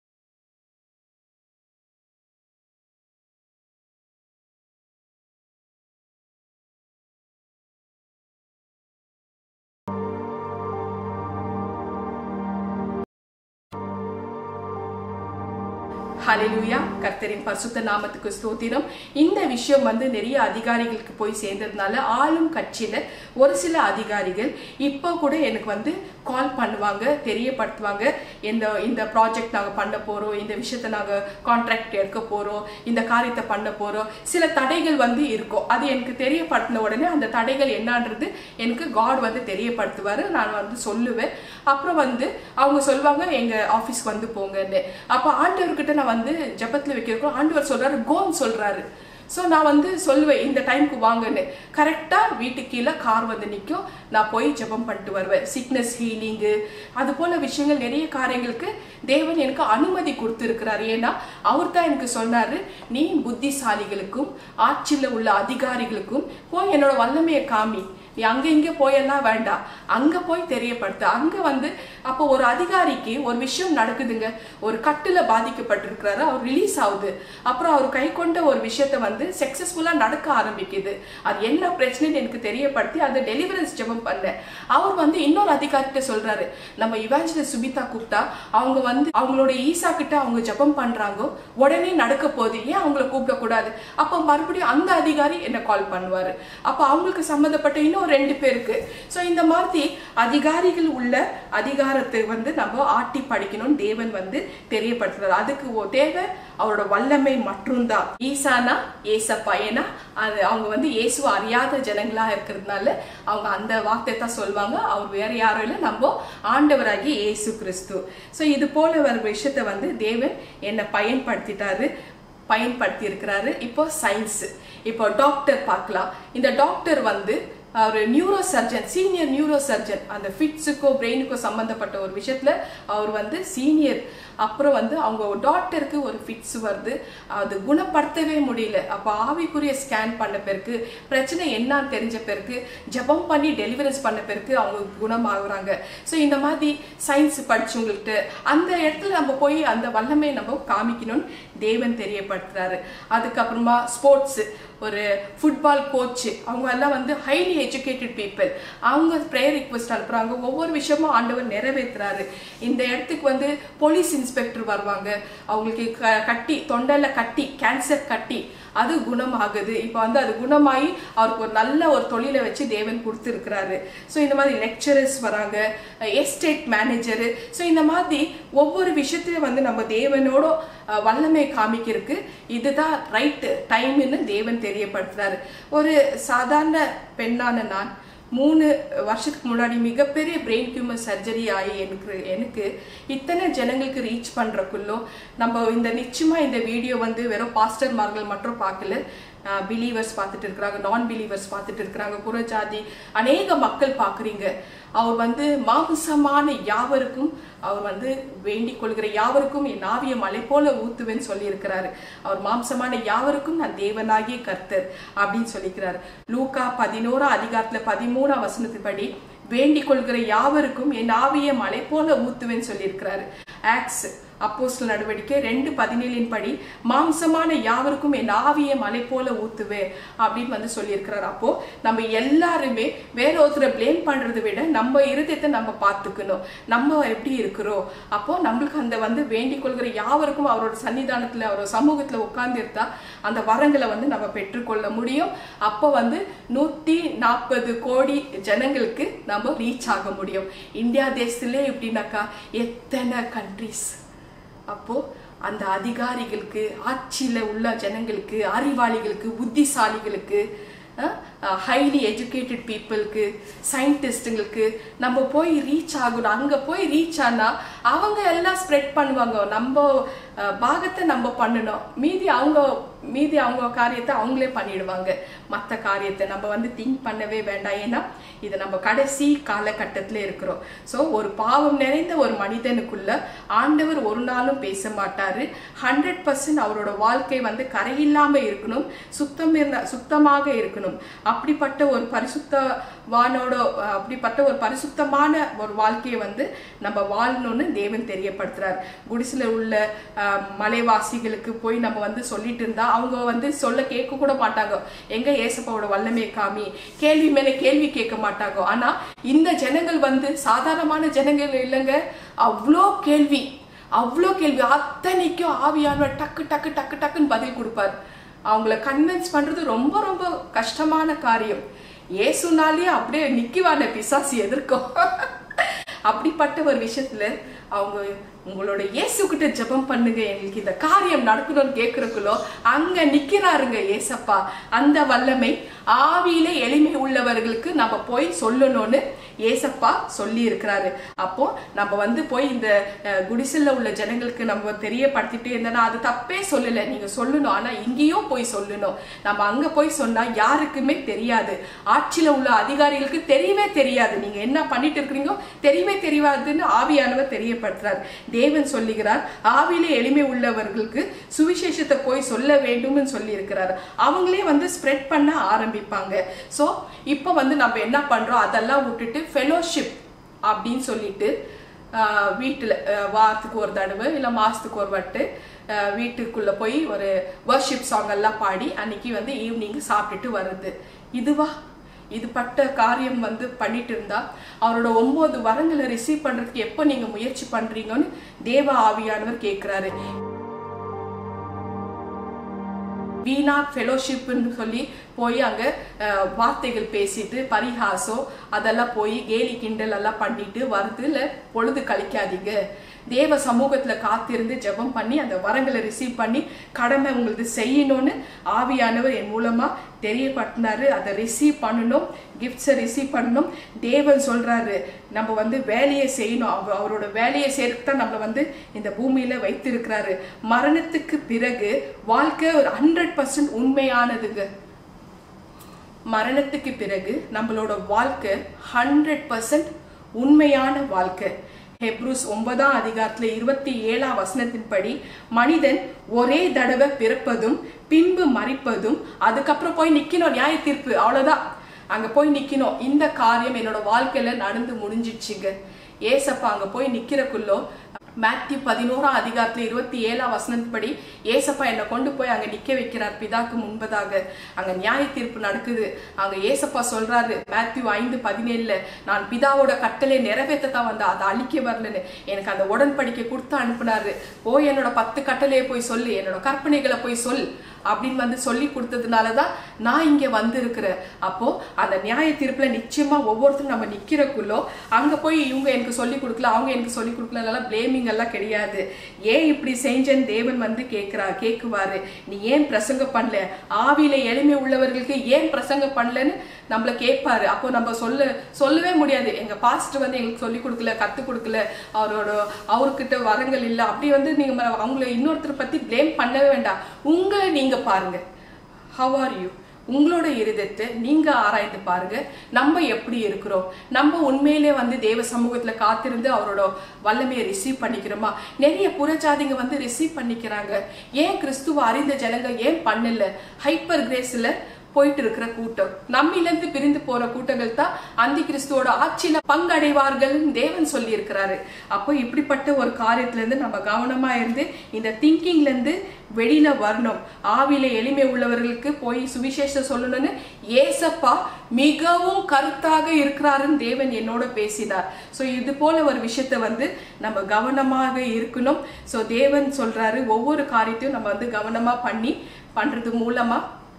S1: ஹalleluya கர்த்தரின் பரிசுத்த நாமத்துக்கு ஸ்தோத்திரம் இந்த விஷயம் வந்து நிறைய அதிகாரிகளுக்கு போய் சேர்ந்ததுனால ஆளும் கட்சியில ஒரு சில அதிகாரிகள் இப்போ கூட எனக்கு வந்து கால் பண்ணுவாங்க தெரியப்படுத்துவாங்க இந்த இந்த ப்ராஜெக்ட் நாங்க பண்ண போறோம் இந்த விஷயத்தை நாங்க கான்ட்ராக்ட் எடுக்க போறோம் இந்த காரியத்தை பண்ண போறோம் சில தடைகள் வந்து இருக்கும் அது எனக்கு தெரியப்படுத்தின உடனே அந்த தடைகள் என்னன்றது எனக்கு காட் வந்து தெரியப்படுத்துவாரு நான் வந்து சொல்லுவேன் அப்புறம் வந்து அவங்க சொல்லுவாங்க எங்க ஆபீஸ்க்கு வந்து போங்கன்னு அப்ப ஆண்டவர்கிட்ட நான் வந்து ஜெபத்துல வைக்கிறோம் ஆண்டவர் சொல்றாரு கோன்னு சொல்றாரு ஸோ நான் வந்து சொல்லுவேன் இந்த டைம்க்கு வாங்கன்னு கரெக்டாக வீட்டுக்கு கீழே கார் வந்து நிற்கும் நான் போய் ஜெபம் பண்ணிட்டு வருவேன் சிக்னஸ் ஹீலிங்கு அது போல விஷயங்கள் நிறைய காரியங்களுக்கு தேவன் எனக்கு அனுமதி கொடுத்துருக்கிறார் ஏன்னா அவர் தான் எனக்கு சொன்னாரு நீ புத்திசாலிகளுக்கும் ஆட்சியில் உள்ள அதிகாரிகளுக்கும் போய் என்னோட வல்லமையை காமி நீ அங்க இங்க போயெல்லாம் வேண்டாம் அங்க போய் தெரியப்படுத்து அங்க வந்து அப்போ ஒரு அதிகாரிக்கு ஒரு விஷயம் நடக்குதுங்க ஒரு கட்டுல பாதிக்கப்பட்டிருக்கிறாரு அவர் ரிலீஸ் ஆகுது அப்புறம் அவர் கை கொண்ட ஒரு விஷயத்த வந்து சக்சஸ்ஃபுல்லா நடக்க ஆரம்பிக்குது அது என்ன பிரச்சனைன்னு எனக்கு தெரியப்படுத்தி அதை டெலிவரன்ஸ் ஜெபம் பண்ணேன் அவர் வந்து இன்னொரு அதிகாரிகிட்ட சொல்றாரு நம்ம இவாஞ்சலிஸ்ட் சுபிதா கூப்பிட்டா அவங்க வந்து அவங்களோட ஈசா கிட்ட அவங்க ஜெபம் பண்றாங்க உடனே நடக்க போகுது ஏன் அவங்கள கூப்பிடக்கூடாது அப்போ மறுபடியும் அந்த அதிகாரி என்ன கால் பண்ணுவாரு அப்போ அவங்களுக்கு சம்மந்தப்பட்ட இன்னும் ரெண்டு பேருக்கு ஸோ இந்த மாதிரி அதிகாரிகள் உள்ள அதிகாரத்தை வந்து நம்ம ஆட்டி படிக்கணும்னு தேவன் வந்து தெரியப்படுத்துறாரு அதுக்கு ஓ தேவை அவரோட வல்லமை மட்டும்தான் ஈசானா ஏசப்பா ஏன்னா அது அவங்க வந்து இயேசுவை அறியாத ஜனங்களா இருக்கிறதுனால அவங்க அந்த வார்த்தை தான் சொல்லுவாங்க அவர் வேற யாரும் இல்லை நம்ம ஆண்டவராகி இயேசு கிறிஸ்து ஸோ இது போல ஒரு விஷயத்தை வந்து தேவன் என்னை பயன்படுத்திட்டாரு பயன்படுத்தி இருக்கிறாரு இப்போ சயின்ஸ் இப்போ டாக்டர் பார்க்கலாம் இந்த டாக்டர் வந்து அவர் neurosurgeon senior neurosurgeon அந்த ஃபிட்ஸுக்கோ பிரெயினுக்கோ சம்மந்தப்பட்ட ஒரு விஷயத்துல அவர் வந்து சீனியர் அப்புறம் வந்து அவங்க டாக்டருக்கு ஒரு ஃபிட்ஸ் வருது அது குணப்படுத்தவே முடியல அப்போ ஆவிக்குரிய ஸ்கேன் பண்ண பிறகு பிரச்சனை என்னன்னு தெரிஞ்ச பிறகு ஜெபம் பண்ணி டெலிவரன்ஸ் பண்ண பிறகு அவங்க குணமாகுறாங்க ஸோ இந்த மாதிரி சயின்ஸ் படிச்சவங்கள்ட்ட அந்த இடத்துல நம்ம போய் அந்த வல்லமையை நம்ம காமிக்கணும்னு தேவன் தெரியப்படுத்துறாரு அதுக்கப்புறமா ஸ்போர்ட்ஸ் ஒரு ஃபுட்பால் கோச் அவங்க எல்லாம் வந்து ஹைலி எஜுகேட்டட் பீப்புள் அவங்க ப்ரேயர் ரிக்வெஸ்ட் அனுப்புறாங்க ஒவ்வொரு விஷயமும் ஆண்டவர் நிறைவேற்றுறாரு இந்த இடத்துக்கு வந்து போலீஸ் இன்ஸ்பெக்டர் வருவாங்க அவங்களுக்கு க- கட்டி தொண்டையில கட்டி கேன்சர் கட்டி அது குணமாகுது இப்போ வந்து அது குணமாகி அவருக்கு ஒரு நல்ல ஒரு தொழிலை வச்சு தேவன் கொடுத்துருக்கிறாரு ஸோ இந்த மாதிரி லெக்சரர்ஸ் வராங்க எஸ்டேட் மேனேஜரு ஸோ இந்த மாதிரி ஒவ்வொரு விஷயத்தையும் வந்து நம்ம தேவனோட அஹ், வல்லமை காமிக்கிறதுக்கு இதுதான் ரைட்டு டைம்னு தேவன் தெரியப்படுத்துறாரு ஒரு சாதாரண பெண்ணான நான் மூணு வருஷத்துக்கு முன்னாடி மிகப்பெரிய பிரெயின் டியூமர் சர்ஜரி ஆகி எனக்கு எனக்கு இத்தனை ஜனங்களுக்கு ரீச் பண்றதுக்குள்ளோ நம்ம இந்த நிச்சயமா இந்த வீடியோ வந்து வெறும் பாஸ்டர்மார்கள் மட்டும் பார்க்கல பிலீவர்ஸ் பார்த்துட்டு இருக்கிறாங்க நான் பிலீவர்ஸ் பார்த்துட்டு இருக்கிறாங்க புறஜாதி அநேக மக்கள் பார்க்குறீங்க அவர் வந்து மாமிசமான யாவருக்கும் அவர் வந்து வேண்டிக் கொள்கிற யாவருக்கும் என் ஆவிய மலை போல ஊத்துவேன்னு சொல்லியிருக்கிறாரு அவர் மாம்சமான யாவருக்கும் நான் தேவனாகிய கர்த்தர் அப்படின்னு சொல்லிக்கிறார் லூக்கா பதினோரா அதிகாரத்துல பதிமூணாம் வசனத்தின்படி வேண்டிக் கொள்கிற யாவருக்கும் என் ஆவிய மலை போல ஊத்துவேன்னு சொல்லியிருக்கிறாரு ஆக்ஸ் அப்போஸ்தல நடவடிக்கை ரெண்டு பதினேழின் படி மாம்சமான யாவருக்கும் என் ஆவிய மலை போல ஊத்துவேன் அப்படின்னு வந்து சொல்லியிருக்கிறார் அப்போ நம்ம எல்லாருமே வேற ஒருத்தரை ப்ளேம் பண்றதை விட நம்ம இருதயத்தை நம்ம பார்த்துக்கணும் நம்ம எப்படி இருக்கிறோம் அப்போ நம்மளுக்கு அந்த வந்து வேண்டிக் கொள்கிற யாவருக்கும் அவரோட சன்னிதானத்துல அவரோட சமூகத்துல உட்கார்ந்து இருந்தா அந்த வரங்களை வந்து நம்ம பெற்றுக்கொள்ள முடியும் அப்போ வந்து நூத்தி நாற்பது கோடி ஜனங்களுக்கு நம்ம ரீச் ஆக முடியும் இந்தியா தேசத்திலே எப்படின்னாக்கா எத்தனை கண்ட்ரிஸ் அப்போ அந்த அதிகாரிகளுக்கு ஆட்சியில் உள்ள ஜனங்களுக்கு அறிவாளிகளுக்கு புத்திசாலிகளுக்கு ஹைலி எஜுகேட்டட் பீப்புளுக்கு சயின்டிஸ்ட்டுங்களுக்கு நம்ம போய் ரீச் ஆகணும் அங்கே போய் ரீச் ஆனால் அவங்க எல்லாம் ஸ்ப்ரெட் பண்ணுவாங்க நம்ம அஹ், பாகத்தை நம்ம பண்ணணும் மீதி அவங்க மீதி அவங்க காரியத்தை அவங்களே பண்ணிடுவாங்க மற்ற காரியத்தை நம்ம வந்து திங்க் பண்ணவே வேண்டாம் ஏன்னா இது நம்ம கடைசி காலகட்டத்தில் இருக்கிறோம் ஸோ ஒரு பாவம் நிறைந்த ஒரு மனிதனுக்குள்ள ஆண்டவர் ஒரு நாளும் பேச மாட்டாரு ஹண்ட்ரட் பர்சன்ட் அவரோட வாழ்க்கை வந்து கரையில்லாம இருக்கணும் சுத்தம் இருந்த சுத்தமாக இருக்கணும் அப்படிப்பட்ட ஒரு பரிசுத்தவானோட அஹ், அப்படிப்பட்ட ஒரு பரிசுத்தமான ஒரு வாழ்க்கையை வந்து நம்ம வாழணும்னு தேவன் தெரியப்படுத்துறார் குடிசில உள்ள அஹ், மலைவாசிகளுக்கு போய் நம்ம வந்து சொல்லிட்டு இருந்தா அவங்க வந்து சொல்ல கேட்க கூட மாட்டாங்க எங்க ஏசப்பாவோட வல்லமே காமி கேள்வி மேல கேள்வி கேட்க மாட்டாங்க ஆனா இந்த ஜனங்கள் வந்து சாதாரணமான ஜனங்கள் இல்லைங்க அவ்வளோ கேள்வி அவ்வளோ கேள்வி அத்தனைக்கும் ஆவியானவர் டக்கு டக்கு டக்கு டக்குன்னு பதில் கொடுப்பார் அவங்கள கன்வின்ஸ் பண்றது ரொம்ப ரொம்ப கஷ்டமான காரியம் ஏசுனாலே அப்படியே நிக்குவான பிசாசு எதிர்க்கும் அப்படிப்பட்ட ஒரு விஷயத்துல அவங்க உங்களோட இயேசு கிட்ட ஜெபம் பண்ணுங்க எங்களுக்கு இந்த காரியம் நடக்கணும்னு கேட்கறக்குள்ளோ அங்க நிக்கிறாருங்க ஏசப்பா அந்த வல்லமை ஆவியில எளிமை உள்ளவர்களுக்கு நம்ம போய் சொல்லணும்னு ஏசப்பா சொல்லி இருக்கிறாரு அப்போ நம்ம வந்து போய் இந்த அஹ், குடிசல்ல உள்ள ஜனங்களுக்கு நம்ம தெரியப்படுத்திட்டே இருந்தோம்னா அது தப்பே சொல்லல நீங்க சொல்லணும் ஆனா இங்கேயும் போய் சொல்லணும் நம்ம அங்க போய் சொன்னா யாருக்குமே தெரியாது ஆட்சியில உள்ள அதிகாரிகளுக்கு தெரியவே தெரியாது நீங்க என்ன பண்ணிட்டு இருக்கிறீங்க தெரியவே தெரியாதுன்னு ஆவியானவர் தெரியப்படுத்துறார் தேவன் சொல்லுகிறார் ஆவியிலே எளிமை உள்ளவர்களுக்கு சுவிசேஷத்தை போய் சொல்ல வேண்டும்னு சொல்லி இருக்கிறார் அவங்களே வந்து ஸ்ப்ரெட் பண்ண ஆரம்பிப்பாங்க சோ இப்போ வந்து நம்ம என்ன பண்றோம் அதெல்லாம் விட்டுட்டு ஃபெலோஷிப் அப்படின்னு சொல்லிட்டு ஆஹ், வீட்டுல ஆஹ், வாரத்துக்கு ஒரு தடவை இல்ல மாசத்துக்கு ஒரு வட்டு ஆஹ், வீட்டுக்குள்ள போய் ஒரு வர்ஷிப் சாங் எல்லாம் பாடி அன்னைக்கு வந்து ஈவினிங் சாப்பிட்டுட்டு வருது இதுவா இது பட்ட காரியம் வந்து பண்ணிட்டு இருந்தா அவரோட ஒன்பது வரங்களை ரிசீவ் பண்றதுக்கு எப்போ நீங்க முயற்சி பண்றீங்கன்னு தேவ ஆவியானவர் கேக்குறாரு வீணா ஃபெலோஷிப்னு சொல்லி போய் அங்க அஹ், வார்த்தைகள் பேசிட்டு பரிகாசம் அதெல்லாம் போய் கேலி கிண்டல் எல்லாம் பண்ணிட்டு வருதுல பொழுது கழிக்காதீங்க தேவ சமூகத்துல காத்திருந்து ஜெபம் பண்ணி அந்த வரங்களை ரிசீவ் பண்ணி கடமை உங்களுக்கு செய்யணும்னு ஆவியானவர் என் மூலமா தெரியப்படுத்தினாரு அதை ரிசீவ் பண்ணணும் கிஃப்ட்ஸை ரிசீவ் பண்ணணும் தேவன் சொல்றாரு நம்ம வந்து வேலையை செய்யணும் அவ- அவரோட வேலையை சேர்த்து தான் நம்மளை வந்து இந்த பூமியில வைத்திருக்கிறாரு மரணத்துக்கு பிறகு வாழ்க்கை ஒரு ஹண்ட்ரட் பர்சன்ட் உண்மையானதுங்க மரணத்துக்கு பிறகு நம்மளோட வாழ்க்கை ஹண்ட்ரட் பர்சன்ட் உண்மையான வாழ்க்கை ஹெப்ரூஸ் ஒன்பதாம் அதிகாரத்துல இருபத்தி ஏழாம் வசனத்தின்படி மனிதன் ஒரே தடவை பிறப்பதும் பின்பு மறிப்பதும் அதுக்கப்புறம் போய் நிக்கணும் நியாய தீர்ப்பு அவ்வளவுதான் அங்க போய் நிக்கணும் இந்த காரியம் என்னோட வாழ்க்கையில நடந்து முடிஞ்சிடுச்சுங்க ஏசப்பா அங்க போய் நிக்கிறக்குள்ளோ மேத்யூ பதினோராம் அதிகாரத்துல இருபத்தி ஏழாம் வசனத்தின்படி ஏசப்பா என்னை கொண்டு போய் அங்க நிக்க வைக்கிறார் பிதாக்கு முன்பதாக அங்க நியாய தீர்ப்பு நடக்குது அங்க ஏசப்பா சொல்றாரு மேத்யூ ஐந்து பதினேழுல நான் பிதாவோட கட்டளை நிறைவேற்ற தான் வந்தேன் அதை அழிக்க வரலன்னு எனக்கு அந்த உடன்படிக்கை கொடுத்து அனுப்புனாரு போய் என்னோட பத்து கட்டளையை போய் சொல்லு என்னோட கற்பனைகளை போய் சொல் அப்படின்னு வந்து சொல்லி கொடுத்ததுனால தான் நான் இங்க வந்திருக்கிறேன் அப்போ அந்த நியாய தீர்ப்புல நிச்சயமா ஒவ்வொருத்தரும் நம்ம நிக்கிறக்குள்ளோ அங்க போய் இவங்க எனக்கு சொல்லி கொடுக்கல அவங்க எனக்கு சொல்லி கொடுக்கல பிளேமிங் எல்லாம் கிடையாது ஏன் இப்படி செஞ்சேன்னு தேவன் வந்து கேட்கிறா கேக்குவாரு நீ ஏன் பிரசங்கம் பண்ணல ஆவியில எளிமை உள்ளவர்களுக்கு ஏன் பிரசங்கம் பண்ணலன்னு நம்மள கேட்பாரு அப்போ நம்ம சொல்ல சொல்லவே முடியாது எங்க பாஸ்டர் வந்து எங்களுக்கு சொல்லி கொடுக்கல கத்து கொடுக்கல அவரோட அவர்கிட்ட வரங்கள் இல்ல அப்படி வந்து நீங்க ம- அவங்கள இன்னொருத்தர் பத்தி ப்ளேம் பண்ணவே வேண்டாம் உங்களை நீங்க பாருங்க ஹவ் ஆர் யூ உங்களோட இருதயத்தை நீங்க ஆராய்ந்து பாருங்க நம்ம எப்படி இருக்கிறோம் நம்ம உண்மையிலே வந்து தேவ சமூகத்துல காத்திருந்து அவரோட வல்லமையை ரிசீவ் பண்ணிக்கிறோமா நிறைய புறஜாதிங்க வந்து ரிசீவ் பண்ணிக்கிறாங்க ஏன் கிறிஸ்துவ அறிந்த ஜனங்க ஏன் பண்ணல ஹைப்பர் கிரேஸ்ல போயிட்டு இருக்கிற கூட்டம் நம்மிலிருந்து பிரிந்து போற கூட்டங்கள் தான் அந்தி கிறிஸ்துவோட ஆட்சியில பங்கடைவார்கள் தேவன் சொல்லி இருக்கிறாரு அப்போ இப்படிப்பட்ட ஒரு காரியத்துல இருந்து நம்ம கவனமா இருந்து இந்த திங்கிங்ல இருந்து வெளியில வரணும் ஆவியில எளிமை உள்ளவர்களுக்கு போய் சுவிசேஷம் சொல்லணும்னு ஏசப்பா மிகவும் கருத்தாக இருக்கிறாருன்னு தேவன் என்னோட பேசினார் சோ இது போல ஒரு விஷயத்த வந்து நம்ம கவனமாக இருக்கணும் சோ தேவன் சொல்றாரு ஒவ்வொரு காரியத்தையும் நம்ம வந்து கவனமா பண்ணி பண்றது மூலமா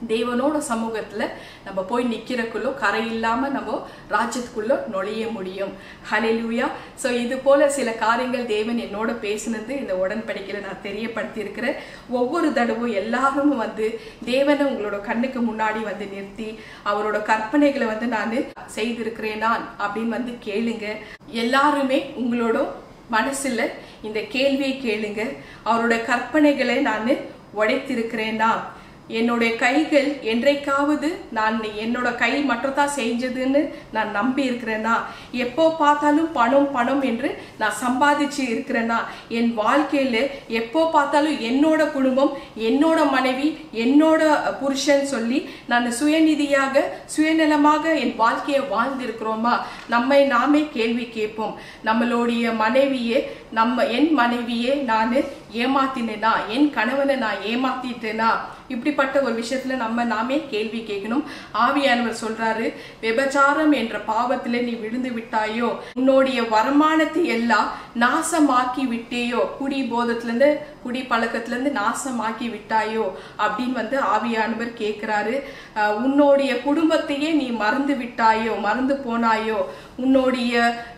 S1: தேவனோட சமூகத்துல நம்ம போய் நிக்கிறக்குள்ளோ கரை இல்லாம நம்ம ராஜ்யத்துக்குள்ள நுழைய முடியும் ஹalleluya சோ இது போல சில காரியங்கள் தேவன் என்னோட பேசினது இந்த உடன்படிக்கையில நான் தெரியப்படுத்தி இருக்கிறேன் ஒவ்வொரு தடவும் எல்லாரும் வந்து தேவனை உங்களோட கண்ணுக்கு முன்னாடி வந்து நிறுத்தி அவரோட கற்பனைகளை வந்து நான் செய்திருக்கிறேனா அப்படின்னு வந்து கேளுங்க எல்லாருமே உங்களோட மனசுல இந்த கேள்வியை கேளுங்க அவரோட கற்பனைகளை நான் உடைத்திருக்கிறேனா என்னுடைய கைகள் என்றைக்காவது நான் என்னோட கை மட்டும் தான் செஞ்சதுன்னு நான் நம்பி இருக்கிறேனா எப்போ பார்த்தாலும் பணம் பணம் என்று நான் சம்பாதிச்சு இருக்கிறேனா என் வாழ்க்கையில எப்போ பார்த்தாலும் என்னோட குடும்பம் என்னோட மனைவி என்னோட புருஷன் சொல்லி நான் சுயநிதியாக சுயநலமாக என் வாழ்க்கையை வாழ்ந்திருக்கிறோமா நம்மை நாமே கேள்வி கேட்போம் நம்மளுடைய மனைவியே நம்ம என் மனைவியே நான் ஏமாத்தினேனா என் கணவனை நான் ஏமாத்திட்டேனா இப்படிப்பட்ட ஒரு விஷயத்துல நம்ம நாமே கேள்வி கேட்கணும் ஆவியானவர் சொல்றாரு விபச்சாரம் என்ற பாவத்துல நீ விழுந்து விட்டாயோ உன்னுடைய வருமானத்தை எல்லாம் நாசமாக்கி விட்டேயோ குடி போதத்துல இருந்து குடி பழக்கத்துல இருந்து நாசமாக்கி விட்டாயோ அப்படின்னு வந்து ஆவியானவர் கேட்கிறாரு அஹ் உன்னுடைய குடும்பத்தையே நீ மறந்து விட்டாயோ மறந்து போனாயோ உன்னுடைய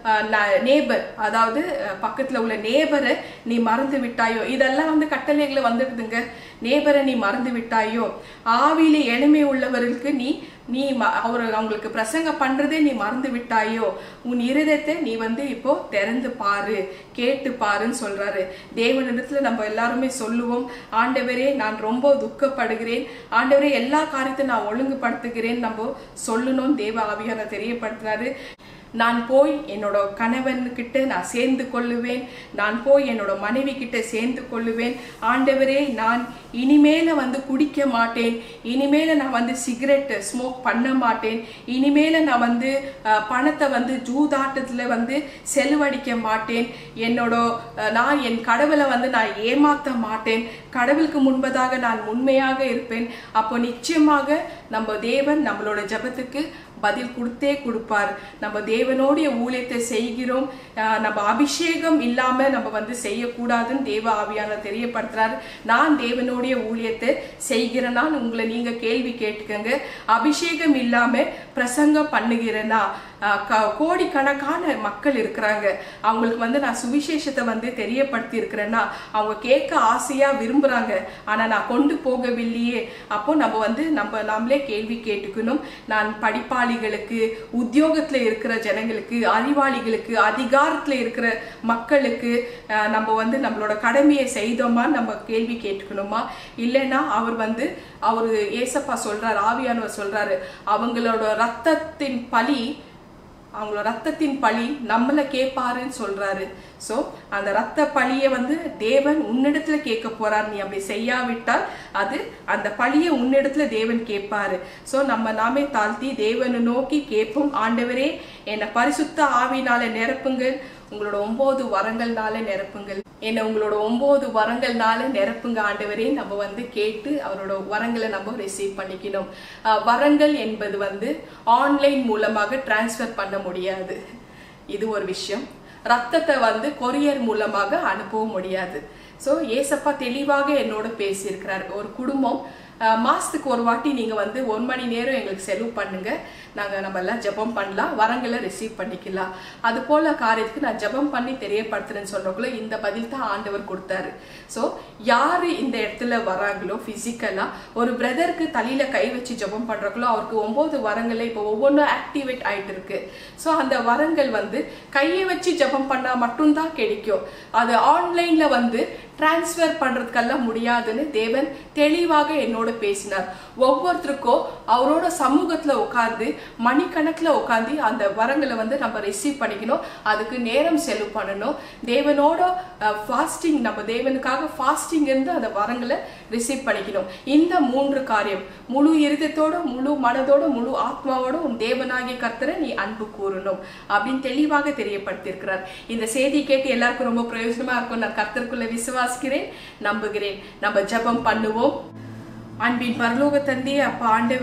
S1: நேபர் அதாவது அஹ், பக்கத்துல உள்ள நேபரை நீ மறந்து விட்டாயோ இதெல்லாம் வந்து கட்டளைகளை வந்துடுதுங்க நேபரை நீ மறந்து விட்டாயோ ஆவியில எளிமை உள்ளவர்களுக்கு நீ நீ ம- அவர் அவங்களுக்கு பிரசங்க பண்றதே நீ மறந்து விட்டாயோ உன் இருதயத்தை நீ வந்து இப்போ திறந்து பாரு கேட்டு பாருன்னு சொல்றாரு தேவனிடத்துல நம்ம எல்லாருமே சொல்லுவோம் ஆண்டவரே நான் ரொம்ப துக்கப்படுகிறேன் ஆண்டவரே எல்லா காரியத்தையும் நான் ஒழுங்குபடுத்துகிறேன் நம்ம சொல்லணும் தேவ ஆவியான தெரியப்படுத்துறாரு நான் போய் என்னோட கணவன்கிட்ட நான் சேர்ந்து கொள்ளுவேன் நான் போய் என்னோட மனைவி கிட்ட சேர்ந்து கொள்ளுவேன் ஆண்டவரே நான் இனிமேல வந்து குடிக்க மாட்டேன் இனிமேல நான் வந்து சிகரெட் ஸ்மோக் பண்ண மாட்டேன் இனிமேல நான் வந்து அஹ், பணத்தை வந்து ஜூதாட்டத்துல வந்து செலவழிக்க மாட்டேன் என்னோட அஹ், நான் என் கடவுளை வந்து நான் ஏமாத்த மாட்டேன் கடவுளுக்கு முன்பதாக நான் உண்மையாக இருப்பேன் அப்போ நிச்சயமாக நம்ம தேவன் நம்மளோட ஜெபத்துக்கு பதில் கொடுத்தே கொடுப்பார் நம்ம தேவனோடைய ஊழியத்தை செய்கிறோம் ஆஹ் நம்ம அபிஷேகம் இல்லாம நம்ம வந்து செய்யக்கூடாதுன்னு தேவ ஆவியான தெரியப்படுத்துறாரு நான் தேவனுடைய ஊழியத்தை செய்கிறேன்னா உங்களை நீங்க கேள்வி கேட்டுக்கங்க அபிஷேகம் இல்லாம பிரசங்கம் பண்ணுகிறேன்னா ஆஹ் க- கோடிக்கணக்கான மக்கள் இருக்கிறாங்க அவங்களுக்கு வந்து நான் சுவிசேஷத்தை வந்து தெரியப்படுத்தி இருக்கிறேன்னா அவங்க கேட்க ஆசையா விரும்புறாங்க ஆனா நான் கொண்டு போகவில்லையே அப்போ நம்ம வந்து நம்ம நாமளே கேள்வி கேட்டுக்கணும் நான் படிப்பாளிகளுக்கு உத்தியோகத்துல இருக்கிற ஜனங்களுக்கு அறிவாளிகளுக்கு அதிகாரத்துல இருக்கிற மக்களுக்கு ஆஹ் நம்ம வந்து நம்மளோட கடமையை செய்தோமா நம்ம கேள்வி கேட்டுக்கணுமா இல்லைன்னா அவர் வந்து அவரு ஏசப்பா சொல்றாரு ஆவியானவர் சொல்றாரு அவங்களோட ரத்தத்தின் பலி அவங்களோட ரத்தத்தின் பழி நம்மள கேட்பாருன்னு சொல்றாரு சோ அந்த ரத்த பழிய வந்து தேவன் உன்னிடத்துல கேட்க போறார் நீ அப்படி செய்யாவிட்டால் அது அந்த பழிய உன்னிடத்துல தேவன் கேட்பாரு சோ நம்ம நாமே தாழ்த்தி தேவனை நோக்கி கேட்போம் ஆண்டவரே என்னை பரிசுத்த ஆவினால நிரப்புங்கள் உங்களோட ஒன்பது வரங்கள்னால நிரப்புங்கள் என்னை உங்களோட ஒன்பது வரங்கள்னால நிரப்புங்க ஆண்டவரே நம்ம வந்து கேட்டு அவரோட வரங்களை நம்ம ரிசீவ் பண்ணிக்கணும் அஹ் வரங்கள் என்பது வந்து ஆன்லைன் மூலமாக டிரான்ஸ்ஃபர் பண்ண முடியாது இது ஒரு விஷயம் ரத்தத்தை வந்து கொரியர் மூலமாக அனுப்பவும் முடியாது ஸோ ஏசப்பா தெளிவாக என்னோட பேசியிருக்கிறாரு ஒரு குடும்பம் அஹ், மாசத்துக்கு ஒரு வாட்டி நீங்க வந்து ஒரு மணி நேரம் எங்களுக்கு செலவு பண்ணுங்க நாங்க நம்ம எல்லாம் ஜெபம் பண்ணலாம் வரங்களை ரிசீவ் பண்ணிக்கலாம் அது போல காரியத்துக்கு நான் ஜெபம் பண்ணி தெரியப்படுத்துறேன்னு சொல்றக்குள்ள இந்த பதில் தான் ஆண்டவர் கொடுத்தாரு ஸோ யாரு இந்த இடத்துல வராங்களோ பிசிக்கலா ஒரு பிரதருக்கு தலையில கை வச்சு ஜெபம் பண்றக்குள்ள அவருக்கு ஒன்பது வரங்களை இப்போ ஒவ்வொன்றும் ஆக்டிவேட் ஆயிட்டு இருக்கு ஸோ அந்த வரங்கள் வந்து கையை வச்சு ஜெபம் பண்ணா மட்டும்தான் கிடைக்கும் அது ஆன்லைன்ல வந்து டிரான்ஸ்ஃபர் பண்றதுக்கெல்லாம் முடியாதுன்னு தேவன் தெளிவாக என்னோட பேசினார் ஒவ்வொருத்தருக்கும் அவரோட சமூகத்துல உட்கார்ந்து மணிக்கணக்குல உட்கார்ந்து அந்த வரங்களை வந்து நம்ம ரிசீவ் பண்ணிக்கணும் அதுக்கு நேரம் செலவு பண்ணணும் தேவனோட ஃபாஸ்டிங் நம்ம தேவனுக்காக ஃபாஸ்டிங் இருந்து அந்த வரங்களை ரிசீவ் பண்ணிக்கணும் இந்த மூன்று காரியம் முழு இருதயத்தோட முழு மனதோட முழு ஆத்மாவோட உன் தேவனாகிய கர்த்தரை நீ அன்பு கூறணும் அப்படின்னு தெளிவாக தெரியப்படுத்தியிருக்கிறார் இந்த செய்தி கேட்டு எல்லாருக்கும் ரொம்ப பிரயோஜனமா இருக்கும் நான் கர்த்தருக்குள்ள விசுவாசிக்கிறேன் நம்புகிறேன் நம்ம ஜெபம் பண்ணுவோம் அன்பின் பரலோக தந்தையே அப்பா ஆண்டவரே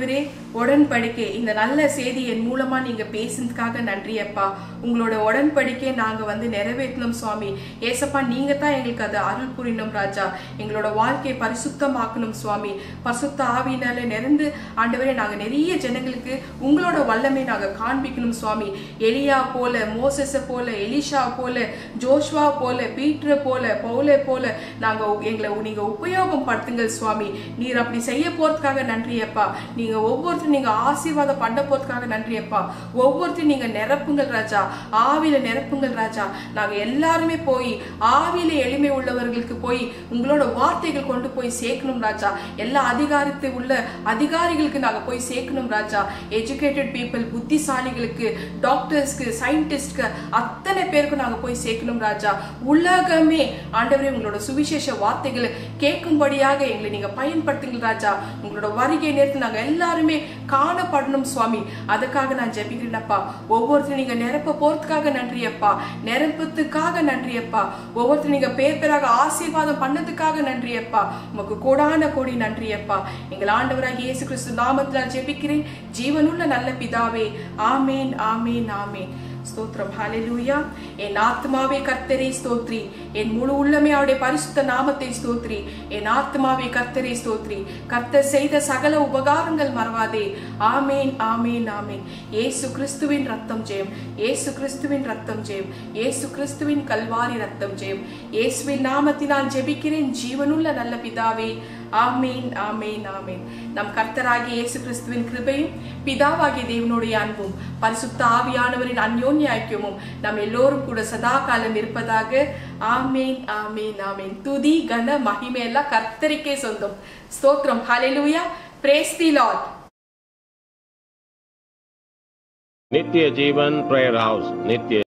S1: உடன்படிக்கை இந்த நல்ல செய்தி என் மூலமா நீங்க பேசுனதுக்காக நன்றி அப்பா உங்களோட உடன்படிக்கை நாங்க வந்து நிறைவேற்றணும் சுவாமி ஏசப்பா நீங்க தான் எங்களுக்கு அது அருள் புரியணும் ராஜா எங்களோட வாழ்க்கையை பரிசுத்தமாக்கணும் சுவாமி பரிசுத்த ஆவியினால நிறைந்து ஆண்டவரே நாங்க நிறைய ஜனங்களுக்கு உங்களோட வல்லமை நாங்க காண்பிக்கணும் சுவாமி எலியா போல மோசஸ போல எலிஷா போல ஜோஷ்வா போல பீட்ர போல பவுலே போல நாங்க உ- எங்களை உ- நீங்க உபயோகம் படுத்துங்கள் சுவாமி நீர் அப்படி செய்ய போறதுக்காக நன்றி அப்பா நீங்க ஒவ்வொருத்தரும் நீங்க ஆசீர்வாதம் பண்ண போறதுக்காக நன்றி அப்பா ஒவ்வொருத்தரும் நீங்க நிரப்புங்கள் ராஜா ஆவியில நிரப்புங்கள் ராஜா நாங்க எல்லாருமே போய் ஆவியில எளிமை உள்ளவர்களுக்கு போய் உங்களோட வார்த்தைகள் கொண்டு போய் சேர்க்கணும் ராஜா எல்லா அதிகாரத்தை உள்ள அதிகாரிகளுக்கு நாங்க போய் சேர்க்கணும் ராஜா எஜுகேட்டட் பீப்புள் புத்திசாலிகளுக்கு டாக்டர்ஸ்க்கு சயின்டிஸ்ட்க்கு அத்தனை பேருக்கும் நாங்க போய் சேர்க்கணும் ராஜா உலகமே ஆண்டவரே உங்களோட சுவிசேஷ வார்த்தைகளை கேட்கும்படியாக எங்களை நீங்க பயன்படுத்துங்கள் ராஜா உங்களோட வருகை நேரத்தில் நாங்க எல்லாருமே காணப்படணும் சுவாமி அதுக்காக நான் ஜெபிக்கிறேனப்பா ஒவ்வொருத்தரும் நீங்க நிரப்ப போறதுக்காக நன்றி அப்பா நிரப்பத்துக்காக நன்றி அப்பா ஒவ்வொருத்தரும் நீங்க பேர் பேராக ஆசீர்வாதம் பண்ணதுக்காக நன்றி அப்பா உமக்கு கோடான கோடி நன்றி அப்பா எங்கள் ஆண்டவராகிய இயேசு கிறிஸ்து நாமத்தில் நான் ஜெபிக்கிறேன் ஜீவனுள்ள நல்ல பிதாவே ஆமேன் ஆமேன் ஆமேன் ஸ்தோத்திரம் ஹalleluya என் ஆத்மாவே கர்த்தரை ஸ்தோத்ரி என் முழு உள்ளமே அவருடைய பரிசுத்த நாமத்தை ஸ்தோத்ரி என் ஆத்மாவே கர்த்தரை ஸ்தோத்ரி கர்த்தர் செய்த சகல உபகாரங்கள் மறவாதே ஆமேன் ஆமேன் ஆமேன் இயேசு கிறிஸ்துவின் ரத்தம் ஜெயம் இயேசு கிறிஸ்துவின் ரத்தம் ஜெயம் இயேசு கிறிஸ்துவின் கல்வாரி ரத்தம் ஜெயம் இயேசுவின் நாமத்தினால் ஜெபிக்கிறேன் ஜீவனுள்ள நல்ல பிதாவே ஆமேன் ஆமேன் ஆமேன் நம் கர்த்தராகிய இயேசு கிறிஸ்துவின் கிருபையும் பிதாவாகிய தேவனுடைய அன்பும் பரிசுத்த ஆவியானவரின் அந்யோன்ய ஐக்கியமும் நம் எல்லோரும் கூட சதா காலம் இருப்பதாக ஆமேன் ஆமேன் ஆமேன் துதி கன மகிமை எல்லாம் கர்த்தருக்கே சொந்தம் ஸ்தோத்திரம் ஹalleluya praise the lord
S2: நித்திய ஜீவன் பிரேயர் ஹவுஸ் நித்திய